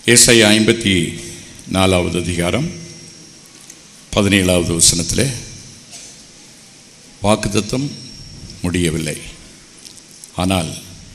ஏசாயா ஐம்பத்தி நாலாவது அதிகாரம் பதினேழாவது வசனத்தில் வாக்குத்தத்தம் முடியவில்லை ஆனால்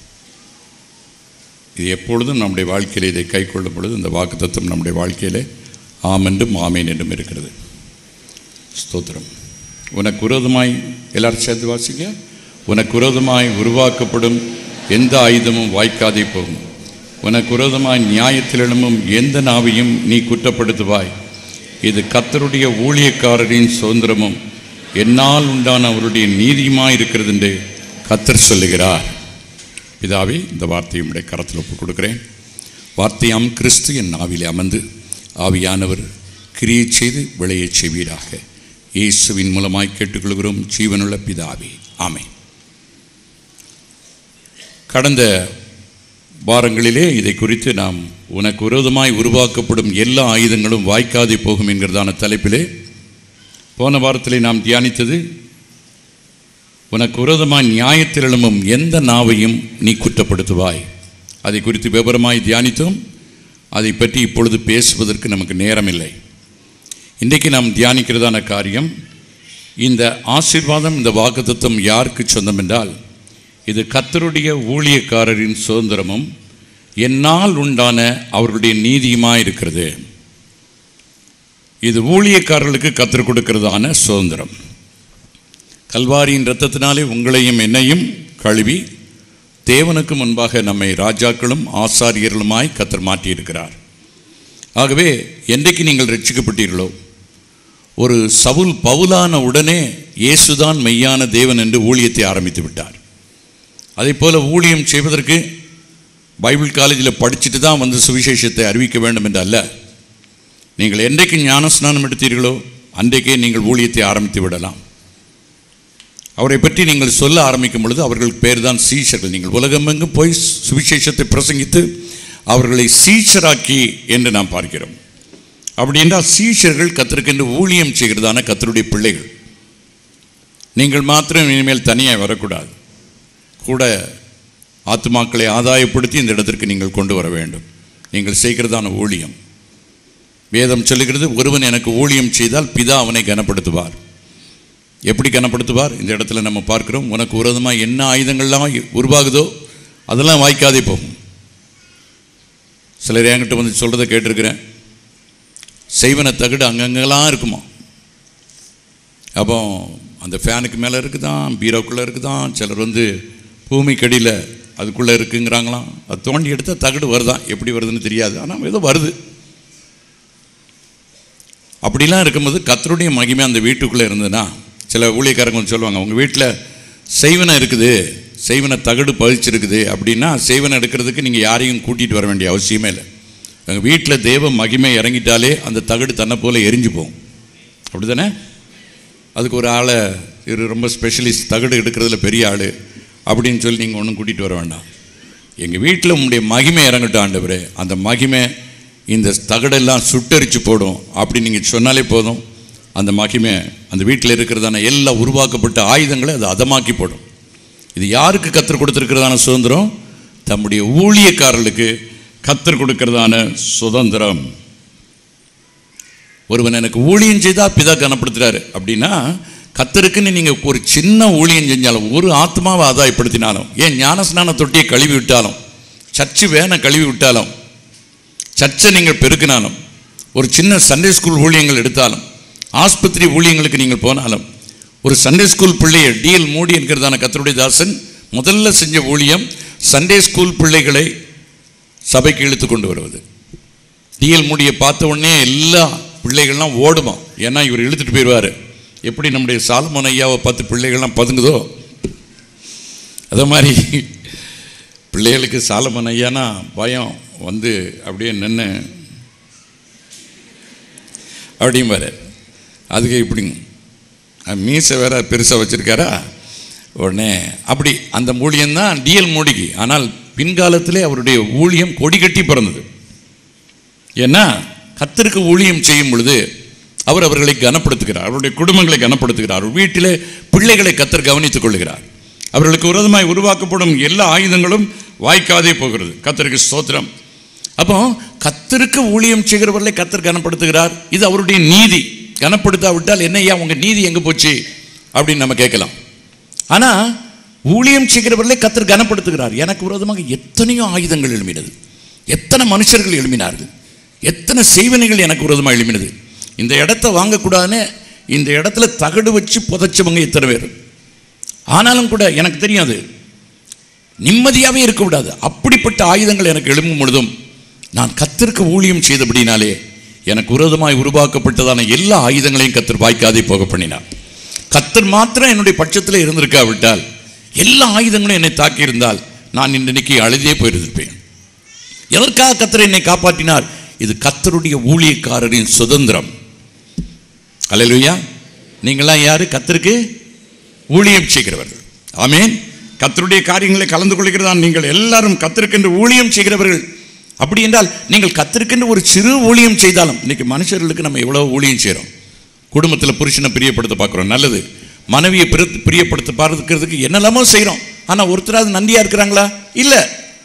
இது எப்பொழுதும் நம்முடைய வாழ்க்கையில் இதை கை கொள்ளும் பொழுது இந்த வாக்குத்தத்தம் நம்முடைய வாழ்க்கையில் ஆம் என்றும் ஆமேன் என்றும் இருக்கிறது ஸ்தோத்திரம் உனக்கு விரோதமாய் எல்லாரும் சேர்ந்து வாசிங்க உனக்கு விரோதமாய் உருவாக்கப்படும் எந்த ஆயுதமும் வாய்க்காதே போகும் உனக்கு விரோதமாய் நியாயத்தில் எழும்பும் எந்த நாவையும் நீ குற்றப்படுத்துவாய் இது கத்தருடைய ஊழியக்காரரின் சுதந்திரமும் என்னால் உண்டான அவருடைய நீதியுமாய் இருக்கிறது என்று கத்தர் சொல்லுகிறார் பிதாவே இந்த வார்த்தையை உடைய கரத்தில் ஒப்புக் கொடுக்கிறேன் வார்த்தையாம் கிறிஸ்து என் நாவிலே அமர்ந்து ஆவியானவர் கிரியை செய்து விளையச் செய்வீராக இயேசுவின் மூலமாய் கேட்டுக்கொள்கிறோம் ஜீவனுள்ள பிதாவே ஆமென் கடந்த வாரங்களிலே இதை குறித்து நாம் உனக்கு விரோதமாய் உருவாக்கப்படும் எல்லா ஆயுதங்களும் வாய்க்காதே போகும் என்கிறதான தலைப்பிலே போன வாரத்திலே நாம் தியானித்தது உனக்கு விரோதமாய் நியாயத்தில் எழும்பும் எந்த நாவையும் நீ குற்றப்படுத்துவாய் அதை குறித்து விவரமாய் தியானித்தோம் அதை பற்றி இப்பொழுது பேசுவதற்கு நமக்கு நேரமில்லை இன்றைக்கு நாம் தியானிக்கிறதான காரியம் இந்த ஆசீர்வாதம் இந்த வாக்குத்தத்தம் யாருக்கு சொந்தம் என்றால் இது கத்தருடைய ஊழியக்காரரின் சுதந்திரமும் என்னால் உண்டான அவர்களுடைய நீதியுமாய் இருக்கிறது இது ஊழியக்காரர்களுக்கு கத்தர் கொடுக்கிறதான சுதந்திரம் கல்வாரியின் இரத்தத்தினாலே உங்களையும் என்னையும் கழுவி தேவனுக்கு முன்பாக நம்மை ராஜாக்களும் ஆசாரியர்களுமாய் கத்தர் மாற்றியிருக்கிறார் ஆகவே என்றைக்கு நீங்கள் ரட்சிக்கப்பட்டீர்களோ ஒரு சவுல் பவுலான உடனே இயேசுதான் மெய்யான தேவன் என்று ஊழியத்தை ஆரம்பித்து விட்டார் அதே போல் ஊழியம் செய்வதற்கு பைபிள் காலேஜில் படிச்சுட்டு தான் வந்து சுவிசேஷத்தை அறிவிக்க வேண்டும் என்று அல்ல நீங்கள் என்றைக்கு ஞானஸ்நானம் எடுத்தீர்களோ அன்றைக்கே நீங்கள் ஊழியத்தை ஆரம்பித்து விடலாம் அவரை பற்றி நீங்கள் சொல்ல ஆரம்பிக்கும் பொழுது அவர்களுக்கு பேர் தான் சீஷர்கள் நீங்கள் உலகமெங்கும் போய் சுவிசேஷத்தை பிரசங்கித்து அவர்களை சீஷராக்கி என்று நாம் பார்க்கிறோம் அப்படி என்றால் சீஷர்கள் கத்தருக்கென்று ஊழியம் செய்கிறதான கத்தருடைய பிள்ளைகள் நீங்கள் மாத்திரம் இனிமேல் தனியாக வரக்கூடாது கூட ஆத்மாக்களை ஆதாயப்படுத்தி இந்த இடத்திற்கு நீங்கள் கொண்டு வர வேண்டும் நீங்கள் செய்கிறதான ஊழியம் வேதம் சொல்லுகிறது ஒருவன் எனக்கு ஊழியம் செய்தால் பிதா அவனை கனப்படுத்துவார் எப்படி கனப்படுத்துவார் இந்த இடத்துல நம்ம பார்க்கிறோம் உனக்கு விரோதமாக என்ன ஆயுதங்கள்லாம் உருவாகுதோ அதெல்லாம் வாய்க்காதே போகும் சிலர் என்கிட்ட வந்து சொல்கிறத கேட்டிருக்கிறேன் செய்வன தகடு அங்கங்கெல்லாம் இருக்குமா அப்போ அந்த ஃபேனுக்கு மேலே இருக்குதான் பீரோக்குள்ளே இருக்குதான் சிலர் வந்து பூமிக்கடியில் அதுக்குள்ளே இருக்குங்கிறாங்களாம் அது தோண்டி எடுத்தால் தகடு வருதான் எப்படி வருதுன்னு தெரியாது ஆனால் ஏதோ வருது அப்படிலாம் இருக்கும்போது கத்தருடைய மகிமை அந்த வீட்டுக்குள்ளே இருந்ததுன்னா சில ஊழியக்காரங்க வந்து சொல்லுவாங்க உங்கள் வீட்டில் செய்வனை இருக்குது செய்வனை தகடு பதிச்சிருக்குது அப்படின்னா செய்வனை எடுக்கிறதுக்கு நீங்கள் யாரையும் கூட்டிகிட்டு வர வேண்டிய அவசியமே இல்லை எங்கள் வீட்டில் தேவ மகிமை இறங்கிட்டாலே அந்த தகடு தன்னை போல் எரிஞ்சு போகும் அப்படி தானே அதுக்கு ஒரு ஆளை இவர் ரொம்ப ஸ்பெஷலிஸ்ட் தகடு எடுக்கிறதுல பெரிய ஆள் அப்படின்னு சொல்லி நீங்கள் ஒன்றும் கூட்டிகிட்டு வர வேண்டாம் எங்கள் வீட்டில் உங்களுடைய மகிமை இறங்கட்டும் ஆண்டவரே அந்த மகிமை இந்த தகடெல்லாம் சுட்டரிச்சு போடும் அப்படி நீங்கள் சொன்னாலே போதும் அந்த மகிமை அந்த வீட்டில் இருக்கிறதான எல்லா உருவாக்கப்பட்ட ஆயுதங்களை அது அதமாக்கி போடும் இது யாருக்கு கத்தர் கொடுத்துருக்கிறதான சுதந்திரம் தம்முடைய ஊழியக்காரர்களுக்கு கத்தர் கொடுக்கிறதான சுதந்திரம் ஒருவன் எனக்கு ஊழியம் செய்தால் பிதா கனப்படுத்துறாரு அப்படின்னா கத்தருக்குன்னு நீங்கள் ஒரு சின்ன ஊழியம் செஞ்சாலும் ஒரு ஆத்மாவை ஆதாயப்படுத்தினாலும் ஏன் ஞானஸ்நான தொட்டியை கழுவி விட்டாலும் சர்ச்சு வேனை கழுவி விட்டாலும் சர்ச்சை நீங்கள் பெருக்கினாலும் ஒரு சின்ன சண்டே ஸ்கூல் ஊழியங்கள் எடுத்தாலும் ஆஸ்பத்திரி ஊழியங்களுக்கு நீங்கள் போனாலும் ஒரு சண்டே ஸ்கூல் பிள்ளையை டிஎல் மூடி என்கிறதான கத்தருடைய தாசன் முதல்ல செஞ்ச ஊழியம் சண்டே ஸ்கூல் பிள்ளைகளை சபைக்கு இழுத்து கொண்டு வருவது டிஎல் மூடியை பார்த்த உடனே எல்லா பிள்ளைகள்லாம் ஓடுமா ஏன்னா இவர் இழுத்துட்டு போயிடுவார் எப்படி நம்முடைய சாலமோன் ஐயாவை பார்த்து பிள்ளைகள்லாம் பதுங்குதோ அதே மாதிரி பிள்ளைகளுக்கு சாலமன் ஐயானா பயம் வந்து அப்படியே நின்று அப்படிம்பாரு அதுக்கு இப்படிங்க மீசை வேற பெருசாக வச்சுருக்காரா உடனே அப்படி அந்த ஊழியம்தான் டிஎல் மோடிக்கு ஆனால் பின்காலத்திலே அவருடைய ஊழியம் கொடி கட்டி பிறந்தது ஏன்னா கத்தருக்கு ஊழியம் செய்யும் பொழுது அவர் அவர்களை கனப்படுத்துகிறார் அவருடைய குடும்பங்களை கனப்படுத்துகிறார் வீட்டிலே பிள்ளைகளை கத்தர் கவனித்துக் கொள்கிறார் அவர்களுக்கு விரோதமாய் உருவாக்கப்படும் எல்லா ஆயுதங்களும் வாய்க்காதே போகிறது கத்தருக்கு ஸ்தோத்திரம் அப்போ கத்தருக்கு ஊழியம் செய்கிறவர்களை கத்தர் கனப்படுத்துகிறார் இது அவருடைய நீதி கனப்படுத்தாவிட்டால் என்னய்யா உங்க நீதி எங்க போச்சு அப்படின்னு நம்ம கேட்கலாம் ஆனா ஊழியம் செய்கிறவர்களை கத்தர் கனப்படுத்துகிறார் எனக்கு விரோதமாக எத்தனையோ ஆயுதங்கள் எழும்பினது எத்தனை மனுஷர்கள் எழுப்பினார்கள் எத்தனை செய்வனைகள் எனக்கு விரோதமாக எழுப்பினது இந்த இடத்த வாங்கக்கூடாதுன்னு இந்த இடத்துல தகடு வச்சு புதைச்சவங்க எத்தனை பேர் ஆனாலும் கூட எனக்கு தெரியாது நிம்மதியாகவே இருக்கக்கூடாது அப்படிப்பட்ட ஆயுதங்கள் எனக்கு எழும்பும் பொழுதும் நான் கத்திற்கு ஊழியம் செய்தபடினாலே எனக்கு விரோதமாய் உருவாக்கப்பட்டதான எல்லா ஆயுதங்களையும் கத்தர் வாய்க்காதே போக பண்ணினார் கத்தர் மாத்திரம் என்னுடைய பட்சத்தில் இருந்திருக்காவிட்டால் எல்லா ஆயுதங்களும் என்னை தாக்கியிருந்தால் நான் இன்னைக்கு அழுதே போயிருந்திருப்பேன் எதற்காக கத்தர் என்னை காப்பாற்றினார் இது கத்தருடைய ஊழியக்காரரின் சுதந்திரம் அல்லேலூயா நீங்களாம் யாரு கத்தருக்கு ஊழியம் செய்கிறவர்கள் ஆமென் கத்தருடைய காரியங்களை கலந்து கொள்கிறதா நீங்கள் எல்லாரும் கத்திருக்கின்ற ஊழியம் செய்கிறவர்கள் அப்படி என்றால் நீங்கள் கத்திருக்கின்ற ஒரு சிறு ஊழியம் செய்தாலும் இன்னைக்கு மனுஷர்களுக்கு நம்ம எவ்வளவு ஊழியம் செய்கிறோம் குடும்பத்தில் புருஷனை பிரியப்படுத்த பார்க்குறோம் நல்லது மனைவியை பிரி பிரியப்படுத்த பார்க்கிறதுக்கு என்னெல்லாமோ செய்கிறோம் ஆனால் ஒருத்தராவது நன்றியாக இருக்கிறாங்களா இல்லை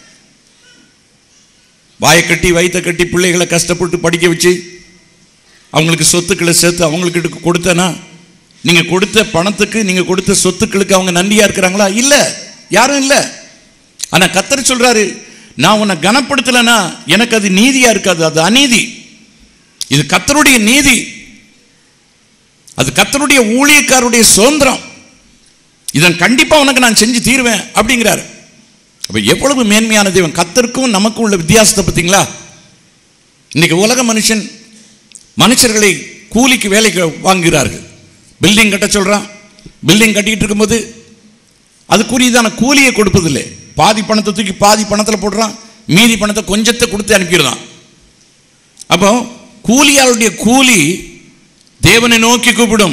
வாயை கட்டி வயிற்ற கட்டி பிள்ளைகளை கஷ்டப்பட்டு படிக்க வச்சு அவங்களுக்கு சொத்துக்களை சேர்த்து அவங்களுக்கு கொடுத்தனா நீங்க கொடுத்த பணத்துக்கு நீங்க கொடுத்த சொத்துக்களுக்கு அவங்க நன்றியா இருக்கிறாங்களா இல்ல யாரும் இல்ல ஆனா கத்தர் சொல்றாரு நான் உன்னை கனப்படுத்தலைன்னா எனக்கு அது நீதியா இருக்காது அது அநீதி இது கத்தருடைய நீதி அது கத்தருடைய ஊழியக்காரருடைய சுதந்திரம் இதன் கண்டிப்பா உனக்கு நான் செஞ்சு தீருவேன் அப்படிங்கிறாரு அப்ப எவ்வளவு மேன்மையான தெய்வம் கத்தருக்கும் நமக்கும் உள்ள வித்தியாசத்தை பார்த்தீங்களா இன்னைக்கு உலக மனுஷன் மனுஷர்களை கூலிக்கு வேலைக்கு வாங்குகிறார்கள் பில்டிங் கட்ட சொல்றான் பில்டிங் கட்டிட்டு இருக்கும்போது அதுக்குரியதான கூலியை கொடுப்பதில்லை பாதி பணத்தை தூக்கி பாதி பணத்தில் போடுறான் மீதி பணத்தை கொஞ்சத்தை கொடுத்து அனுப்பிடுறான் அப்போ கூலியாளுடைய கூலி தேவனை நோக்கி கூப்பிடும்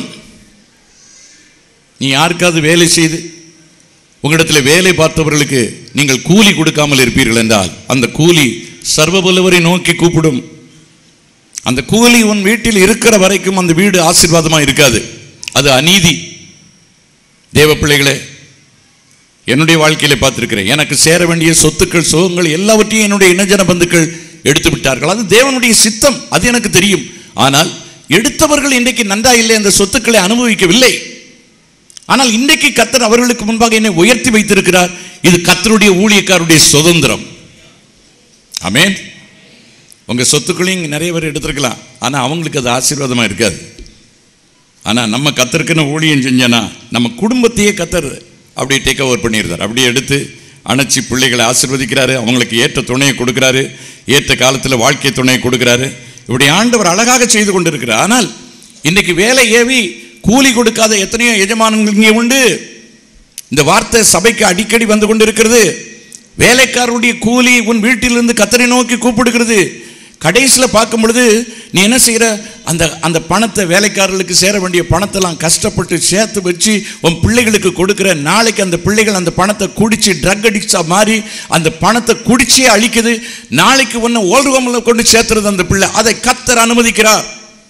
நீ யாருக்காவது வேலை செய்து உங்களிடத்தில் வேலை பார்த்தவர்களுக்கு நீங்கள் கூலி கொடுக்காமல் இருப்பீர்கள் என்றால் அந்த கூலி சர்வபலவரை நோக்கி கூப்பிடும் அந்த கூலி உன் வீட்டில் இருக்கிற வரைக்கும் அந்த வீடு ஆசீர்வாதமா இருக்காது அது அநீதி தேவ பிள்ளைகளே என்னுடைய வாழ்க்கையில பார்த்திருக்கிறேன் எனக்கு சேர வேண்டிய சொத்துக்கள் சுகங்கள் எல்லாவற்றையும் என்னுடைய இனஜன பந்துக்கள் எடுத்து விட்டார்கள் அது தேவனுடைய சித்தம் அது எனக்கு தெரியும் ஆனால் எடுத்தவர்கள் இன்றைக்கு நன்றா இல்லை அந்த சொத்துக்களை அனுபவிக்கவில்லை ஆனால் இன்றைக்கு கத்தர் அவர்களுக்கு முன்பாக என்னை உயர்த்தி வைத்திருக்கிறார் இது கத்தருடைய ஊழியக்காருடைய சுதந்திரம் ஆமென் உங்க சொத்துக்களையும் இங்க நிறைய பேர் எடுத்திருக்கலாம் ஆனா அவங்களுக்கு அது ஆசீர்வாதமா இருக்காது ஆனா நம்ம கத்தருக்குன்னு ஊழியம் செஞ்சனா நம்ம குடும்பத்தையே கத்தர் அப்படியே டேக் ஓவர் பண்ணியிருந்தார் அப்படியே எடுத்து அணைச்சி பிள்ளைகளை ஆசீர்வதிக்கிறாரு அவங்களுக்கு ஏற்ற துணையை கொடுக்குறாரு ஏற்ற காலத்தில் வாழ்க்கை துணையை கொடுக்குறாரு இப்படி ஆண்டவர் அழகாக செய்து கொண்டிருக்கிறார் ஆனால் இன்னைக்கு வேலை ஏவி கூலி கொடுக்காத எத்தனையோ எஜமானங்கள் இங்கே உண்டு இந்த வார்த்தை சபைக்கு அடிக்கடி வந்து கொண்டிருக்கிறது வேலைக்காரருடைய கூலி உன் வீட்டிலிருந்து கத்தரை நோக்கி கூப்பிடுகிறது கடைசியில் பார்க்கும் பொழுது நீ என்ன செய்கிற அந்த அந்த பணத்தை வேலைக்காரர்களுக்கு சேர வேண்டிய பணத்தெல்லாம் கஷ்டப்பட்டு சேர்த்து வச்சு உன் பிள்ளைகளுக்கு கொடுக்குற நாளைக்கு அந்த பிள்ளைகள் அந்த பணத்தை குடிச்சு ட்ரக் அடிக்ஸா மாறி அந்த பணத்தை குடிச்சே அழிக்குது நாளைக்கு ஒன்று ஓல்டுகோமில் கொண்டு சேர்த்துறது அந்த பிள்ளை அதை கத்தர் அனுமதிக்கிறார்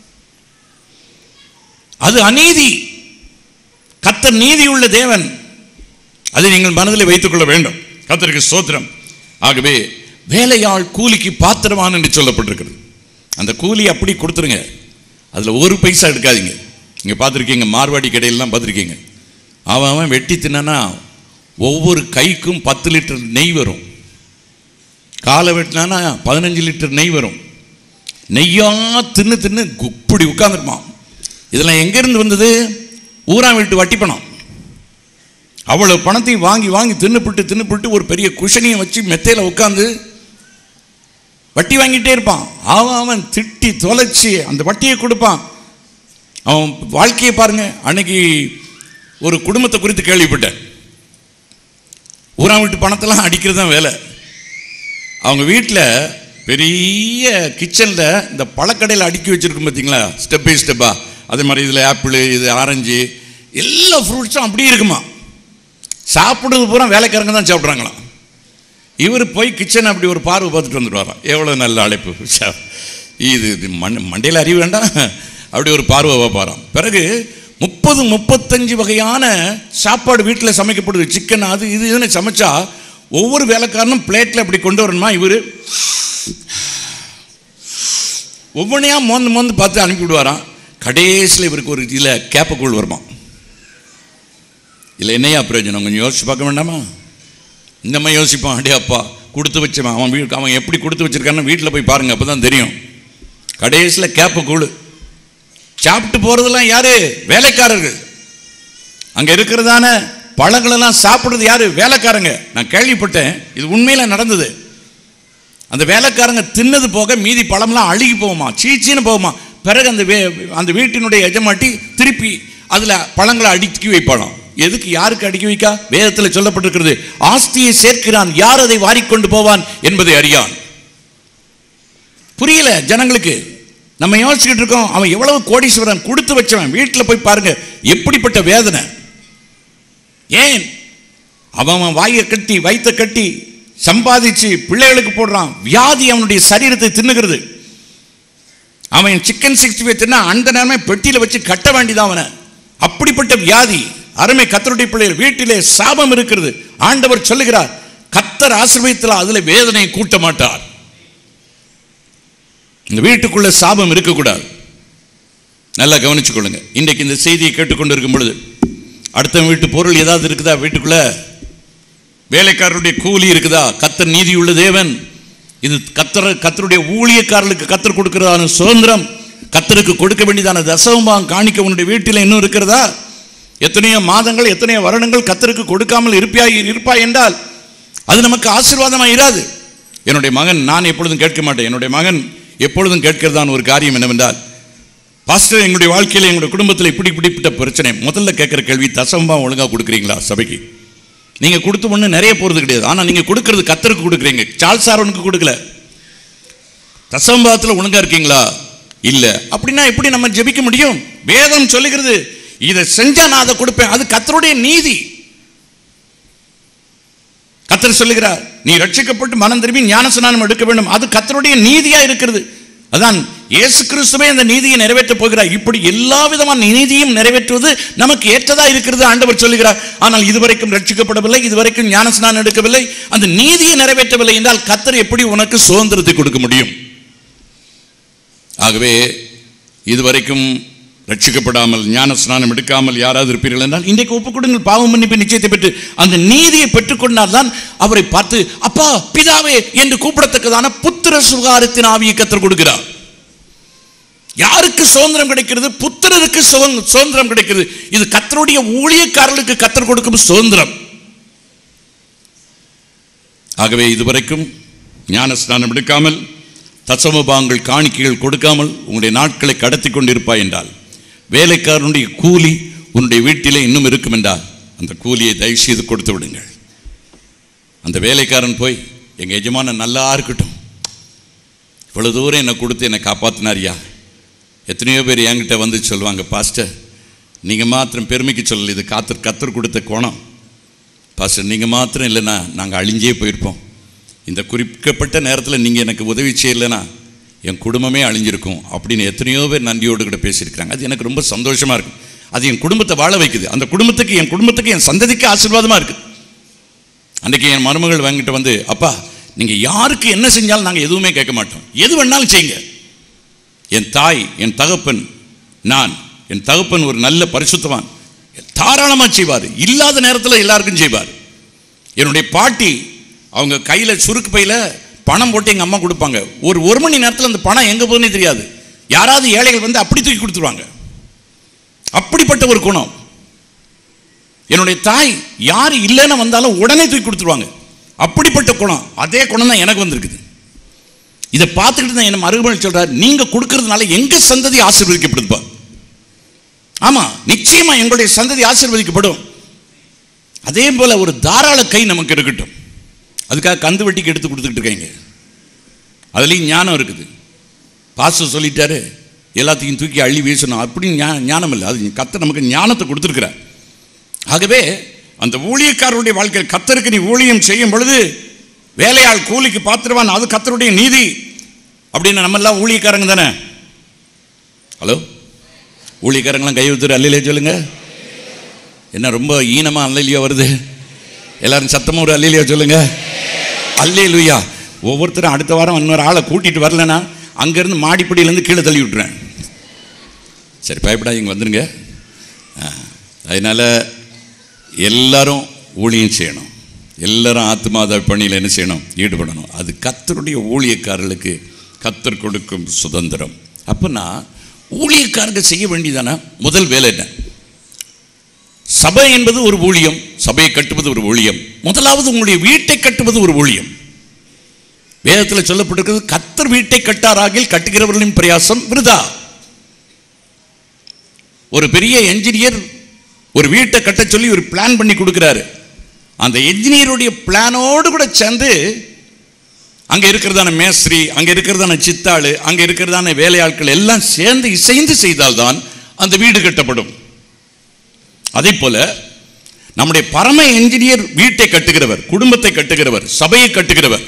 அது அநீதி கத்தர் நீதி உள்ள தேவன் அதை நீங்கள் மனதில் வைத்துக் கொள்ள வேண்டும் கத்தருக்கு ஸ்தோத்திரம் ஆகவே வேலையாள் கூலிக்கு பாத்திரவான் என்று சொல்லப்பட்டிருக்கிறது அந்த கூலி அப்படி கொடுத்துருங்க அதில் ஒரு பைசா எடுக்காதீங்க இங்கே பார்த்துருக்கீங்க மார்வாடி கடையிலலாம் பார்த்துருக்கீங்க அவன் அவன் வெட்டி தின்னானா ஒவ்வொரு கைக்கும் பத்து லிட்டர் நெய் வரும் காலை வெட்டினானா பதினஞ்சு லிட்டர் நெய் வரும் நெய்யா தின்னு தின்னு இப்படி உட்காந்துருப்பான் இதெல்லாம் எங்கேருந்து வந்தது ஊரா வீட்டு வட்டி பணம் அவ்வளவு பணத்தையும் வாங்கி வாங்கி தின்னுபிட்டு தின்னுபிட்டு ஒரு பெரிய குஷனியை வச்சு மெத்தையில் உட்காந்து வட்டி வாங்கிட்டே இருப்பான் அவன் அவன் திட்டி தொலைச்சி அந்த வட்டியை கொடுப்பான் அவன் வாழ்க்கையை பாருங்க அன்னைக்கு ஒரு குடும்பத்தை குறித்து கேள்விப்பட்டேன் ஊரா வீட்டு பணத்தெல்லாம் அடிக்கிறது தான் வேலை அவங்க வீட்டில் பெரிய கிச்சனில் இந்த பழக்கடையில் அடுக்கி வச்சிருக்கும் பார்த்தீங்களா ஸ்டெப் பை ஸ்டெப்பா அதே மாதிரி இதில் ஆப்பிள் இது ஆரஞ்சு எல்லா ஃப்ரூட்ஸும் அப்படியே இருக்குமா சாப்பிடுறது பூரா வேலைக்காரங்க தான் சாப்பிட்றாங்களாம் இவர் போய் கிச்சன் அப்படி ஒரு பார்வை பார்த்துட்டு வந்துடுவாராம் எவ்வளோ நல்ல அழைப்பு சா, இது இது மண் மண்டையில் அறிவு வேண்டாம் அப்படி ஒரு பார்வை வைப்பாராம் பிறகு முப்பது முப்பத்தஞ்சு வகையான சாப்பாடு வீட்டில் சமைக்கப்படுது சிக்கன் அது இது இதுன்னு சமைச்சா ஒவ்வொரு வேலைக்காரனும் பிளேட்டில் அப்படி கொண்டு வரணுமா இவர் ஒவ்வொன்றையா மோந்து மோந்து பார்த்து அனுப்பிவிடுவாராம் கடைசியில் இவருக்கு ஒரு இதில் கேப்பக்கூழ் வருமா இல்லை என்னையா பிரயோஜனம் கொஞ்சம் யோசிச்சு பார்க்க வேண்டாமா இந்த மாதிரி யோசிப்பான் அடே அப்பா கொடுத்து வச்சவன் அவன் வீடு அவன் எப்படி கொடுத்து வச்சிருக்கான்னு வீட்டில் போய் பாருங்க அப்போ தான் தெரியும் கடைசியில் கேப்பக்கூழ் சாப்பிட்டு போகிறதெல்லாம் யாரு வேலைக்காரர்கள் அங்கே இருக்கிறதான பழங்களெல்லாம் சாப்பிட்றது யாரு வேலைக்காரங்க நான் கேள்விப்பட்டேன் இது உண்மையில் நடந்தது அந்த வேலைக்காரங்க தின்னது போக மீதி பழம்லாம் அழுகி போகுமா சீச்சின்னு போகுமா பிறகு அந்த வே அந்த வீட்டினுடைய எஜமாட்டி திருப்பி அதில் பழங்களை அடுக்கி வைப்பாளாம் எதுக்கு யாருக்கு அடுக்கி வைக்கா வேதத்தில் சொல்லப்பட்டிருக்கிறது ஆஸ்தியை சேர்க்கிறான் யார் அதை வாரிக்கொண்டு போவான் என்பதை அறியான் புரியல ஜனங்களுக்கு நம்ம யோசிச்சுக்கிட்டு இருக்கோம் அவன் எவ்வளவு கோடீஸ்வரன் கொடுத்து வச்சவன் வீட்டில் போய் பாருங்க எப்படிப்பட்ட வேதனை ஏன் அவன் அவன் வாயை கட்டி வயித்தை கட்டி சம்பாதிச்சு பிள்ளைகளுக்கு போடுறான் வியாதி அவனுடைய சரீரத்தை தின்னுகிறது அவன் சிக்கன் சிக்ஸ்டி ஃபைவ் தின்னா அந்த நேரமே பெட்டியில் வச்சு கட்ட வேண்டியதான் அவனை அப்படிப்பட்ட வியாதி அருமை கத்தருடைய பிள்ளைகள் வீட்டிலே சாபம் இருக்கிறது ஆண்டவர் சொல்லுகிறார் கத்தர் ஆசிர்வதித்தில் அதுல வேதனையை கூட்ட மாட்டார் இந்த வீட்டுக்குள்ள சாபம் இருக்கக்கூடாது நல்லா கவனிச்சுக் கொள்ளுங்க இன்றைக்கு இந்த செய்தியை கேட்டுக்கொண்டு இருக்கும் பொழுது அடுத்த வீட்டு பொருள் ஏதாவது இருக்குதா வீட்டுக்குள்ள வேலைக்காரருடைய கூலி இருக்குதா கத்தர் நீதியுள்ள தேவன் இது கத்தர் கத்தருடைய ஊழியக்காரர்களுக்கு கத்தர் கொடுக்கிறதான சுதந்திரம் கத்தருக்கு கொடுக்க வேண்டியதான தசவமாக காணிக்க உன்னுடைய வீட்டில் இன்னும் இருக்கிறதா எத்தனையோ மாதங்கள் எத்தனையோ வருடங்கள் கத்தருக்கு கொடுக்காமல் இருப்பாய் இருப்பாய் என்றால் அது நமக்கு ஆசீர்வாதமாக இராது என்னுடைய மகன் நான் எப்பொழுதும் கேட்க மாட்டேன் என்னுடைய மகன் எப்பொழுதும் கேட்கிறதான ஒரு காரியம் என்னவென்றால் பாஸ்டர் எங்களுடைய வாழ்க்கையில் எங்களுடைய குடும்பத்தில் இப்படி இப்படிப்பட்ட பிரச்சனை முதல்ல கேட்குற கேள்வி தசம்பா ஒழுங்காக கொடுக்குறீங்களா சபைக்கு நீங்கள் கொடுத்த ஒன்று நிறைய போகிறது கிடையாது ஆனால் நீங்கள் கொடுக்கறது கத்தருக்கு கொடுக்குறீங்க சார்ல்ஸ் ஆரோனுக்கு கொடுக்கல தசம்பாவத்தில் ஒழுங்கா இருக்கீங்களா இல்லை அப்படின்னா எப்படி நம்ம ஜெபிக்க முடியும் வேதம் சொல்லுகிறது இதை செஞ்சா நான் அதை கொடுப்பேன் அது கத்தருடைய நீதி கத்தர் சொல்லுகிறார் நீ ரட்சிக்கப்பட்டு மனம் திரும்பி ஞானஸ்நானம் எடுக்க வேண்டும் அது கத்தருடைய நீதியா இருக்கிறது அதான் இயேசு கிறிஸ்துவே அந்த நீதியை நிறைவேற்றப் போகிறார் இப்படி எல்லா விதமான நீதியும் நிறைவேற்றுவது நமக்கு ஏற்றதா இருக்கிறது ஆண்டவர் சொல்லுகிறார் ஆனால் இதுவரைக்கும் ரட்சிக்கப்படவில்லை இதுவரைக்கும் ஞானஸ்நானம் எடுக்கவில்லை அந்த நீதியை நிறைவேற்றவில்லை என்றால் கத்தர் எப்படி உனக்கு சுதந்திரத்தை கொடுக்க முடியும் ஆகவே இதுவரைக்கும் ரட்சிக்கப்படாமல் ஞான ஸ்நானம் எடுக்காமல் யாராவது இருப்பீர்கள் என்றால் இன்றைக்கு ஒப்புக் கொடுங்கள் பாவம் மன்னிப்பு நிச்சயத்தை பெற்று அந்த நீதியை பெற்றுக்கொண்டால் தான் அவரை பார்த்து அப்பா பிதாவே என்று கூப்பிடத்தக்கதான புத்திர சுகாரத்தின் ஆவியை கத்தர் கொடுக்கிறார் யாருக்கு சுதந்திரம் கிடைக்கிறது புத்திரருக்கு சுதந்திரம் சுதந்திரம் கிடைக்கிறது இது கத்தருடைய ஊழியக்காரர்களுக்கு கத்தர் கொடுக்கும் சுதந்திரம் ஆகவே இதுவரைக்கும் ஞான ஸ்நானம் எடுக்காமல் தசமபாங்கள் காணிக்கைகள் கொடுக்காமல் உங்களுடைய நாட்களை கடத்தி கொண்டிருப்பாய் என்றால் வேலைக்காரனுடைய கூலி உன்னுடைய வீட்டிலே இன்னும் இருக்கும் என்றால் அந்த கூலியை தயவு செய்து கொடுத்து விடுங்கள் அந்த வேலைக்காரன் போய் எங்கள் எஜமானன் நல்லா இருக்கட்டும் இவ்வளோ தூரம் என்னை கொடுத்து என்னை காப்பாற்றினாரியா எத்தனையோ பேர் என்கிட்ட வந்து சொல்லுவாங்க பாஸ்டர் நீங்கள் மாத்திரம் பெருமைக்கு சொல்லல இது காத்தர் கத்தர் கொடுத்த கோணம் பாஸ்டர் நீங்கள் மாத்திரம் இல்லைன்னா நாங்கள் அழிஞ்சே போயிருப்போம் இந்த குறிப்பிட்ட நேரத்தில் நீங்கள் எனக்கு உதவி செய்யலைன்னா என் குடும்பமே அழிஞ்சிருக்கும் அப்படின்னு எத்தனையோ பேர் நன்றியோடு கூட பேசியிருக்கிறாங்க அது எனக்கு ரொம்ப சந்தோஷமாக இருக்கும் அது என் குடும்பத்தை வாழ வைக்குது அந்த குடும்பத்துக்கு என் குடும்பத்துக்கு என் சந்ததிக்கு ஆசீர்வாதமாக இருக்குது அன்றைக்கி என் மருமகள் வாங்கிட்டு வந்து அப்பா நீங்கள் யாருக்கு என்ன செஞ்சாலும் நாங்கள் எதுவுமே கேட்க மாட்டோம் எது வேணாலும் செய்யுங்க என் தாய் என் தகப்பன் நான் என் தகப்பன் ஒரு நல்ல பரிசுத்தவான் தாராளமாக செய்வார் இல்லாத நேரத்தில் எல்லாருக்கும் செய்வார் என்னுடைய பாட்டி அவங்க கையில் சுருக்கு பையில் பணம் போட்டு எங்கள் அம்மா கொடுப்பாங்க ஒரு ஒரு மணி நேரத்தில் அந்த பணம் எங்கே போகுதுன்னே தெரியாது யாராவது ஏழைகள் வந்து அப்படி தூக்கி கொடுத்துருவாங்க அப்படிப்பட்ட ஒரு குணம் என்னுடைய தாய் யார் இல்லைன்னு வந்தாலும் உடனே தூக்கி கொடுத்துருவாங்க அப்படிப்பட்ட குணம் அதே குணம் தான் எனக்கு வந்திருக்குது இதை பார்த்துக்கிட்டு தான் என்ன மறுபடியும் சொல்றாரு நீங்க கொடுக்கறதுனால எங்க சந்ததி ஆசீர்வதிக்கப்படுதுப்பா ஆமா நிச்சயமா எங்களுடைய சந்ததி ஆசீர்வதிக்கப்படும் அதே போல ஒரு தாராள கை நமக்கு இருக்கட்டும் அதுக்காக கந்து வெட்டிக்கு எடுத்து கொடுத்துக்கிட்டு இருக்காங்க அதுலேயும் ஞானம் இருக்குது பாஸ்டர் சொல்லிட்டாரு எல்லாத்தையும் தூக்கி அள்ளி வீசணும் அப்படின்னு ஞா- ஞானம் இல்லை அது கத்தர் நமக்கு ஞானத்தை கொடுத்துருக்கிறார் ஆகவே அந்த ஊழியக்காரருடைய வாழ்க்கையில் கத்தருக்கு நீ ஊழியம் செய்யும் பொழுது வேலையாள் கூலிக்கு பாத்திரவான் அது கத்தருடைய நீதி அப்படின்னு நம்ம எல்லாம் ஊழியக்காரங்க தானே ஹலோ ஊழியக்காரங்களாம் கை ஊத்துற அல்லையிலே சொல்லுங்க என்ன ரொம்ப ஈனமா அல்லையிலையா வருது எல்லாரும் சத்தமா ஒரு அல்லையிலையா சொல்லுங்க அல்லேலுயா ஒவ்வொருத்தரும் அடுத்த வாரம் இன்னொரு ஆளை கூட்டிட்டு வரலனா அங்கேருந்து மாடிப்படியிலேருந்து கீழே தள்ளி விட்டுறேன் சரி பயப்படாதீங்க வந்துடுங்க ஆ, அதனால எல்லாரும் ஊழியம் செய்யணும் எல்லாரும் ஆத்மாத பணியில் என்ன செய்யணும் ஈடுபடணும் அது கத்தருடைய ஊழியக்காரர்களுக்கு கத்தர் கொடுக்கும் சுதந்திரம் அப்போனா ஊழியக்காரங்க செய்ய வேண்டியதானே முதல் வேலை என்ன சபை என்பது ஒரு ஊழியம் சபையை கட்டுவது ஒரு ஊழியம் முதலாவது உங்களுடைய வீட்டை கட்டுவது ஒரு ஊழியம் வேதத்தில் சொல்லப்பட்டிருக்கிறது கத்தர் வீட்டை கட்டாராகில் கட்டுகிறவர்களின் பிரயாசம் விருதா ஒரு பெரிய என்ஜினியர் ஒரு வீட்டை கட்ட சொல்லி ஒரு பிளான் பண்ணி கொடுக்குறாரு அந்த என்ஜினியருடைய பிளானோடு கூட சேர்ந்து அங்கே இருக்கிறதான மேஸ்திரி அங்கே இருக்கிறதான சித்தாளு அங்கே இருக்கிறதான வேலையாட்கள் எல்லாம் சேர்ந்து இசைந்து செய்தால்தான் அந்த வீடு கட்டப்படும் அதே போல நம்முடைய பரம என்ஜினியர் வீட்டை கட்டுகிறவர் குடும்பத்தை கட்டுகிறவர் சபையை கட்டுகிறவர்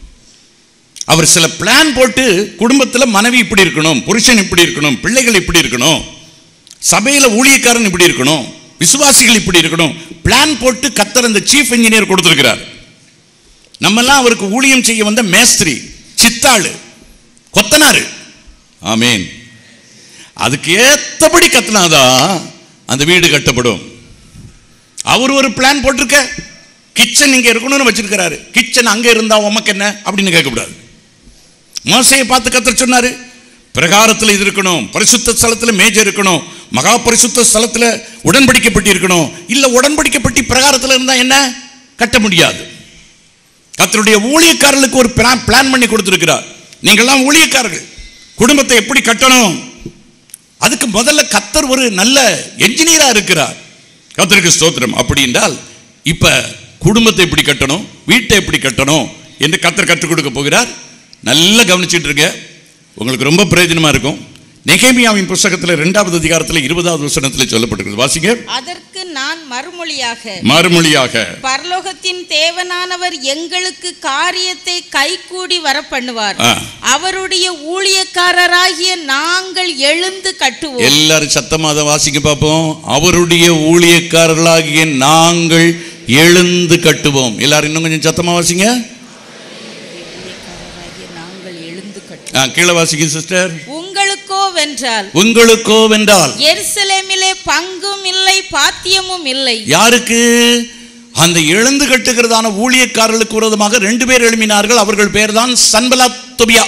அவர் சில பிளான் போட்டு குடும்பத்தில் மனைவி இப்படி இருக்கணும் புருஷன் இப்படி இருக்கணும் பிள்ளைகள் இப்படி இருக்கணும் சபையில் ஊழியக்காரன் இப்படி இருக்கணும் விசுவாசிகள் இப்படி இருக்கணும் பிளான் போட்டு கத்தர் அந்த சீஃப் இன்ஜினியர் கொடுத்திருக்கிறார் நம்மெல்லாம் அவருக்கு ஊழியம் செய்ய வந்த மேஸ்திரி சித்தாளு கொத்தனாரு ஆமீன் அதுக்கு ஏத்தபடி கத்தினாதான் அந்த வீடு கட்டப்படும் அவர் ஒரு பிளான் போட்டிருக்க கிச்சன் இங்க இருக்கணும்னு வச்சிருக்கிறாரு கிச்சன் அங்க இருந்தா உமக்கு என்ன அப்படின்னு கேட்கக்கூடாது மோசையை பார்த்து கத்தர் சொன்னாரு பிரகாரத்தில் இது இருக்கணும் பரிசுத்த ஸ்தலத்தில் மேஜை இருக்கணும் மகா பரிசுத்த ஸ்தலத்தில் உடன்படிக்கை பெட்டி இருக்கணும் இல்ல உடன்படிக்கை பெட்டி பிரகாரத்தில் இருந்தா என்ன கட்ட முடியாது கத்தருடைய ஊழியக்காரர்களுக்கு ஒரு பிளான் பிளான் பண்ணி கொடுத்திருக்கிறார் நீங்கள்லாம் ஊழியக்காரர்கள் குடும்பத்தை எப்படி கட்டணும் அதுக்கு முதல்ல கத்தர் ஒரு நல்ல என்ஜினியரா இருக்கிறார் கத்தருக்கு ஸ்தோத்திரம் அப்படி என்றால் இப்ப குடும்பத்தை எப்படி கட்டணும் வீட்டை எப்படி கட்டணும் என்று கத்தர் கற்றுக் கொடுக்க போகிறார் நல்லா கவனிச்சிட்டு இருங்க உங்களுக்கு ரொம்ப பிரயோஜனமா இருக்கும் நெகேமியாவின் புஸ்தகத்தில் இரண்டாவது அதிகாரத்தில் இருபதாவது வசனத்தில் சொல்லப்பட்டிருக்கிறது வாசிங்க அதற்கு நான் மறுமொழியாக மறுமொழியாக பரலோகத்தின் தேவனானவர் எங்களுக்கு காரியத்தை கைகூடி வர பண்ணுவார் ஆ. அவருடைய ஊழியக்காரராகிய நாங்கள் எழுந்து கட்டுவோம் எல்லாரும் சத்தமா அதை வாசிக்க பார்ப்போம் அவருடைய ஊழியக்காரர்களாகிய நாங்கள் எழுந்து கட்டுவோம் எல்லாரும் இன்னும் கொஞ்சம் சத்தமா வாசிங்க ஊழியக்காரராகிய நாங்கள் எழுந்து கட்டுவோம் ஆ, கீழே வாசிங்க சிஸ்டர் உங்களுக்கோ வென்றால் உங்களுக்கோ வென்றால் எருசலேமிலே பங்கும் இல்லை பாத்தியமும் இல்லை யாருக்கு அந்த எழுந்து கட்டுகிறதான ஊழியக்காரர்களுக்கு விரோதமாக ரெண்டு பேர் எழுப்பினார்கள் அவர்கள் பேர் தான் சன்பலா தொபியா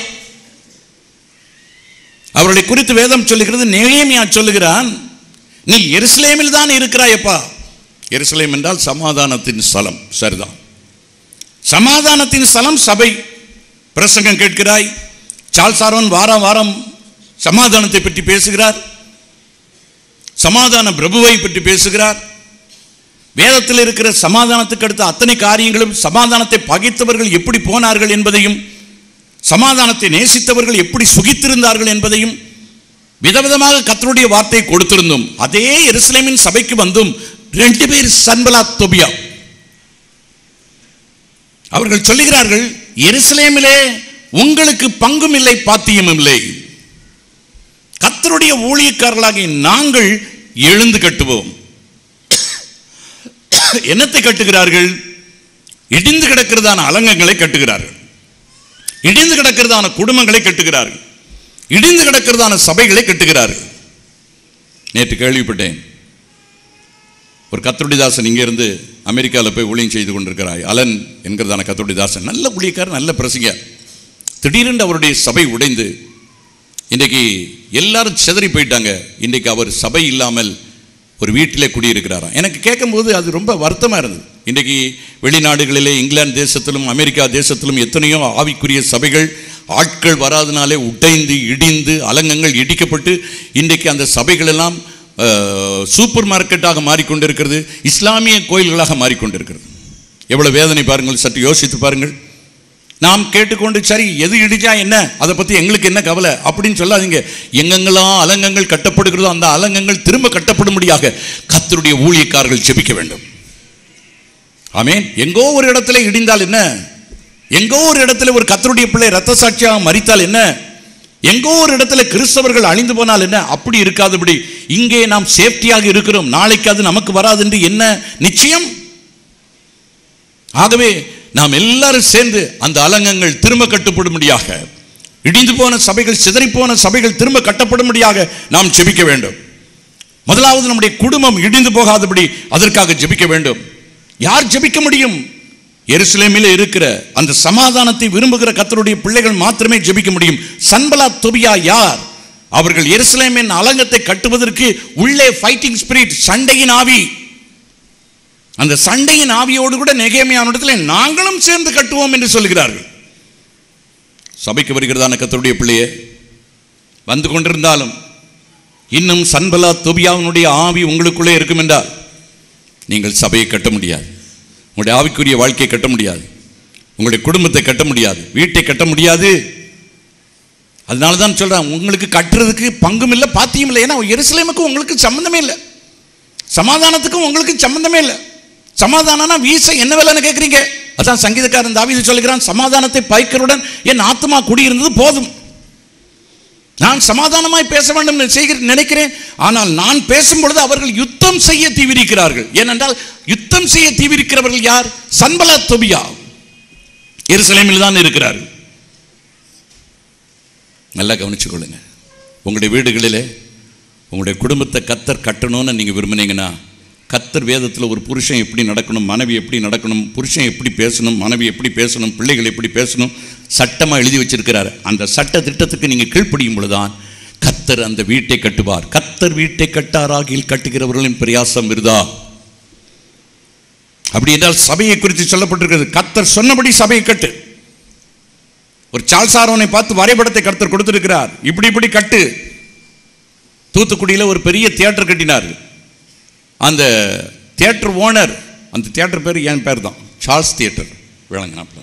அவர்களை குறித்து வேதம் சொல்லுகிறது நெகேமியா சொல்லுகிறான் நீ எருசலேமில் தான் இருக்கிறாயப்பா எருசலேம் என்றால் சமாதானத்தின் ஸ்தலம் சரிதான் சமாதானத்தின் ஸ்தலம் சபை பிரசங்கம் கேட்கிறாய் சார்ல்ஸ் ஆரோன் வாரம் வாரம் சமாதானத்தை பற்றி பேசுகிறார் சமாதான பிரபுவை பற்றி பேசுகிறார் வேதத்தில் இருக்கிற சமாதானத்துக்கு அடுத்த அத்தனை காரியங்களும் சமாதானத்தை பகைத்தவர்கள் எப்படி போனார்கள் என்பதையும் சமாதானத்தை நேசித்தவர்கள் எப்படி சுகித்திருந்தார்கள் என்பதையும் விதவிதமாக கத்தருடைய வார்த்தை கொடுத்திருந்தோம் அதே எருசலேமின் சபைக்கு வந்தும் ரெண்டு பேர் சன்பலா தொபியா அவர்கள் சொல்லுகிறார்கள் எருசலேமிலே உங்களுக்கு பங்கும் இல்லை பாத்தியமும் இல்லை கத்தருடைய ஊழியக்காரர்களாகிய நாங்கள் எழுந்து கட்டுவோம் என்னத்தை கட்டுகிறார்கள் இடிந்து கிடக்கிறதான அலங்கங்களை கட்டுகிறார்கள் இடிந்து கிடக்கிறதான குடும்பங்களை கட்டுகிறார்கள் இடிந்து கிடக்கிறதான சபைகளை கட்டுகிறார்கள் நேற்று கேள்விப்பட்டேன் ஒரு கத்தருடிதாசன் இங்கே இருந்து அமெரிக்காவில் போய் ஊழியம் செய்து கொண்டிருக்கிறாய் அலன் என்கிறதான கத்தருடிதாசன் நல்ல ஊழியக்காரர் நல்ல பிரசிங்க திடீரென்று அவருடைய சபை உடைந்து இன்றைக்கு எல்லாரும் சிதறி போயிட்டாங்க இன்றைக்கு அவர் சபை இல்லாமல் ஒரு வீட்டிலே குடியிருக்கிறாராம் எனக்கு கேட்கும்போது அது ரொம்ப வருத்தமாக இருந்தது இன்றைக்கு வெளிநாடுகளிலே இங்கிலாந்து தேசத்திலும் அமெரிக்கா தேசத்திலும் எத்தனையோ ஆவிக்குரிய சபைகள் ஆட்கள் வராதனாலே உடைந்து இடிந்து அலங்கங்கள் இடிக்கப்பட்டு இன்றைக்கு அந்த சபைகள் எல்லாம் அஹ், சூப்பர் மார்க்கெட்டாக மாறிக்கொண்டிருக்கிறது இஸ்லாமிய கோயில்களாக மாறிக்கொண்டிருக்கிறது எவ்வளவு வேதனை பாருங்கள் சற்று யோசித்து பாருங்கள் நாம் கேட்டுக்கொண்டு சரி எது இடிச்சா என்ன அதை பற்றி எங்களுக்கு என்ன கவலை அப்படின்னு சொல்லாதீங்க எங்கெங்கெல்லாம் அலங்கங்கள் கட்டப்படுகிறதோ அந்த அலங்கங்கள் திரும்ப கட்டப்படும்படியாக கத்தருடைய ஊழியக்காரர்கள் ஜெபிக்க வேண்டும் ஆமென் எங்கோ ஒரு இடத்துல இடிந்தால் என்ன எங்கோ ஒரு இடத்துல ஒரு கத்தருடைய பிள்ளை ரத்த சாட்சியாக மறித்தால் என்ன எங்கோ ஒரு இடத்துல கிறிஸ்தவர்கள் அழிந்து போனால் என்ன அப்படி இருக்காதபடி இங்கே நாம் சேஃப்டியாக இருக்கிறோம் நாளைக்கு அது நமக்கு வராது என்று என்ன நிச்சயம் ஆகவே நாம் எல்லாரும் சேர்ந்து அந்த அலங்கங்கள் திரும்ப கட்டுப்படும்படியாக இடிந்து போன சபைகள் சிதறி போன சபைகள் திரும்ப கட்டப்படும்படியாக நாம் ஜெபிக்க வேண்டும் முதலாவது நம்முடைய குடும்பம் இடிந்து போகாதபடி அதற்காக ஜெபிக்க வேண்டும் யார் ஜெபிக்க முடியும் எருசலேமில் இருக்கிற அந்த சமாதானத்தை விரும்புகிற கத்தருடைய பிள்ளைகள் மாத்திரமே ஜெபிக்க முடியும் சன்பலா தொபியா யார் அவர்கள் எருசலேமின் அலங்கத்தை கட்டுவதற்கு உள்ளே ஃபைட்டிங் ஸ்பிரிட் சண்டையின் ஆவி அந்த சண்டையின் ஆவியோடு கூட நெகேமியானிடத்துல நாங்களும் சேர்ந்து கட்டுவோம் என்று சொல்கிறார்கள் சபைக்கு வருகிறதான கத்தருடைய பிள்ளையே வந்து கொண்டிருந்தாலும் இன்னும் சன்பலா தொபியாவினுடைய ஆவி உங்களுக்குள்ளே இருக்கும் என்றால் நீங்கள் சபையை கட்ட முடியாது உங்களுடைய ஆவிக்குரிய வாழ்க்கையை கட்ட முடியாது உங்களுடைய குடும்பத்தை கட்ட முடியாது வீட்டை கட்ட முடியாது அதனால தான் சொல்றேன் உங்களுக்கு கட்டுறதுக்கு பங்கும் இல்லை பாத்தியும் இல்லை ஏன்னா எருசலேமுக்கும் உங்களுக்கு சம்பந்தமே இல்லை சமாதானத்துக்கும் உங்களுக்கு சம்பந்தமே இல்லை சமாதானம்னா வீச என்ன வேலைன்னு கேட்குறீங்க அதான் சங்கீதக்காரன் தாவீது சொல்லுகிறான் சமாதானத்தை பைக்கருடன் என் ஆத்மா குடியிருந்தது போதும் நான் சமாதானமாய் பேச வேண்டும் என்று செய்கிற நினைக்கிறேன் ஆனால் நான் பேசும் பொழுது அவர்கள் யுத்தம் செய்ய தீவிரிக்கிறார்கள் ஏனென்றால் யுத்தம் செய்ய தீவிரிக்கிறவர்கள் யார் சன்பலா தொபியா எருசலேமில் தான் இருக்கிறார்கள் நல்லா கவனிச்சு கொள்ளுங்க உங்களுடைய வீடுகளிலே உங்களுடைய குடும்பத்தை கத்தர் கட்டணும்னு நீங்கள் விரும்புனீங்கன்னா கத்தர் வேதத்தில் ஒரு புருஷன் எப்படி நடக்கணும் மனைவி எப்படி நடக்கணும் புருஷன் எப்படி பேசணும் மனைவி எப்படி பேசணும் பிள்ளைகள் எப்படி பேசணும் சட்டமாக எழுதி வச்சிருக்கிறார் அந்த சட்ட திட்டத்துக்கு நீங்கள் கீழ்ப்படியும் பொழுதுதான் கத்தர் அந்த வீட்டை கட்டுவார் கத்தர் வீட்டை கட்டாராகில் கட்டுகிறவர்களின் பிரயாசம் விருதா அப்படி என்றால் சபையை குறித்து சொல்லப்பட்டிருக்கிறது கத்தர் சொன்னபடி சபையை கட்டு ஒரு சால்சாரோனை பார்த்து வரைபடத்தை கர்த்தர் கொடுத்திருக்கிறார் இப்படி இப்படி கட்டு தூத்துக்குடியில் ஒரு பெரிய தியேட்டர் கட்டினார் அந்த தியேட்டர் ஓனர் அந்த தியேட்டர் பேர் என் பேர் தான் சார்ல்ஸ் தியேட்டர் விளங்கினாப்புல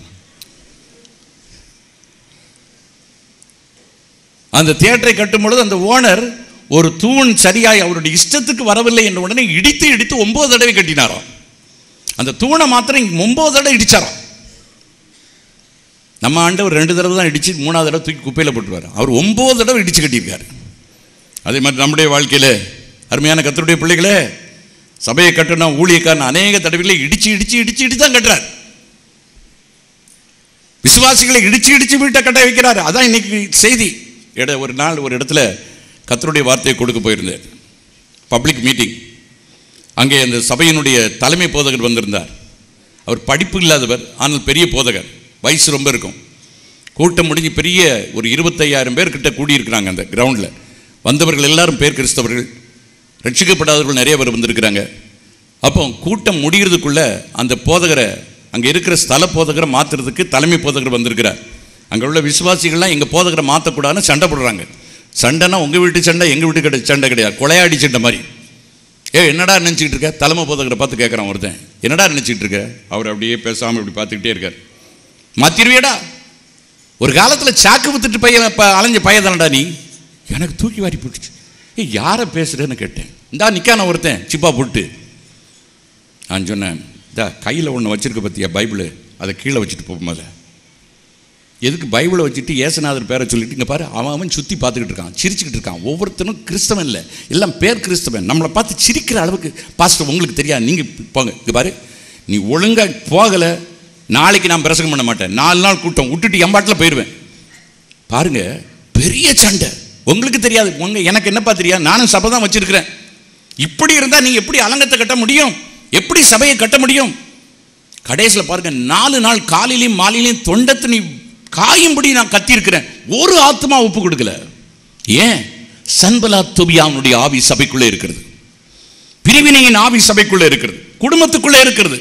அந்த தியேட்டரை கட்டும் பொழுது அந்த ஓனர் ஒரு தூண் சரியாய் அவருடைய இஷ்டத்துக்கு வரவில்லை என்ற உடனே இடித்து இடித்து ஒன்பது தடவை கட்டினாராம் அந்த தூணை மாத்திரம் ஒன்பது தடவை இடிச்சாராம் நம்ம ஆண்டவர் ரெண்டு தடவை தான் இடிச்சு மூணாவது தடவை தூக்கி குப்பையில் போட்டுருவார் அவர் ஒன்பது தடவை இடிச்சு கட்டியிருக்காரு அதே மாதிரி நம்முடைய வாழ்க்கையில் அருமையான கத்தருடைய பிள்ளைகளே சபையை கட்டணும் ஊழியக்காரன் அநேக தடவைகளை இடிச்சு இடிச்சு இடிச்சு இடிச்சு தான் கட்டுறார் விசுவாசிகளை இடிச்சு இடிச்சு வீட்டை கட்ட வைக்கிறார் அதான் இன்னைக்கு செய்தி இட ஒரு நாள் ஒரு இடத்துல கத்தருடைய வார்த்தையை கொடுக்க போயிருந்தேன் பப்ளிக் மீட்டிங் அங்கே அந்த சபையினுடைய தலைமை போதகர் வந்திருந்தார் அவர் படிப்பு இல்லாதவர் ஆனால் பெரிய போதகர் வயசு ரொம்ப இருக்கும் கூட்டம் முடிஞ்சு பெரிய ஒரு இருபத்தையாயிரம் பேர் கிட்ட கூடியிருக்கிறாங்க அந்த கிரவுண்டில் வந்தவர்கள் எல்லாரும் பேர் கிறிஸ்தவர்கள் ரட்சிக்கப்படாதவர்கள் நிறைய பேர் வந்திருக்கிறாங்க அப்போ கூட்டம் முடிகிறதுக்குள்ள அந்த போதகரை அங்கே இருக்கிற ஸ்தல போதகரை மாற்றுறதுக்கு தலைமை போதகர் வந்திருக்கிறார் அங்கே உள்ள விசுவாசிகள்லாம் எங்கள் போதகரை மாற்றக்கூடாதுன்னு சண்டை போடுறாங்க சண்டைனா உங்கள் வீட்டு சண்டை எங்கள் வீட்டு கிடையாது சண்டை கிடையாது கொலையாடி சண்டை மாதிரி ஏ என்னடா நினச்சிக்கிட்டு இருக்க தலைமை போதகரை பார்த்து கேட்குறான் ஒருத்தன் என்னடா நினச்சிக்கிட்டு இருக்க அவர் அப்படியே பேசாமல் இப்படி பார்த்துக்கிட்டே இருக்கார் மாத்திருவியடா ஒரு காலத்தில் சாக்கு வித்துட்டு பையன் இப்போ அலைஞ்ச பையன் தானடா நீ எனக்கு தூக்கி வாரி போட்டுச்சு ஏய் யாரை பேசுகிறேன்னு கேட்டேன் இந்தா நிற்கான ஒருத்தன் சிப்பா போட்டு நான் சொன்னேன் இந்தா கையில் ஒன்று வச்சிருக்க பற்றியா பைபிள் அதை கீழே வச்சுட்டு போகும் அதை எதுக்கு பைபிளை வச்சுட்டு ஏசுநாதர் பேரை சொல்லிட்டு இங்கே பாரு அவன் அவன் சுற்றி பார்த்துக்கிட்டு இருக்கான் சிரிச்சுக்கிட்டு இருக்கான் ஒவ்வொருத்தனும் கிறிஸ்தவன் இல்லை எல்லாம் பேர் கிறிஸ்தவன் நம்மளை பார்த்து சிரிக்கிற அளவுக்கு பாஸ்டர் உங்களுக்கு தெரியாது நீங்கள் போங்க இங்கே பாரு நீ ஒழுங்காக போகலை நாளைக்கு நான் பிரசங்கம் பண்ண மாட்டேன் நாலு நாள் கூட்டம் விட்டுட்டு எம்பாட்டில் போயிடுவேன் பாருங்க பெரிய சண்டை உங்களுக்கு தெரியாது உங்க எனக்கு என்னப்பா தெரியாது நானும் சபை தான் வச்சிருக்கிறேன் இப்படி இருந்தால் நீங்க எப்படி அலங்கத்தை கட்ட முடியும் எப்படி சபையை கட்ட முடியும் கடைசியில் பாருங்க நாலு நாள் காலையிலையும் மாலையிலையும் தொண்டத்தை நீ காயும்படி நான் கத்தியிருக்கிறேன் ஒரு ஆத்மா ஒப்பு கொடுக்கல ஏன் சன்பலா தொபியாவுடைய ஆவி சபைக்குள்ளே இருக்கிறது பிரிவினையின் ஆவி சபைக்குள்ளே இருக்கிறது குடும்பத்துக்குள்ளே இருக்கிறது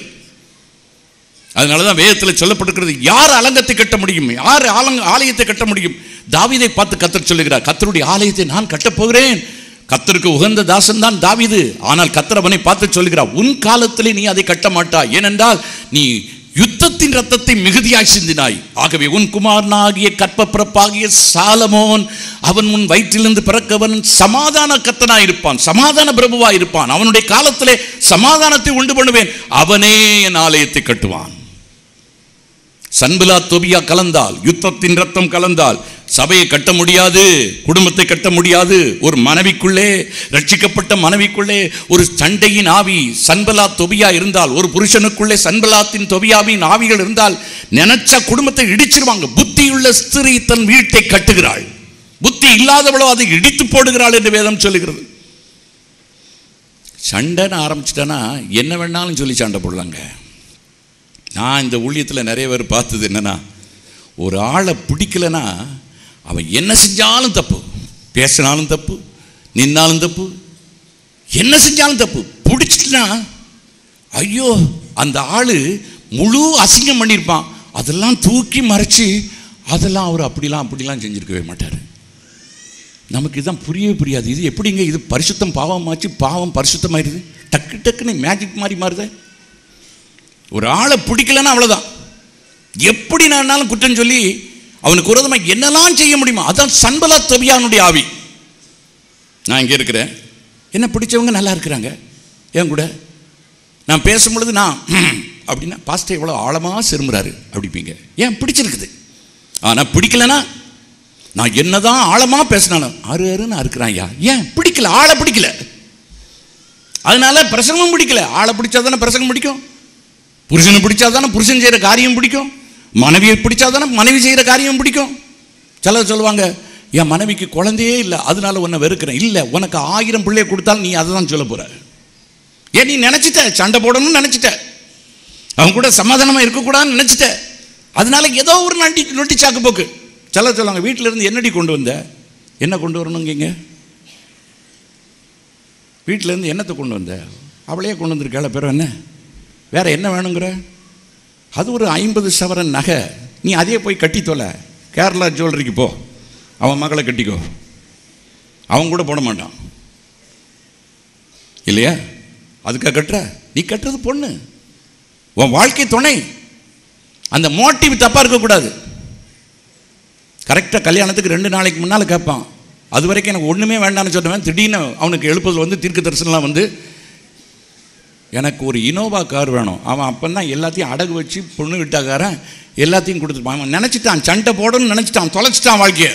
அதனால தான் வேதத்தில் சொல்லப்பட்டிருக்கிறது யார் அலங்கத்தை கட்ட முடியும் யார் ஆலங்க ஆலயத்தை கட்ட முடியும் தாவீதை பார்த்து கத்தர் சொல்லுகிறார் கத்தருடைய ஆலயத்தை நான் கட்டப் போகிறேன் கத்தருக்கு உகந்த தாசன் தான் தாவீது ஆனால் கத்தர் அவனை பார்த்து சொல்லுகிறார் உன் காலத்திலே நீ அதை கட்ட மாட்டாய் ஏனென்றால் நீ யுத்தத்தின் ரத்தத்தை மிகுதியாய் சிந்தினாய் ஆகவே உன் குமாரனாகிய கற்ப பிறப்பாகிய சாலமோன் அவன் உன் வயிற்றிலிருந்து பிறக்கவன் சமாதான கத்தனாய் இருப்பான் சமாதான பிரபுவாய் இருப்பான் அவனுடைய காலத்திலே சமாதானத்தை உண்டு பண்ணுவேன் அவனே என் ஆலயத்தை கட்டுவான் சன்பிலா தொபியா கலந்தால் யுத்தத்தின் ரத்தம் கலந்தால் சபையை கட்ட முடியாது குடும்பத்தை கட்ட முடியாது ஒரு மனைவிக்குள்ளே ரட்சிக்கப்பட்ட மனைவிக்குள்ளே ஒரு சண்டையின் ஆவி சன்பலா தொபியா இருந்தால் ஒரு புருஷனுக்குள்ளே சன்பலாத்தின் தொபியாவின் ஆவிகள் இருந்தால் நினைச்ச குடும்பத்தை இடிச்சிருவாங்க புத்தி புத்தியுள்ள ஸ்திரீ தன் வீட்டை கட்டுகிறாள் புத்தி இல்லாதவளோ அதை இடித்து போடுகிறாள் என்று வேதம் சொல்லுகிறது சண்டைன்னு ஆரம்பிச்சிட்டேன்னா என்ன வேணாலும் சொல்லி சண்டை போடலாங்க நான் இந்த ஊழியத்தில் நிறைய பேர் பார்த்தது என்னன்னா ஒரு ஆளை பிடிக்கலனா அவன் என்ன செஞ்சாலும் தப்பு பேசினாலும் தப்பு நின்னாலும் தப்பு என்ன செஞ்சாலும் தப்பு பிடிச்சிட்டுனா ஐயோ அந்த ஆள் முழு அசிங்கம் பண்ணியிருப்பான் அதெல்லாம் தூக்கி மறைச்சி அதெல்லாம் அவர் அப்படிலாம் அப்படிலாம் செஞ்சிருக்கவே மாட்டார் நமக்கு இதுதான் புரியவே புரியாது இது எப்படிங்க இது பரிசுத்தம் பாவமாச்சு பாவம் பரிசுத்தமாயிருது டக்கு டக்குன்னு மேஜிக் மாதிரி மாறுதே ஒரு ஆளை பிடிக்கலன்னா அவ்வளோதான் எப்படி நானாலும் குற்றம் சொல்லி அவனுக்கு விரோதமாக என்னெல்லாம் செய்ய முடியுமா அதான் சன்பலா தொபியானுடைய ஆவி நான் இங்கே இருக்கிறேன் என்ன பிடிச்சவங்க நல்லா இருக்கிறாங்க என் கூட நான் பேசும் பொழுது நான் அப்படின்னா பாஸ்டர் எவ்வளோ ஆழமாக சிரும்புறாரு அப்படிப்பீங்க ஏன் பிடிச்சிருக்குது ஆனால் பிடிக்கலனா நான் என்னதான் ஆழமாக பேசினாலும் அரு அருன்னு இருக்கிறான் ஐயா ஏன் பிடிக்கல ஆளை பிடிக்கல அதனால பிரசங்கமும் பிடிக்கல ஆளை பிடிச்சா தானே பிரசங்கம் பிடிக்கும் புருஷனை பிடிச்சா தானே புருஷன் செய்கிற காரியம் பிடிக்கும் மனைவியை பிடிச்சா தானே மனைவி செய்கிற காரியம் பிடிக்கும் சிலர் சொல்லுவாங்க என் மனைவிக்கு குழந்தையே இல்லை அதனால உன்னை வெறுக்கிறேன் இல்லை உனக்கு ஆயிரம் பிள்ளைய கொடுத்தாலும் நீ அதை தான் சொல்ல போற ஏன் நீ நினச்சிட்ட சண்டை போடணும்னு நினச்சிட்ட அவன் கூட சமாதானமாக இருக்கக்கூடாதுன்னு நினச்சிட்ட அதனால ஏதோ ஒரு நண்டி நொட்டி சாக்கு போக்கு சிலர் சொல்லுவாங்க வீட்டில் இருந்து என்னடி கொண்டு வந்த என்ன கொண்டு வரணுங்கீங்க வீட்டில் இருந்து என்னத்தை கொண்டு வந்த அவளையே கொண்டு வந்திருக்காள பிறகு என்ன வேற என்ன வேணுங்கிற அது ஒரு ஐம்பது சவரன் நகை நீ அதே போய் கட்டி தொலை கேரளா ஜுவல்லரிக்கு போ அவன் மகளை கட்டிக்கோ அவன் கூட போட மாட்டான் இல்லையா அதுக்காக கட்டுற நீ கட்டுறது பொண்ணு உன் வாழ்க்கை துணை அந்த மோட்டிவ் தப்பாக இருக்கக்கூடாது கரெக்டாக கல்யாணத்துக்கு ரெண்டு நாளைக்கு முன்னால் கேட்பான் அது வரைக்கும் எனக்கு ஒன்றுமே வேண்டாம்னு சொன்னவன் திடீர்னு அவனுக்கு எழுப்புதல் வந்து தீர்க்க தரிசனம்லாம் வந்து எனக்கு ஒரு இனோவா கார் வேணும் அவன் அப்போ தான் எல்லாத்தையும் அடகு வச்சு பொண்ணு விட்டாக்காரன் எல்லாத்தையும் கொடுத்துருப்பான் அவன் நினச்சிட்டான் சண்டை போடணும்னு நினச்சிட்டான் தொலைச்சிட்டான் வாழ்க்கைய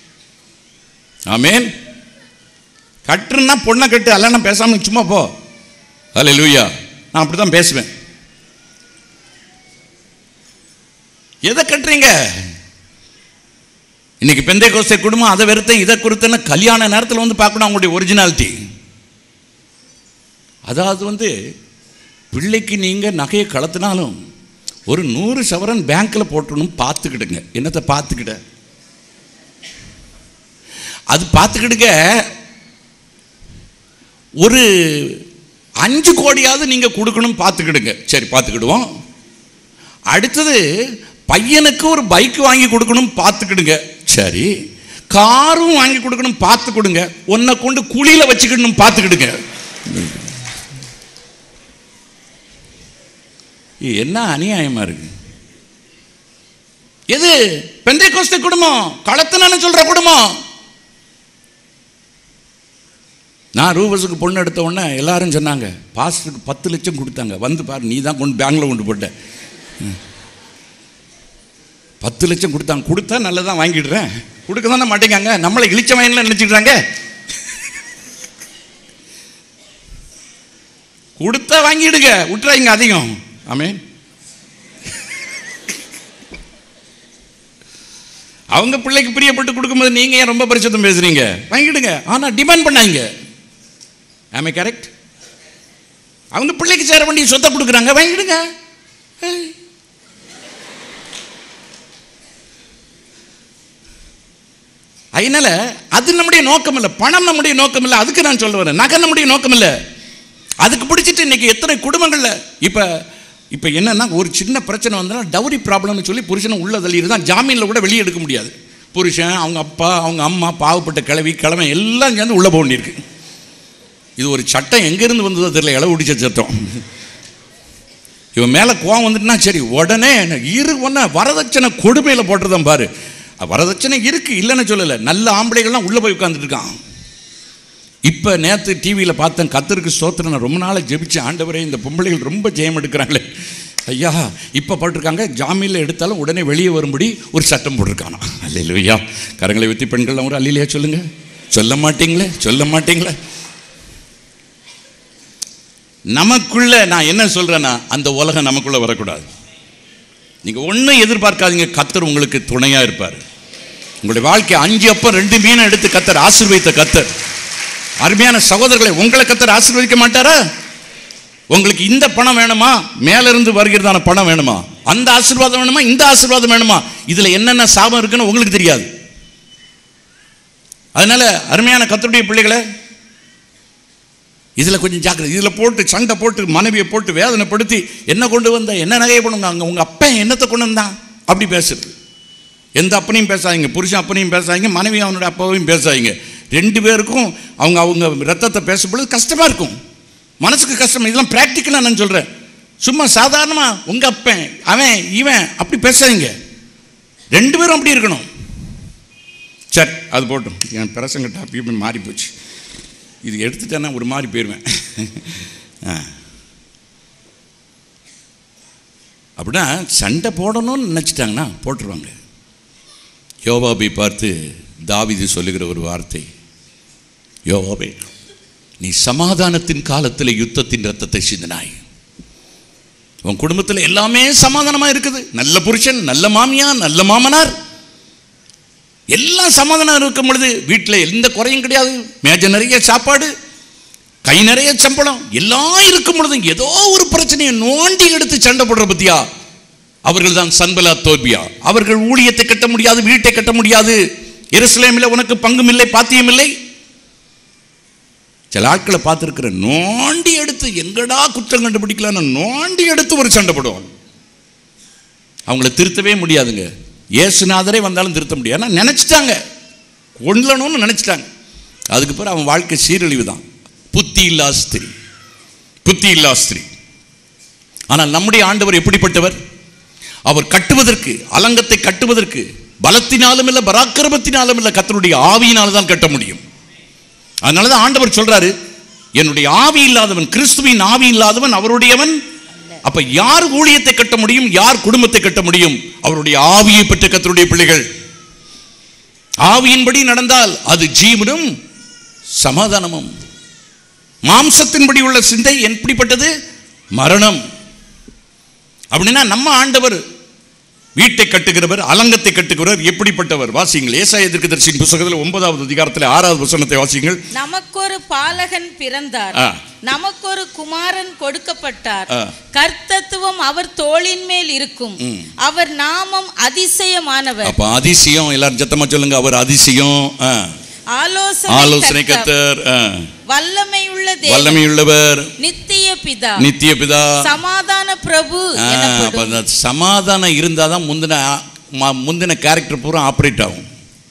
ஆமேன் கட்டுன்னா பொண்ணை கட்டு அல்ல நான் பேசாமல் சும்மா போ அல்ல லூயா நான் அப்படி தான் பேசுவேன் எதை கட்டுறீங்க இன்னைக்கு பெந்தை கோஸ்தை குடும்பம் அதை வெறுத்தேன் இதை குறித்தன கல்யாண நேரத்தில் வந்து பார்க்கணும் அவங்களுடைய ஒரிஜினாலிட்டி அதாவது வந்து பிள்ளைக்கு நீங்கள் நகையை கலத்தினாலும் ஒரு நூறு சவரன் பேங்க்கில் போட்டணும் பார்த்துக்கிடுங்க என்னத்தை பார்த்துக்கிட அது பார்த்துக்கிடுங்க ஒரு அஞ்சு கோடியாவது நீங்கள் கொடுக்கணும் பார்த்துக்கிடுங்க சரி பார்த்துக்கிடுவோம் அடுத்தது பையனுக்கு ஒரு பைக் வாங்கி கொடுக்கணும் பார்த்துக்கிடுங்க சரி காரும் வாங்கி கொடுக்கணும் பார்த்து கொடுங்க உன்னை கொண்டு குழியில் வச்சுக்கிடணும் பார்த்துக்கிடுங்க இது என்ன அநியாயமா இருக்கு எது பெந்தை கோஸ்தை குடும்பம் களத்தினான்னு சொல்ற குடும்பம் நான் ரூபஸுக்கு பொண்ணு எடுத்த உடனே எல்லாரும் சொன்னாங்க பாஸ்டருக்கு பத்து லட்சம் கொடுத்தாங்க வந்து பாரு நீ தான் கொண்டு பேங்க்ல கொண்டு போட்ட ம். பத்து லட்சம் கொடுத்தாங்க கொடுத்தா நல்லதான் வாங்கிடுறேன் கொடுக்க தானே மாட்டேங்காங்க நம்மளை இழிச்ச வயனில் நினச்சிக்கிறாங்க கொடுத்தா வாங்கிடுங்க விட்டுறாங்க அதிகம் ஆமேன் அவங்க பிள்ளைக்கு பிரியப்பட்டு கொடுக்கும்போது நீங்க ஏன் ரொம்ப பரிசுத்தம் பேசுறீங்க வாங்கிடுங்க ஆனா டிமாண்ட் பண்ணாங்க ஆமே கரெக்ட் அவங்க பிள்ளைக்கு சேர வேண்டிய சொத்தை கொடுக்குறாங்க வாங்கிடுங்க ஏய். அதனால அது நம்முடைய நோக்கம் இல்லை பணம் நம்முடைய நோக்கம் இல்லை அதுக்கு நான் சொல்ல வரேன் நகை நம்முடைய நோக்கம் இல்லை அதுக்கு பிடிச்சிட்டு இன்னைக்கு எத்தனை குடும்பங்கள்ல இப்போ இப்போ என்னன்னா ஒரு சின்ன பிரச்சனை வந்தால் டவுரி ப்ராப்ளம்னு சொல்லி புருஷனை உள்ள தள்ளிட்டு தான் ஜாமீனில் கூட வெளியே எடுக்க முடியாது புருஷன் அவங்க அப்பா அவங்க அம்மா பாவப்பட்ட கிழவி கிழமை எல்லாம் சேர்ந்து உள்ளே போக வேண்டியிருக்கு இது ஒரு சட்டம் எங்கேருந்து வந்ததோ தெரியல இளவு பிடிச்ச சட்டம் இவன் மேலே கோவம் வந்துட்டுனா சரி உடனே இரு ஒன்று வரதட்சணை கொடுமையில் போட்டுறதான் பாரு வரதட்சணை இருக்கு இல்லைன்னு சொல்லலை நல்ல ஆம்பளைகள்லாம் உள்ளே போய் உட்காந்துட்டு இருக்கான் இப்போ நேற்று டிவியில் பார்த்தேன் கத்தருக்கு ஸ்தோத்திரம் நான் ரொம்ப நாளாக ஜெபிச்சு ஆண்டவரே இந்த பொம்பளைகள் ரொம்ப ஜெயம் எடுக்கிறாங்களே ஐயா இப்போ போட்டிருக்காங்க ஜாமீனில் எடுத்தாலும் உடனே வெளியே வரும்படி ஒரு சட்டம் போட்டிருக்கானா அல்ல ஐயா கரங்களை வெத்தி பெண்கள் ஒரு அல்லையா சொல்லுங்க சொல்ல மாட்டீங்களே சொல்ல மாட்டீங்களே நமக்குள்ள நான் என்ன சொல்றேன்னா அந்த உலகம் நமக்குள்ள வரக்கூடாது நீங்கள் ஒன்றும் எதிர்பார்க்காதீங்க கத்தர் உங்களுக்கு துணையாக இருப்பார் உங்களுடைய வாழ்க்கை அஞ்சு அப்பம் ரெண்டு மீனை எடுத்து கத்தர் ஆசீர்வதித்த கத்தர் அருமையான சகோதரர்களை உங்களை கத்தர் ஆசீர்வதிக்க மாட்டாரா உங்களுக்கு இந்த பணம் வேணுமா மேல இருந்து வருகிறதான பணம் வேணுமா அந்த ஆசீர்வாதம் வேணுமா இந்த ஆசீர்வாதம் வேணுமா இதுல என்னென்ன சாபம் இருக்குன்னு உங்களுக்கு தெரியாது அதனால அருமையான கத்தருடைய பிள்ளைகளை இதுல கொஞ்சம் ஜாக்கிரதை இதுல போட்டு சண்டை போட்டு மனைவியை போட்டு வேதனைப்படுத்தி என்ன கொண்டு வந்த என்ன நகையை பண்ணுங்க அங்க உங்க அப்பன் என்னத்தை கொண்டு வந்தான் அப்படி பேசுறது எந்த அப்பனையும் பேசாதீங்க புருஷன் அப்பனையும் பேசாதீங்க மனைவி அவனுடைய அப்பாவையும் பேசாதீங்க ரெண்டு பேருக்கும் அவங்க அவங்க ரத்தத்தை பேசும்பொழுது கஷ்டமா இருக்கும் மனசுக்கு கஷ்டம் இதெல்லாம் ப்ராக்டிக்கலாக நான் சொல்கிறேன் சும்மா சாதாரணமாக உங்கள் அப்பன் அவன் இவன் அப்படி பேசாதீங்க ரெண்டு பேரும் அப்படி இருக்கணும் சரி அது போட்டும் என் பிரசங்க டாபிக் மாறி போச்சு இது எடுத்துட்டேன்னா ஒரு மாதிரி போயிடுவேன் ஆ அப்படின்னா சண்டை போடணும்னு நினச்சிட்டாங்கன்னா போட்டுருவாங்க யோவாபை பார்த்து தாவீது சொல்லுகிற ஒரு வார்த்தை யோவாபே நீ சமாதானத்தின் காலத்தில் யுத்தத்தின் ரத்தத்தை சிந்தினாய் உன் குடும்பத்தில் எல்லாமே சமாதானமா இருக்குது நல்ல புருஷன் நல்ல மாமியா நல்ல மாமனார் எல்லாம் சமாதானம் இருக்கும் பொழுது வீட்டில் எந்த குறையும் கிடையாது மேஜ நிறைய சாப்பாடு கை நிறைய சம்பளம் எல்லாம் இருக்கும் பொழுது ஏதோ ஒரு பிரச்சனையை நோண்டி எடுத்து சண்டை போடுற பத்தியா அவர்கள் தான் சன்பலா தோல்பியா அவர்கள் ஊழியத்தை கட்ட முடியாது வீட்டை கட்ட முடியாது எருசலேமில் உனக்கு பங்கும் இல்லை பாத்தியம் இல்லை சில ஆட்களை பார்த்துருக்கிற நோண்டி எடுத்து எங்கடா குற்றம் கண்டுபிடிக்கலான்னு நோண்டி எடுத்து ஒரு சண்டை போடுவாங்க அவங்கள திருத்தவே முடியாதுங்க இயேசுநாதரே வந்தாலும் திருத்த முடியாது ஏன்னா நினச்சிட்டாங்க கொல்லணும்னு நினச்சிட்டாங்க அதுக்கு பிறகு அவன் வாழ்க்கை சீரழிவு தான் புத்தி இல்லா ஸ்திரீ புத்தி இல்லா ஸ்திரீ ஆனால் நம்முடைய ஆண்டவர் எப்படிப்பட்டவர் அவர் கட்டுவதற்கு அலங்கத்தை கட்டுவதற்கு பலத்தினாலும் இல்லை பராக்கிரமத்தினாலும் இல்லை கத்தருடைய ஆவியினால தான் கட்ட முடியும் அதனால தான் ஆண்டவர் சொல்றாரு என்னுடைய ஆவி இல்லாதவன் கிறிஸ்துவின் ஆவி இல்லாதவன் அவருடையவன் அப்ப யார் ஊழியத்தை கட்ட முடியும் யார் குடும்பத்தை கட்ட முடியும் அவருடைய ஆவியை பெற்ற கத்தருடைய பிள்ளைகள் ஆவியின்படி நடந்தால் அது ஜீவனும் சமாதானமும் மாம்சத்தின்படி உள்ள சிந்தை எப்படிப்பட்டது மரணம் அப்படின்னா நம்ம ஆண்டவர் வீட்டை கட்டுகிறவர் அலங்கத்தை கட்டுகிறவர் எப்படிப்பட்டவர் வாசிங்கள் ஏசாய தீர்க்கதரிசியின் புத்தகத்தில் ஒன்பதாவது அதிகாரத்தில் ஆறாவது வசனத்தை வாசிங்கள் நமக்கொரு பாலகன் பிறந்தார் ஆ. நமக்கொரு குமாரன் கொடுக்கப்பட்டார் ஆ. கர்த்தத்துவம் அவர் தோளின் மேல் இருக்கும் அவர் நாமம் அதிசயமானவர் அப்ப அதிசயம் எல்லாரும் சத்தமா சொல்லுங்க அவர் அதிசயம் ஆ. ஆலோசனை ஆலோசனை கர்த்தர், கத்தர் ஆ. வல்லமையுள்ள தேவன் வல்லமையுள்ளவர் நித்திய பிதா நித்திய பிதா சமாதான பிரபு ஆ, அப்ப எனப்படும் அந்த சமாதானம் இருந்தால் தான் முந்தின ம- முந்தின கேரக்டர் பூரா ஆப்ரேட் ஆகும்